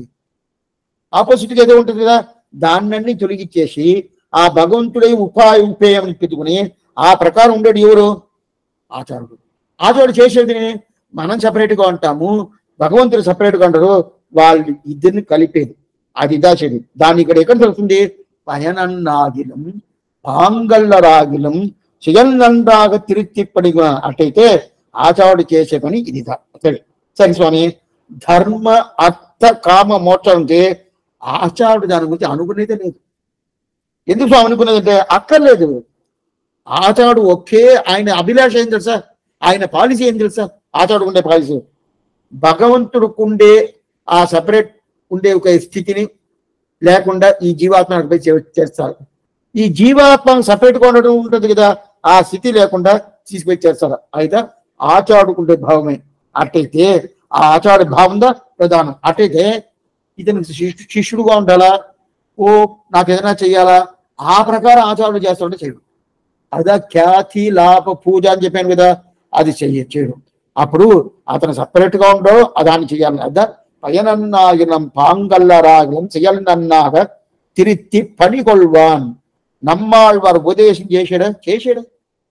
ఆపోజిట్ ఏదో ఉంటుంది కదా దాన్ని తొలగించేసి ఆ భగవంతుడే ఉపాయ ఉపేయం పెట్టుకుని ఆ ప్రకారం ఉండేది ఎవరు ఆచార్యుడు ఆచార్యుడు చేసేది మనం separate గా ఉంటాము భగవంతుడు separate గా ఉంటారు వాళ్ళు ఇద్దరిని కలిపేది అది దాచేది దాన్ని ఇక్కడ ఎక్కడ తెలుస్తుంది పయనన్నాగిలం పాంగళ్ళ రాగిలం చిగల్నందాగ తిరుత్తిప్పడిగా అట్టయితే ఆచార్యుడు చేసే పని ఇది దా. సరే సరే స్వామి ధర్మ అర్థ కామ మోక్షంకి ఆచార్యుడు దాని గురించి అనుకునేదే లేదు ఎందుకు స్వామి అనుకునేదంటే అక్కర్లేదు ఆచార్యుడు ఒకే ఆయన అభిలాష ఏం తెలుసా ఆయన పాలసీ ఏం తెలుసా ఆచార్యుడు ఉండే పాలసీ భగవంతుడుకుండే ఆ సపరేట్ ఉండే ఒక స్థితిని లేకుండా ఈ జీవాత్మ అటుపై చే- చేస్తారు ఈ జీవాత్మ సపరేట్ గా ఉండడం ఉంటుంది కదా ఆ స్థితి లేకుండా తీసుకుపోయి చేస్తారు అయితే ఆచాడుకుంటే భావమే అట్టయితే ఆ ఆచార భావంగా ప్రధానం అట్టయితే ఇతనికి శిష్యు- శిష్యుడుగా ఉండాలా ఓ నాకు ఏదైనా చెయ్యాలా ఆ ప్రకారం ఆచారాలు చేస్తాడంటే చేయడు అదా ఖ్యాతి లాభ పూజ అని చెప్పాను కదా అది చెయ్య చేయడు అప్పుడు అతను సపరేట్ గా ఉండో దాన్ని చెయ్యాలి అదా పయనన్నాగినం పాంగల్లరాగినం చెయ్యాలన్నాగ తిరిత్తి పని కొల్వాన్ నమ్మాళ్వారు ఉపదేశం చేసాడా చేసాడా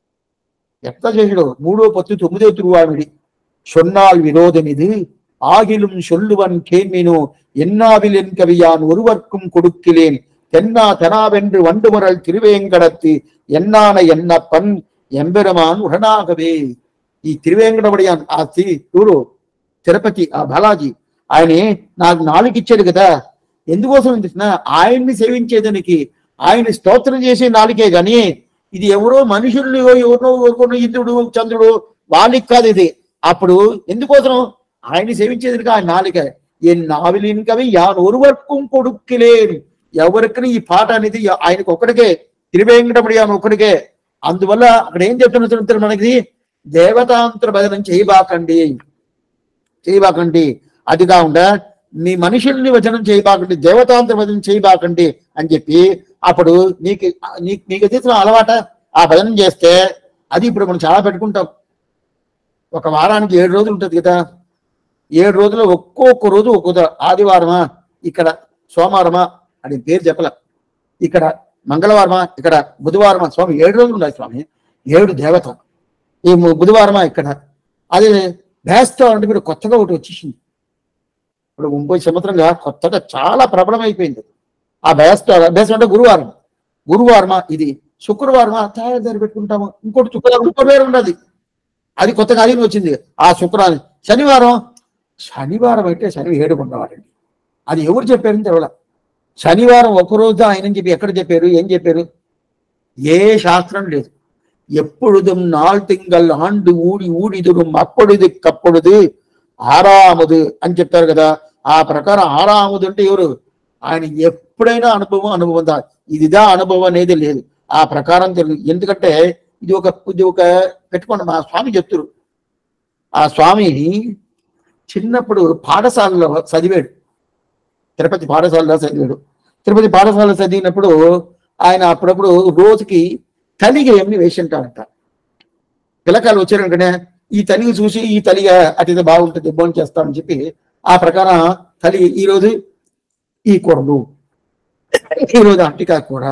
ఎట్లా చేసాడు మూడో పత్తు తొమ్మిదో తిరువామిడి சொன்னால் விரோதம் இது ஆகிலும் சொல்லுவன் கேள்வினோ என்னாவிலென் கவியான் ஒருவர்க்கும் கொடுக்கிலேன் தென்னா தெனாவென்று வண்டுமுரல் திருவேங்கடத்து ఎన్నాన ఎన్నప్పన్ ఎంబెరమాన్ ఉడనాగవే ఈ తిరువేంకటబడియాన్ ఆ తి చూడు తిరుపతి ఆ బాలాజీ ఆయన నాకు నాలుగు ఇచ్చాడు కదా ఎందుకోసం తెలిసిన ఆయన్ని సేవించేదానికి ఆయన స్తోత్రం చేసే నాలుగే గాని ఇది ఎవరో మనుషుల్ని ఎవరో ఎవరినో ఇంద్రుడు చంద్రుడు వాళ్ళకి కాదు ఇది అప్పుడు ఎందుకోసం ఆయన్ని సేవించేది ఆయన నాలిక ఎన్ నావిలిన్ కవి యాన్ ఒరువర్కం కొడుక్కులేరు ఎవరికి ఈ పాట అనేది ఆయనకు ఒక్కడికే తిరువేంకటముడి అని ఒక్కడికే అందువల్ల అక్కడ ఏం చెప్తున్నారు మనకి దేవతాంతర భజనం చేయబాకండి చేయబాకండి అది కాకుండా నీ మనుషుల్ని వచనం చేయబాకండి దేవతాంతర భజనం చేయబాకండి అని చెప్పి అప్పుడు నీకు నీకు నీకు తెలిసిన అలవాట ఆ భజనం చేస్తే అది ఇప్పుడు మనం చాలా పెట్టుకుంటాం ఒక వారానికి ఏడు రోజులు ఉంటుంది కదా ఏడు రోజులు ఒక్కొక్క రోజు ఒక్కొక్క ఆదివారమా ఇక్కడ సోమవారమా అని పేరు చెప్పల ఇక్కడ మంగళవారమా ఇక్కడ బుధవారమా స్వామి ఏడు రోజులు ఉన్నాయి స్వామి ఏడు దేవత ఈ ము- బుధవారమా ఇక్కడ అది బేస్తో అంటే ఇప్పుడు కొత్తగా ఒకటి వచ్చేసింది ఇప్పుడు ముప్పై సంవత్సరంగా కొత్తగా చాలా ప్రబలం అయిపోయింది ఆ బేస్తో బేస్తో అంటే గురువారం గురువారమా ఇది శుక్రవారమా తయారు పెట్టుకుంటాము ఇంకోటి శుక్రవారం ఇంకో పేరు ఉన్నది అది కొత్తగా అది వచ్చింది ఆ శుక్రవారం శనివారం శనివారం అయితే శని ఏడుకున్నవారండి అది ఎవరు చెప్పారని తెలవల శనివారం ఒకరోజు ఆయన చెప్పి ఎక్కడ చెప్పారు ఏం చెప్పారు ఏ శాస్త్రం లేదు ఎప్పుడుదుం నాల్ తింగల్ ఆండు ఊడి ఊడిదురు అప్పుడుది కప్పుడుది ఆరాముదు అని చెప్తారు కదా ఆ ప్రకారం ఆరాముదు అంటే ఎవరు ఆయన ఎప్పుడైనా అనుభవం అనుభవం దా ఇదిదా అనుభవం అనేది లేదు ఆ ప్రకారం తెలుగు ఎందుకంటే ఇది ఒక ఇది ఒక పెట్టుకోండి మా స్వామి చెప్తురు ఆ స్వామి చిన్నప్పుడు పాఠశాలలో చదివాడు తిరుపతి పాఠశాలలో చదివాడు తిరుపతి పాఠశాలలో చదివినప్పుడు ఆయన అప్పుడప్పుడు రోజుకి తలిగ ఏమి వేసి ఉంటాడంట పిల్లకాయలు వచ్చారనుకనే ఈ తలిగి చూసి ఈ తలిగా అతిథి బాగుంటుంది భోజనం చేస్తామని చెప్పి ఆ ప్రకారం తలి ఈ రోజు ఈ కూరలు ఈ రోజు అరటికాయ కూర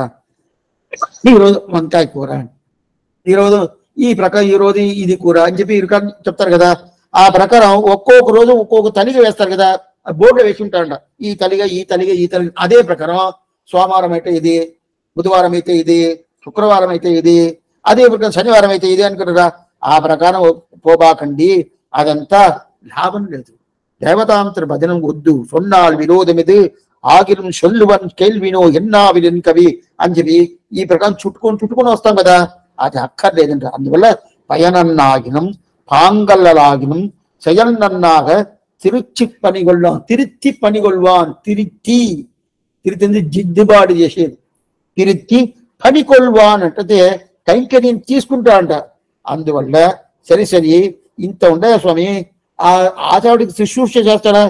ఈ రోజు వంకాయ కూర ఈ రోజు ఈ ప్రకారం ఈ రోజు ఇది కూర అని చెప్పి ఈ రకం చెప్తారు కదా ఆ ప్రకారం ఒక్కొక్క రోజు ఒక్కొక్క తలిగ వేస్తారు కదా ఆ బోర్డులో వేసి ఉంటారంట ఈ తలిగ ఈ తలిగ ఈ తలిగ అదే ప్రకారం సోమవారం అయితే ఇది బుధవారం అయితే ఇది శుక్రవారం అయితే ఇది అదే ప్రకారం శనివారం అయితే ఇది అనుకుంటారా ఆ ప్రకారం పోబాకండి అదంతా లాభం లేదు దేవతాంతర భజనం వద్దు సొన్నాళ్ళు విరోధం ఇది ఆగిరం సొల్లువన్ కేల్వినో ఎన్నావిలన్ కవి అని చెప్పి ఈ ప్రకారం చుట్టుకొని చుట్టుకొని వస్తాం కదా అది అక్కర్లేదంట అందువల్ల పయనన్నాగినం పాంగల్లలాగినం செயல்நன்னாக తిరుచి పనిగొల్వాన్ తిరుత్తి పనిగొల్వాన్ తిరుత్తి తిరుత్తి జిద్దుబాటు చేసేది తిరుత్తి పనికొల్వాన్ అంటే కైంకర్యం తీసుకుంటా అంట అందువల్ల సరి సరి ఇంత ఉండే స్వామి ఆ ఆచారుడికి శుశ్రూష చేస్తాడా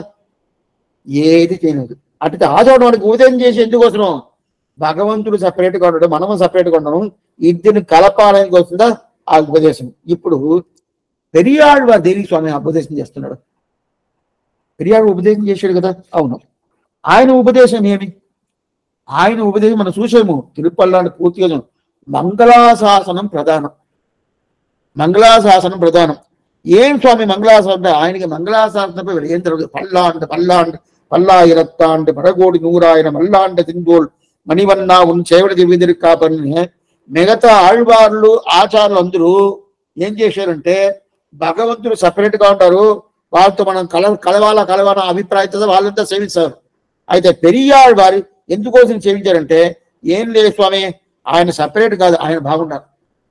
ఏది చేయలేదు అటు ఆచారుడు వాడికి ఉదయం చేసి ఎందుకోసం భగవంతుడు సపరేట్గా ఉండడం మనము సపరేట్గా ఉండడం ఇద్దరిని కలపాలని వస్తుందా ఆ ఉపదేశం ఇప్పుడు పెరియాడు వారు దేనికి స్వామి ఉపదేశం చేస్తున్నాడు పెరియాడు ఉపదేశం చేశాడు కదా అవును ఆయన ఉపదేశం ఏమి ఆయన ఉపదేశం మనం చూసాము తిరుపల్లాంటి పూర్తిగా చూసాం. మంగళాశాసనం ప్రధానం మంగళాశాసనం ప్రధానం ఏం స్వామి మంగళాశాసనం అంటే ఆయనకి మంగళాశాసనంపై ఏం తెలియదు పల్లాంటి పల్లాంటి பல்லாயிரத்தாண்டு படகோடி நூறாயிரம் அல்லாண்ட திங்கோள் మణివన్నా ఉన్ చేవడి దివిదిరి కాపని మిగతా ఆళ్వార్లు ఆచార్యులు అందరూ ఏం చేశారంటే భగవంతుడు సపరేట్ గా ఉంటారు వాళ్ళతో మనం కల కలవాలా కలవాలా అభిప్రాయంతో వాళ్ళంతా సేవిస్తారు అయితే పెరియాళ్ వారి ఎందుకోసం సేవించారంటే ఏం లేదు స్వామి ఆయన సపరేట్ కాదు ఆయన బాగుండాలి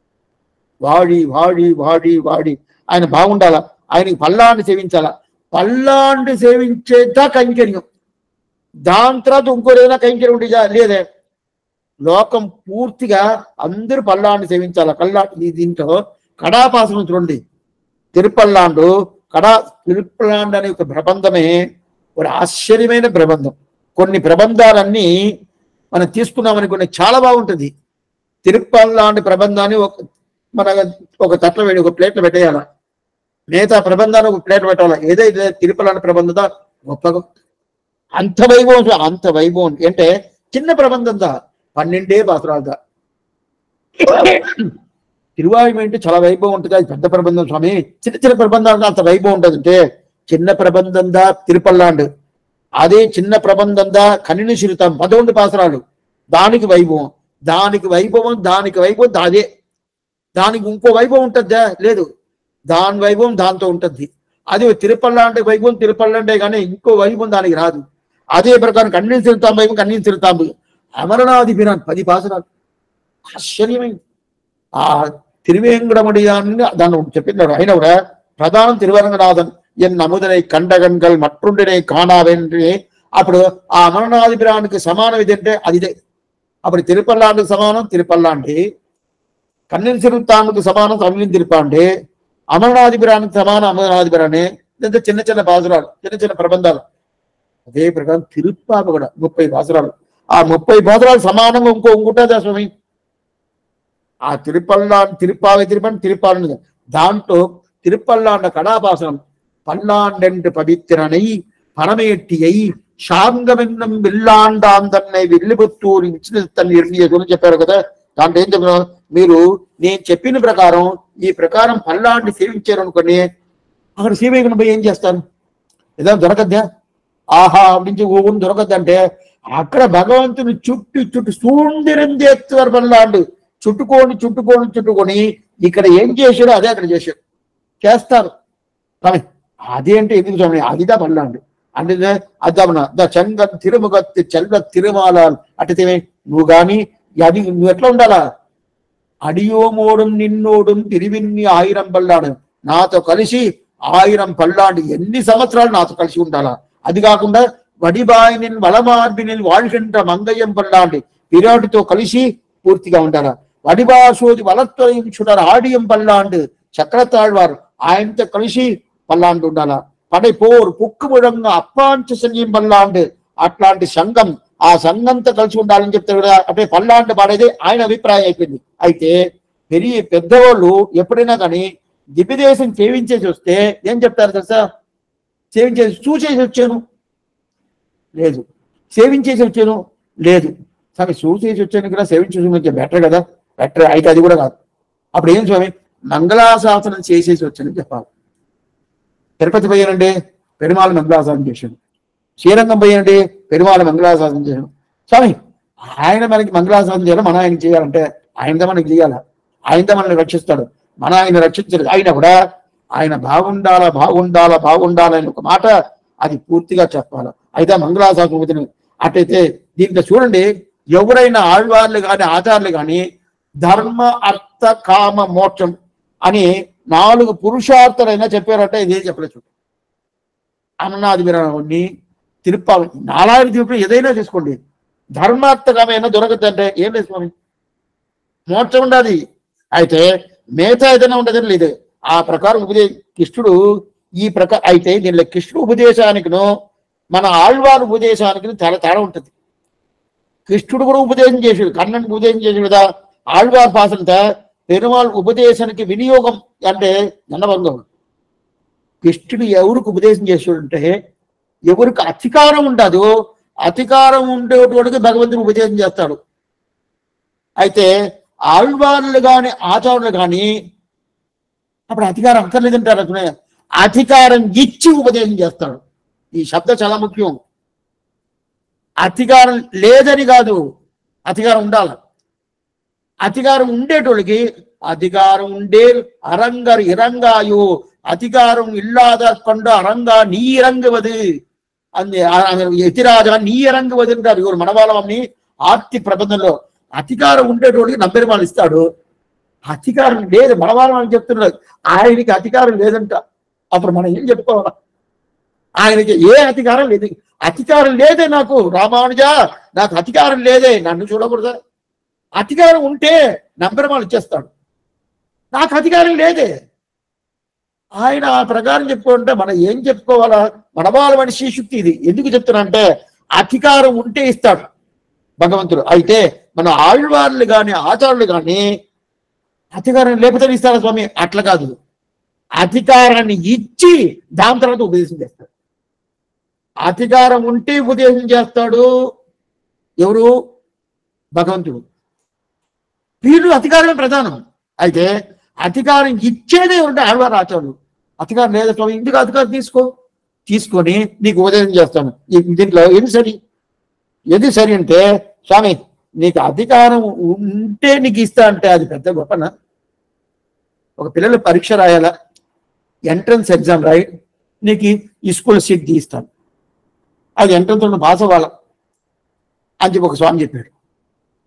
వాడి వాడి వాడి వాడి ఆయన బాగుండాలా ఆయనకి పల్లాండి సేవించాలా పల్లాండి సేవించేదా కైంకర్యం దాని తర్వాత ఇంకోటి ఏదైనా కైంకర్యం ఉంటే జా- లేదే లోకం పూర్తిగా అందరూ పల్లాండి సేవించాలి కల్లా ఈ దీంట్లో కడాపాసనం చూడండి తిరుపల్లాండు కడా తిరుపల్లాండు అనే ఒక ప్రబంధమే ఒక ఆశ్చర్యమైన ప్రబంధం కొన్ని ప్రబంధాలన్నీ మనం తీసుకున్నామని కొన్ని చాలా బాగుంటుంది తిరుపల్లాంటి ప్రబంధాన్ని ఒక మన ఒక తట్ల వేడి ఒక ప్లేట్లో పెట్టేయాలి మిగతా ప్రబంధాన్ని ఒక ప్లేట్ పెట్టాలి ఏదైతే తిరుపల్లాంటి ప్రబంధం గొప్పగా అంత వైభవం చూ- అంత వైభవం అంటే చిన్న ప్రబంధందా పన్నెండే పాత్రాలదా తిరువాయువు అంటే చాలా వైభవం ఉంటుంది అది పెద్ద ప్రబంధం స్వామి చిన్న చిన్న ప్రబంధాలు అంత వైభవం ఉంటుంది అంటే చిన్న ప్రబంధందా తిరుపల్లాండు అదే చిన్న ప్రబంధందా కన్నిని శిరుతాం పదకొండు పాసరాలు దానికి వైభవం దానికి వైభవం దానికి వైభవం దా- అదే దానికి ఇంకో వైభవం ఉంటుందా లేదు దాని వైభవం దాంతో ఉంటుంది అది తిరుపల్లాంటి వైభవం తిరుపల్లంటే కానీ ఇంకో వైభవం దానికి రాదు అదే ప్రకారం కన్నీరు తిరుతాం వైభవం కన్నీరు తిరుతాం అమరనాథి పిరాన్ పది పాసరాలు ఆశ్చర్యమైంది ఆ తిరువేంకటముడి దాన్ని దాన్ని చెప్పిండారు అయినా కూడా பிரதானம் திருவரங்கநாதன் என் அமுதனை கண்டகன்கள் மற்றொன்றினை காணாவென்று అప్పుడు ఆ అమరనాథిపురానికి సమానం ఇదంటే అది ఇదే అప్పుడు తిరుపల్లాండుకు సమానం తిరుపల్లాండి కన్నీరు తిరుత్తాండుకు సమానం కన్నీరు తిరుపాండి అమరనాథిపురానికి సమానం అమరనాథిపురాన్ని ఇదంతా చిన్న చిన్న బాసురాలు చిన్న చిన్న ప్రబంధాలు అదే ప్రకారం తిరుప్పాప కూడా ముప్పై బాసురాలు ఆ ముప్పై బాసురాలు సమానంగా ఇంకో ఇంకుంటుందా స్వామి ఆ తిరుపల్లా తిరుప్పావి తిరుపని తిరుపాలని దాంట్లో తిరుపల్లాండ కడాపాసనం பல்லாண்டென்று பவித்திரனை பரமேட்டியை శాంగమెన్నం విల్లాండాందన్నై వెల్లిపుత్తూరు ఇచ్చిన తన నిర్ణయ గురించి చెప్పారు కదా దాంట్లో ఏం చెప్పిన మీరు నేను చెప్పిన ప్రకారం ఈ ప్రకారం పల్లాండి సేవించారు అనుకోండి అక్కడ సేవేకుని పోయి ఏం చేస్తాను ఏదో దొరకద్దా ఆహా నుంచి ఊగుని దొరకద్దంటే అక్కడ భగవంతుని చుట్టు చుట్టు సూండిరందేత్వర పల్లాండు చుట్టుకొని చుట్టుకొని చుట్టుకొని ఇక్కడ ఏం చేశాడో అదే అక్కడ చేశాడు చేస్తారు స్వామి అదేంటి ఎందుకు స్వామి అదిదా పల్లాండు అంటే అద్దమన ద చంగ తిరుముగత్తి చెల్ల తిరుమాల అట్టితే నువ్వు గాని అది నువ్వు ఎట్లా ఉండాలా అడియోమోడం నిన్నోడం తిరివిన్ని ఆయిరం పల్లాడు నాతో కలిసి ఆయిరం పల్లాండి ఎన్ని సంవత్సరాలు నాతో కలిసి ఉండాలా అది కాకుండా వడిబాయిని వలమార్బిని వాళ్కంట మంగయ్యం పల్లాండి విరాటుతో కలిసి పూర్తిగా ఉండాలా వడిబాసోది వలత్వయించుడారు ఆడియం పల్లాండు చక్రతాழ்వారు ఆయనతో కలిసి పల్లాండు ఉండాలా పడై పోరు పుక్కు ముడంగా అప్పాంచ సంగీం పల్లాండు అట్లాంటి సంఘం ఆ సంఘంతో కలిసి ఉండాలని చెప్తారు కదా అంటే పల్లాండు పాడేది ఆయన అభిప్రాయం అయిపోయింది అయితే పెరిగి పెద్దవాళ్ళు ఎప్పుడైనా కానీ దివ్యదేశం సేవించేసి వస్తే ఏం చెప్తారు తెలుసా సేవించేసి చూసేసి వచ్చాను లేదు సేవించేసి వచ్చాను లేదు స్వామి చూసేసి వచ్చాను కూడా సేవించేసి వచ్చే బెటర్ కదా బెటర్ అయితే అది కూడా కాదు అప్పుడు ఏం స్వామి మంగళాశాసనం చేసేసి వచ్చానని చెప్పాలి తిరుపతి పోయానండి పెరుమాళ మంగళాశాసనం చేశాను శ్రీరంగం పోయానండి పెరుమాళ మంగళాశాసనం చేశాను స్వామి ఆయన మనకి మంగళాశాసనం చేయాలి మనం ఆయన చేయాలంటే ఆయనతో మనకి చేయాలా ఆయనతో మనల్ని రక్షిస్తాడు మన ఆయన రక్షించలేదు ఆయన కూడా ఆయన బాగుండాలా బాగుండాలా బాగుండాలా అని ఒక మాట అది పూర్తిగా చెప్పాలి అయితే మంగళాశాసనం అట్లయితే దీంట్లో చూడండి ఎవరైనా ఆళ్వార్లు కానీ ఆచార్యులు కానీ ధర్మ అర్థ కామ మోక్షం అని నాలుగు పురుషార్థులైనా చెప్పారంటే ఇదే చెప్పలేదు అమర్నాథ్ వీరని తిరుప్పావి నాలాగ తిరుపతి ఏదైనా తీసుకోండి ధర్మార్థకమైన దొరకదంటే ఏం లేదు స్వామి మోక్షం ఉండాలి అయితే మిగతా ఏదైనా ఉండదని లేదు ఆ ప్రకారం ఉపదే కృష్ణుడు ఈ ప్రకారం అయితే దీనిలో కృష్ణుడు ఉపదేశానికిను మన ఆళ్వారు ఉపదేశానికి చాలా తేడా ఉంటుంది కృష్ణుడు కూడా ఉపదేశం చేసాడు కన్ననికి ఉపదేశం చేసాడు కదా ఆళ్వార్ భాషంత పెరుమాళ్ ఉపదేశానికి వినియోగం అంటే నన్నభంగం కృష్ణుడు ఎవరికి ఉపదేశం చేసాడంటే ఎవరికి అధికారం ఉండదు అధికారం ఉండేటోడికి భగవంతుడు ఉపదేశం చేస్తాడు అయితే ఆళ్వార్లు కాని ఆచారులు కానీ అప్పుడు అధికారం అక్కర్లేదంటారు అతనే అధికారం ఇచ్చి ఉపదేశం చేస్తాడు ఈ శబ్దం చాలా ముఖ్యం అధికారం లేదని కాదు అధికారం ఉండాలి అధికారం ఉండేటోళ్ళకి అధికారం ఉండే అరంగర్ ఇరంగాయు అధికారం ఇల్లాద కొండ అరంగా నీ ఇరంగువది అంది ఎతిరాజా నీ ఇరంగువది అంటారు ఇವರು మనవాళ్ళని ఆర్తి ప్రబంధంలో అధికారం ఉండేటోడికి నంబెరిమాలు ఇస్తాడు అధికారం లేదు మనవాళ్ళం అని చెప్తున్నారు ఆయనకి అధికారం లేదంట అప్పుడు మనం ఏం చెప్పుకోవాలా ఆయనకి ఏ అధికారం లేదు అధికారం లేదే నాకు రామానుజా నాకు అధికారం లేదే నన్ను చూడకూడదా అధికారం ఉంటే నంబరమాలు ఇచ్చేస్తాడు నాకు అధికారం లేదే ఆయన ఆ ప్రకారం చెప్పుకుంటే మనం ఏం చెప్పుకోవాలా మనవాళ్ళ మనిషి శుక్తి ఇది ఎందుకు చెప్తున్నా అంటే అధికారం ఉంటే ఇస్తాడు భగవంతుడు అయితే మన ఆళ్వార్లు కానీ ఆచారులు కానీ అధికారం లేకపోతే ఇస్తారా స్వామి అట్లా కాదు అధికారాన్ని ఇచ్చి దాని తర్వాత ఉపదేశం చేస్తాడు అధికారం ఉంటే ఉపదేశం చేస్తాడు ఎవరు భగవంతుడు వీళ్ళు అధికారమే ప్రధానం అయితే అధికారం ఇచ్చేదే ఉంటే ఆడవారు ఆచారులు అధికారం లేదా స్వామి ఇందుకు అధికారం తీసుకో తీసుకొని నీకు ఉపదేశం చేస్తాను ఈ- దీంట్లో ఏది సరి ఏది సరి అంటే స్వామి నీకు అధికారం ఉంటే నీకు ఇస్తా అంటే అది పెద్ద గొప్పనా ఒక పిల్లలు పరీక్ష రాయాలా ఎంట్రన్స్ ఎగ్జామ్ రాయి నీకు ఈ స్కూల్ సీట్ తీస్తాను అది ఎంట్రన్స్ పాస్ అవ్వాల అని చెప్పి ఒక స్వామి చెప్పాడు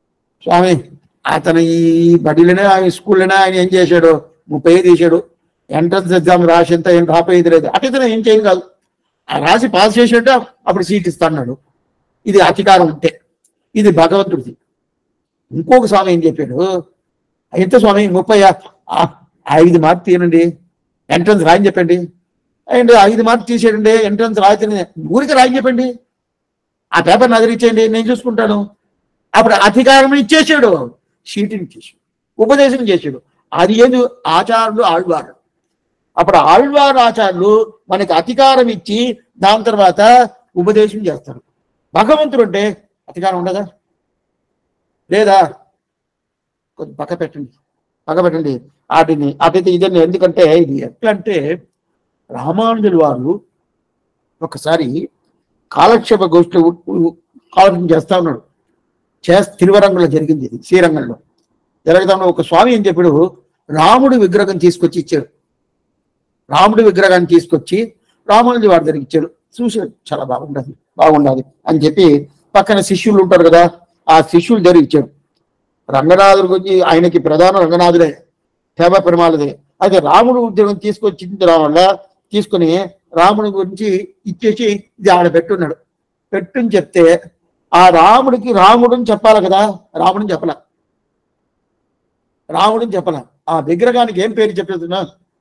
స్వామి అతను ఈ బడిలోనే ఆయన స్కూల్లోనే ఆయన ఏం చేశాడు ముప్పై తీశాడు ఎంట్రన్స్ ఎగ్జామ్ రాసేంత ఏం రాపోయేది లేదు అటైతే ఏం చేయను కాదు ఆ రాసి పాస్ చేసేట అప్పుడు సీట్ ఇస్తాడు ఇది అధికారం ఉంటే ఇది భగవంతుడిది ఇంకొక స్వామి ఏం చెప్పాడు ఎంత స్వామి ముప్పై ఆ, ఐదు మార్క్ తీయనండి ఎంట్రన్స్ రాయని చెప్పండి అండ్ ఐదు మార్క్ తీసేయండి ఎంట్రన్స్ రాయితే ఊరికి రాయని చెప్పండి ఆ పేపర్ నదిరి ఇచ్చేయండి నేను చూసుకుంటాను అప్పుడు అధికారం ఇచ్చేసాడు సీటుని ఇచ్చేసాడు ఉపదేశం చేసాడు అది ఏంది ఆచారులు ఆళ్వారు అప్పుడు ఆళ్వారు ఆచారులు మనకి అధికారం ఇచ్చి దాని తర్వాత ఉపదేశం చేస్తారు భగవంతుడు అంటే అధికారం ఉండదా లేదా కొంచెం పక్క పెట్టండి పక్క పెట్టండి వాటిని అటైతే ఇదని ఎందుకంటే ఇది ఎట్లా అంటే రామానుజుల వారు ఒకసారి కాలక్షేప గోష్ఠి ఉ- ఉ- కాలక్షేపం చేస్తా ఉన్నాడు చేస్ తిరువరంగంలో జరిగింది ఇది శ్రీరంగంలో జరుగుతా ఉన్న ఒక స్వామి ఏం చెప్పాడు రాముడి విగ్రహం తీసుకొచ్చి ఇచ్చాడు రాముడి విగ్రహాన్ని తీసుకొచ్చి రామానుజు వారి దగ్గరికి ఇచ్చాడు చూశాడు చాలా బాగుండదు బాగుండాలి అని చెప్పి పక్కన శిష్యులు ఉంటారు కదా ఆ శిష్యుల దగ్గర ఇచ్చాడు రంగనాథుడి గురించి ఆయనకి ప్రధాన రంగనాథుడే సేవ పెరుమాళదే అయితే రాముడు ఉద్యోగం తీసుకొచ్చి ఇచ్చిన వల్ల తీసుకుని రాముడి గురించి ఇచ్చేసి ఇది ఆడ పెట్టున్నాడు పెట్టుని చెప్తే ఆ రాముడికి రాముడిని చెప్పాలి కదా రాముడిని చెప్పలే రాముడిని చెప్పలే ఆ విగ్రహానికి ఏం పేరు చెప్పేస్తున్నా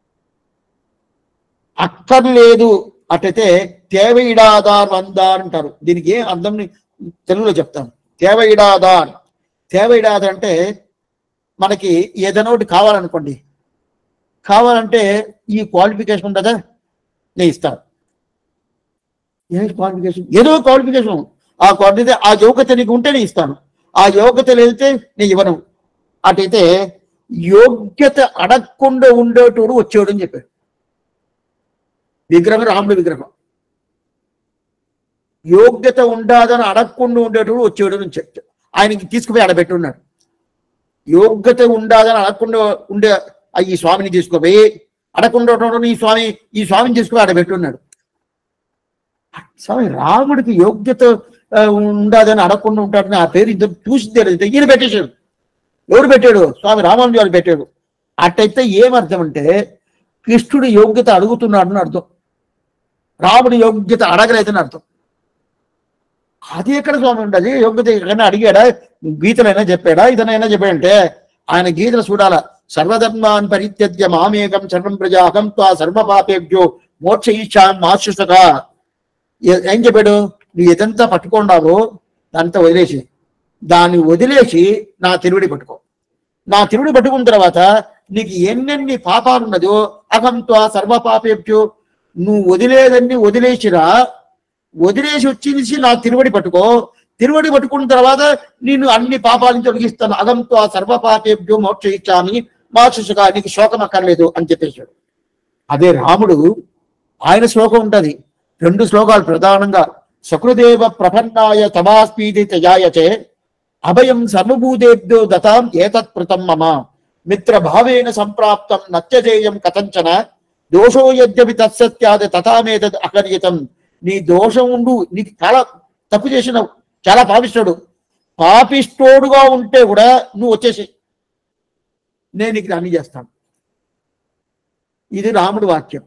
అక్కర్లేదు అటైతే తేవయిడాదార్ వందార్ అంటారు దీనికి ఏం అర్థం తెలుగులో చెప్తాను తేవయిడాదార్ తేవయిడాదార్ అంటే మనకి ఏదైనా ఒకటి కావాలనుకోండి కావాలంటే ఈ క్వాలిఫికేషన్ ఉంటుందా నేను ఇస్తాను ఏంటి క్వాలిఫికేషన్ ఏదో క్వాలిఫికేషన్ ఆ క్వాలిటీ ఆ యోగ్యత నీకు ఉంటే నేను ఇస్తాను ఆ యోగ్యత లేకపోతే నేను ఇవ్వను అటైతే యోగ్యత అడగకుండా ఉండేటోడు వచ్చేవాడు అని చెప్పాడు విగ్రహం రాముడి విగ్రహం యోగ్యత ఉండాదని అడగకుండా ఉండేటోడు వచ్చేవాడు అని చెప్పాడు ఆయనకి తీసుకుపోయి ఆడబెట్టున్నాడు యోగ్యత ఉండాలని అడగకుండా ఉండే ఆ ఈ స్వామిని తీసుకుపోయి అడగకుండా ఉన్నవాడు ఈ స్వామి ఈ స్వామిని తీసుకుపోయి ఆడబెట్టున్నాడు స్వామి రాముడికి యోగ్యత ఆ, ఉండాలని అడగకుండా ఉంటాడని ఆ పేరు ఇద్దరు చూసి తెలియదు ఈయన పెట్టేశాడు ఎవరు పెట్టాడు స్వామి రామానుజు గారు పెట్టాడు అట్టయితే ఏమర్థం అంటే కృష్ణుడు యోగ్యత అడుగుతున్నాడని అర్థం రాముడి యోగ్యత అడగలేదని అర్థం అది ఎక్కడ స్వామి ఉండదు యోగ్యత ఎక్కడైనా అడిగాడా గీతలైనా చెప్పాడా ఇతనైనా చెప్పాడంటే ఆయన గీతలు చూడాల సర్వధర్మాన్ పరిత్యజ్య మామేకం సర్వం ప్రజాహం త్వా సర్వపాపేభ్యో మోక్ష ఈశాం మాశుసక ఏం చెప్పాడు నువ్వు ఎదంతా పట్టుకున్నావో దాంతో వదిలేసి దాన్ని వదిలేసి నా తిరువిడి పట్టుకో నా తిరువిడి పట్టుకున్న తర్వాత నీకు ఎన్నెన్ని పాపాలు ఉన్నదో అహంతో సర్వ పాపేభ్యో నువ్వు వదిలేదన్ని వదిలేసిరా వదిలేసి వచ్చేసి నా తిరువడి పట్టుకో తిరువడి పట్టుకున్న తర్వాత నేను అన్ని పాపాలను తొలగిస్తాను అగంతో సర్వ పాపేభ్యో మోక్ష ఇచ్చామి మా శుశుగా నీకు శోకం అక్కర్లేదు అని చెప్పేశాడు అదే రాముడు ఆయన శ్లోకం ఉంటది రెండు శ్లోకాలు ప్రధానంగా సకృదేవ ప్రపన్నాయ తమాస్మీతి త్యజాయచే అభయం సర్వభూతేభ్యో దతాం ఏతత్ కృతం మమ మిత్ర భావేన సంప్రాప్తం నత్యజేయం కథంచన దోషో యద్యపి తత్సత్యాది తథామేతద్ అకర్యతం నీ దోషం ఉండు నీకు చాలా తప్పు చేసినావు చాలా పాపిస్తాడు పాపిస్తోడుగా ఉంటే కూడా నువ్వు వచ్చేసి నేను నీకు అన్ని చేస్తాను ఇది రాముడు వాక్యం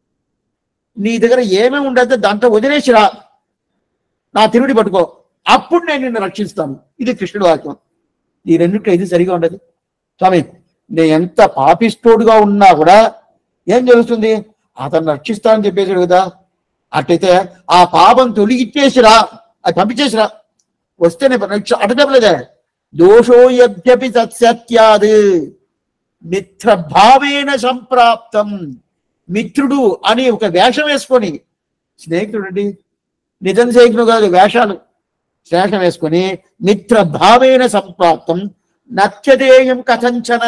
నీ దగ్గర ఏమేమి ఉండదు దాంట్లో వదిలేసిరా నా తిరుడి పట్టుకో అప్పుడు నేను నిన్ను రక్షిస్తాను ఇది కృష్ణుడు వాక్యం ఈ రెండింటిలో ఇది సరిగా ఉండదు స్వామి నేను ఎంత పాపిస్తోడుగా ఉన్నా కూడా ఏం జరుగుతుంది అతను రక్షిస్తానని చెప్పేసాడు కదా అట్టయితే ఆ పాపం తొలగిచ్చేసిరా అది పంపించేసిరా వస్తేనే రక్ష అట చెప్పలేదే దోషో యద్యపి సత్సత్యాది మిత్రభావేన సంప్రాప్తం మిత్రుడు అని ఒక వేషం వేసుకొని స్నేహితుడు అండి నిజం స్నేహితుడు కాదు వేషాలు వేషం వేసుకొని మిత్రభావేన సంప్రాప్తం నత్యదేయం కథంచన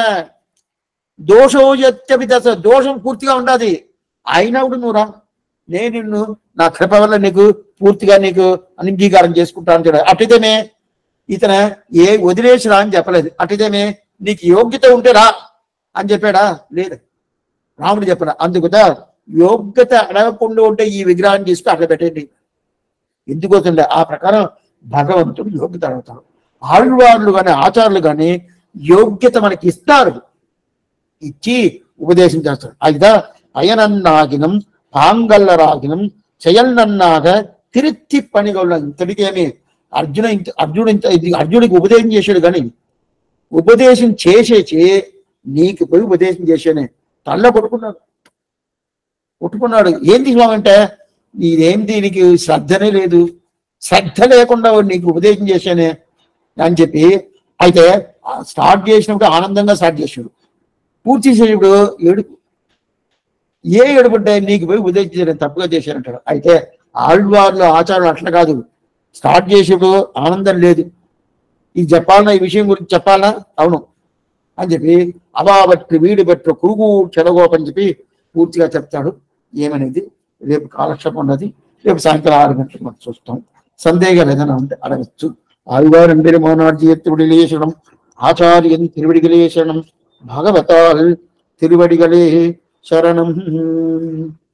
దోషోయత్యపి దశ దోషం పూర్తిగా ఉండాది అయినా కూడా నువ్వు రా నేను నిన్ను నా కృప వల్ల నీకు పూర్తిగా నీకు అంగీకారం చేసుకుంటాను చూడ అటుదేమే ఇతన ఏ వదిలేసి రా అని చెప్పలేదు అటుదేమే నీకు యోగ్యత ఉంటే రా అని చెప్పాడా లేదు రాముడు చెప్పరా అందుకుదా యోగ్యత అడగకుండా ఉంటే ఈ విగ్రహాన్ని తీసుకుని అట్లా పెట్టండి ఎందుకు వస్తుండే ఆ ప్రకారం భగవంతుడు యోగ్యత అడుగుతాడు ఆళ్వార్లు కానీ ఆచార్యులు కానీ యోగ్యత మనకి ఇస్తారు ఇచ్చి ఉపదేశం చేస్తాడు అయిదా అయనన్నాగినం పాంగల్లరాగినం చెయల్నన్నాగ తిరుత్తి పనిగొల్ల ఇంతటికేమి అర్జున ఇంత అర్జునుడు ఇంత ఇది అర్జునుడికి ఉపదేశం చేశాడు కానీ ఉపదేశం చేసేసి నీకు పోయి ఉపదేశం చేశానే తల్ల కొట్టుకున్నాడు కొట్టుకున్నాడు ఏంది స్వామి అంటే ఇదేం దీనికి శ్రద్ధనే లేదు శ్రద్ధ లేకుండా వాడు నీకు ఉపదేశం చేశానే అని చెప్పి అయితే స్టార్ట్ చేసినప్పుడు ఆనందంగా స్టార్ట్ చేశాడు పూర్తి చేసేటప్పుడు ఏడుపు ఏ ఏడుపు అంటే నీకు పోయి ఉపదేశం చేయడం తప్పుగా చేశారంటాడు అయితే ఆళ్వార్లు ఆచారాలు అట్లా కాదు స్టార్ట్ చేసేప్పుడు ఆనందం లేదు ఇది చెప్పాలన్నా ఈ విషయం గురించి చెప్పాలనా అవును అని చెప్పి అవాబట్టి వీడి బట్టి కురుగు చెడగోపని చెప్పి పూర్తిగా చెప్తాడు ఏమనేది రేపు కాలక్షేపం ఉన్నది రేపు సాయంత్రం ఆరు గంటలకు మనం చూస్తాం సందేహాలు ఏదైనా ఉంటే అడగచ్చు ఆదివారం పెరుమానాడు తిరువడిలేశనం ఆచార్యం తిరువడిగలేశనం భగవతాల్ తిరువడిగలే శరణం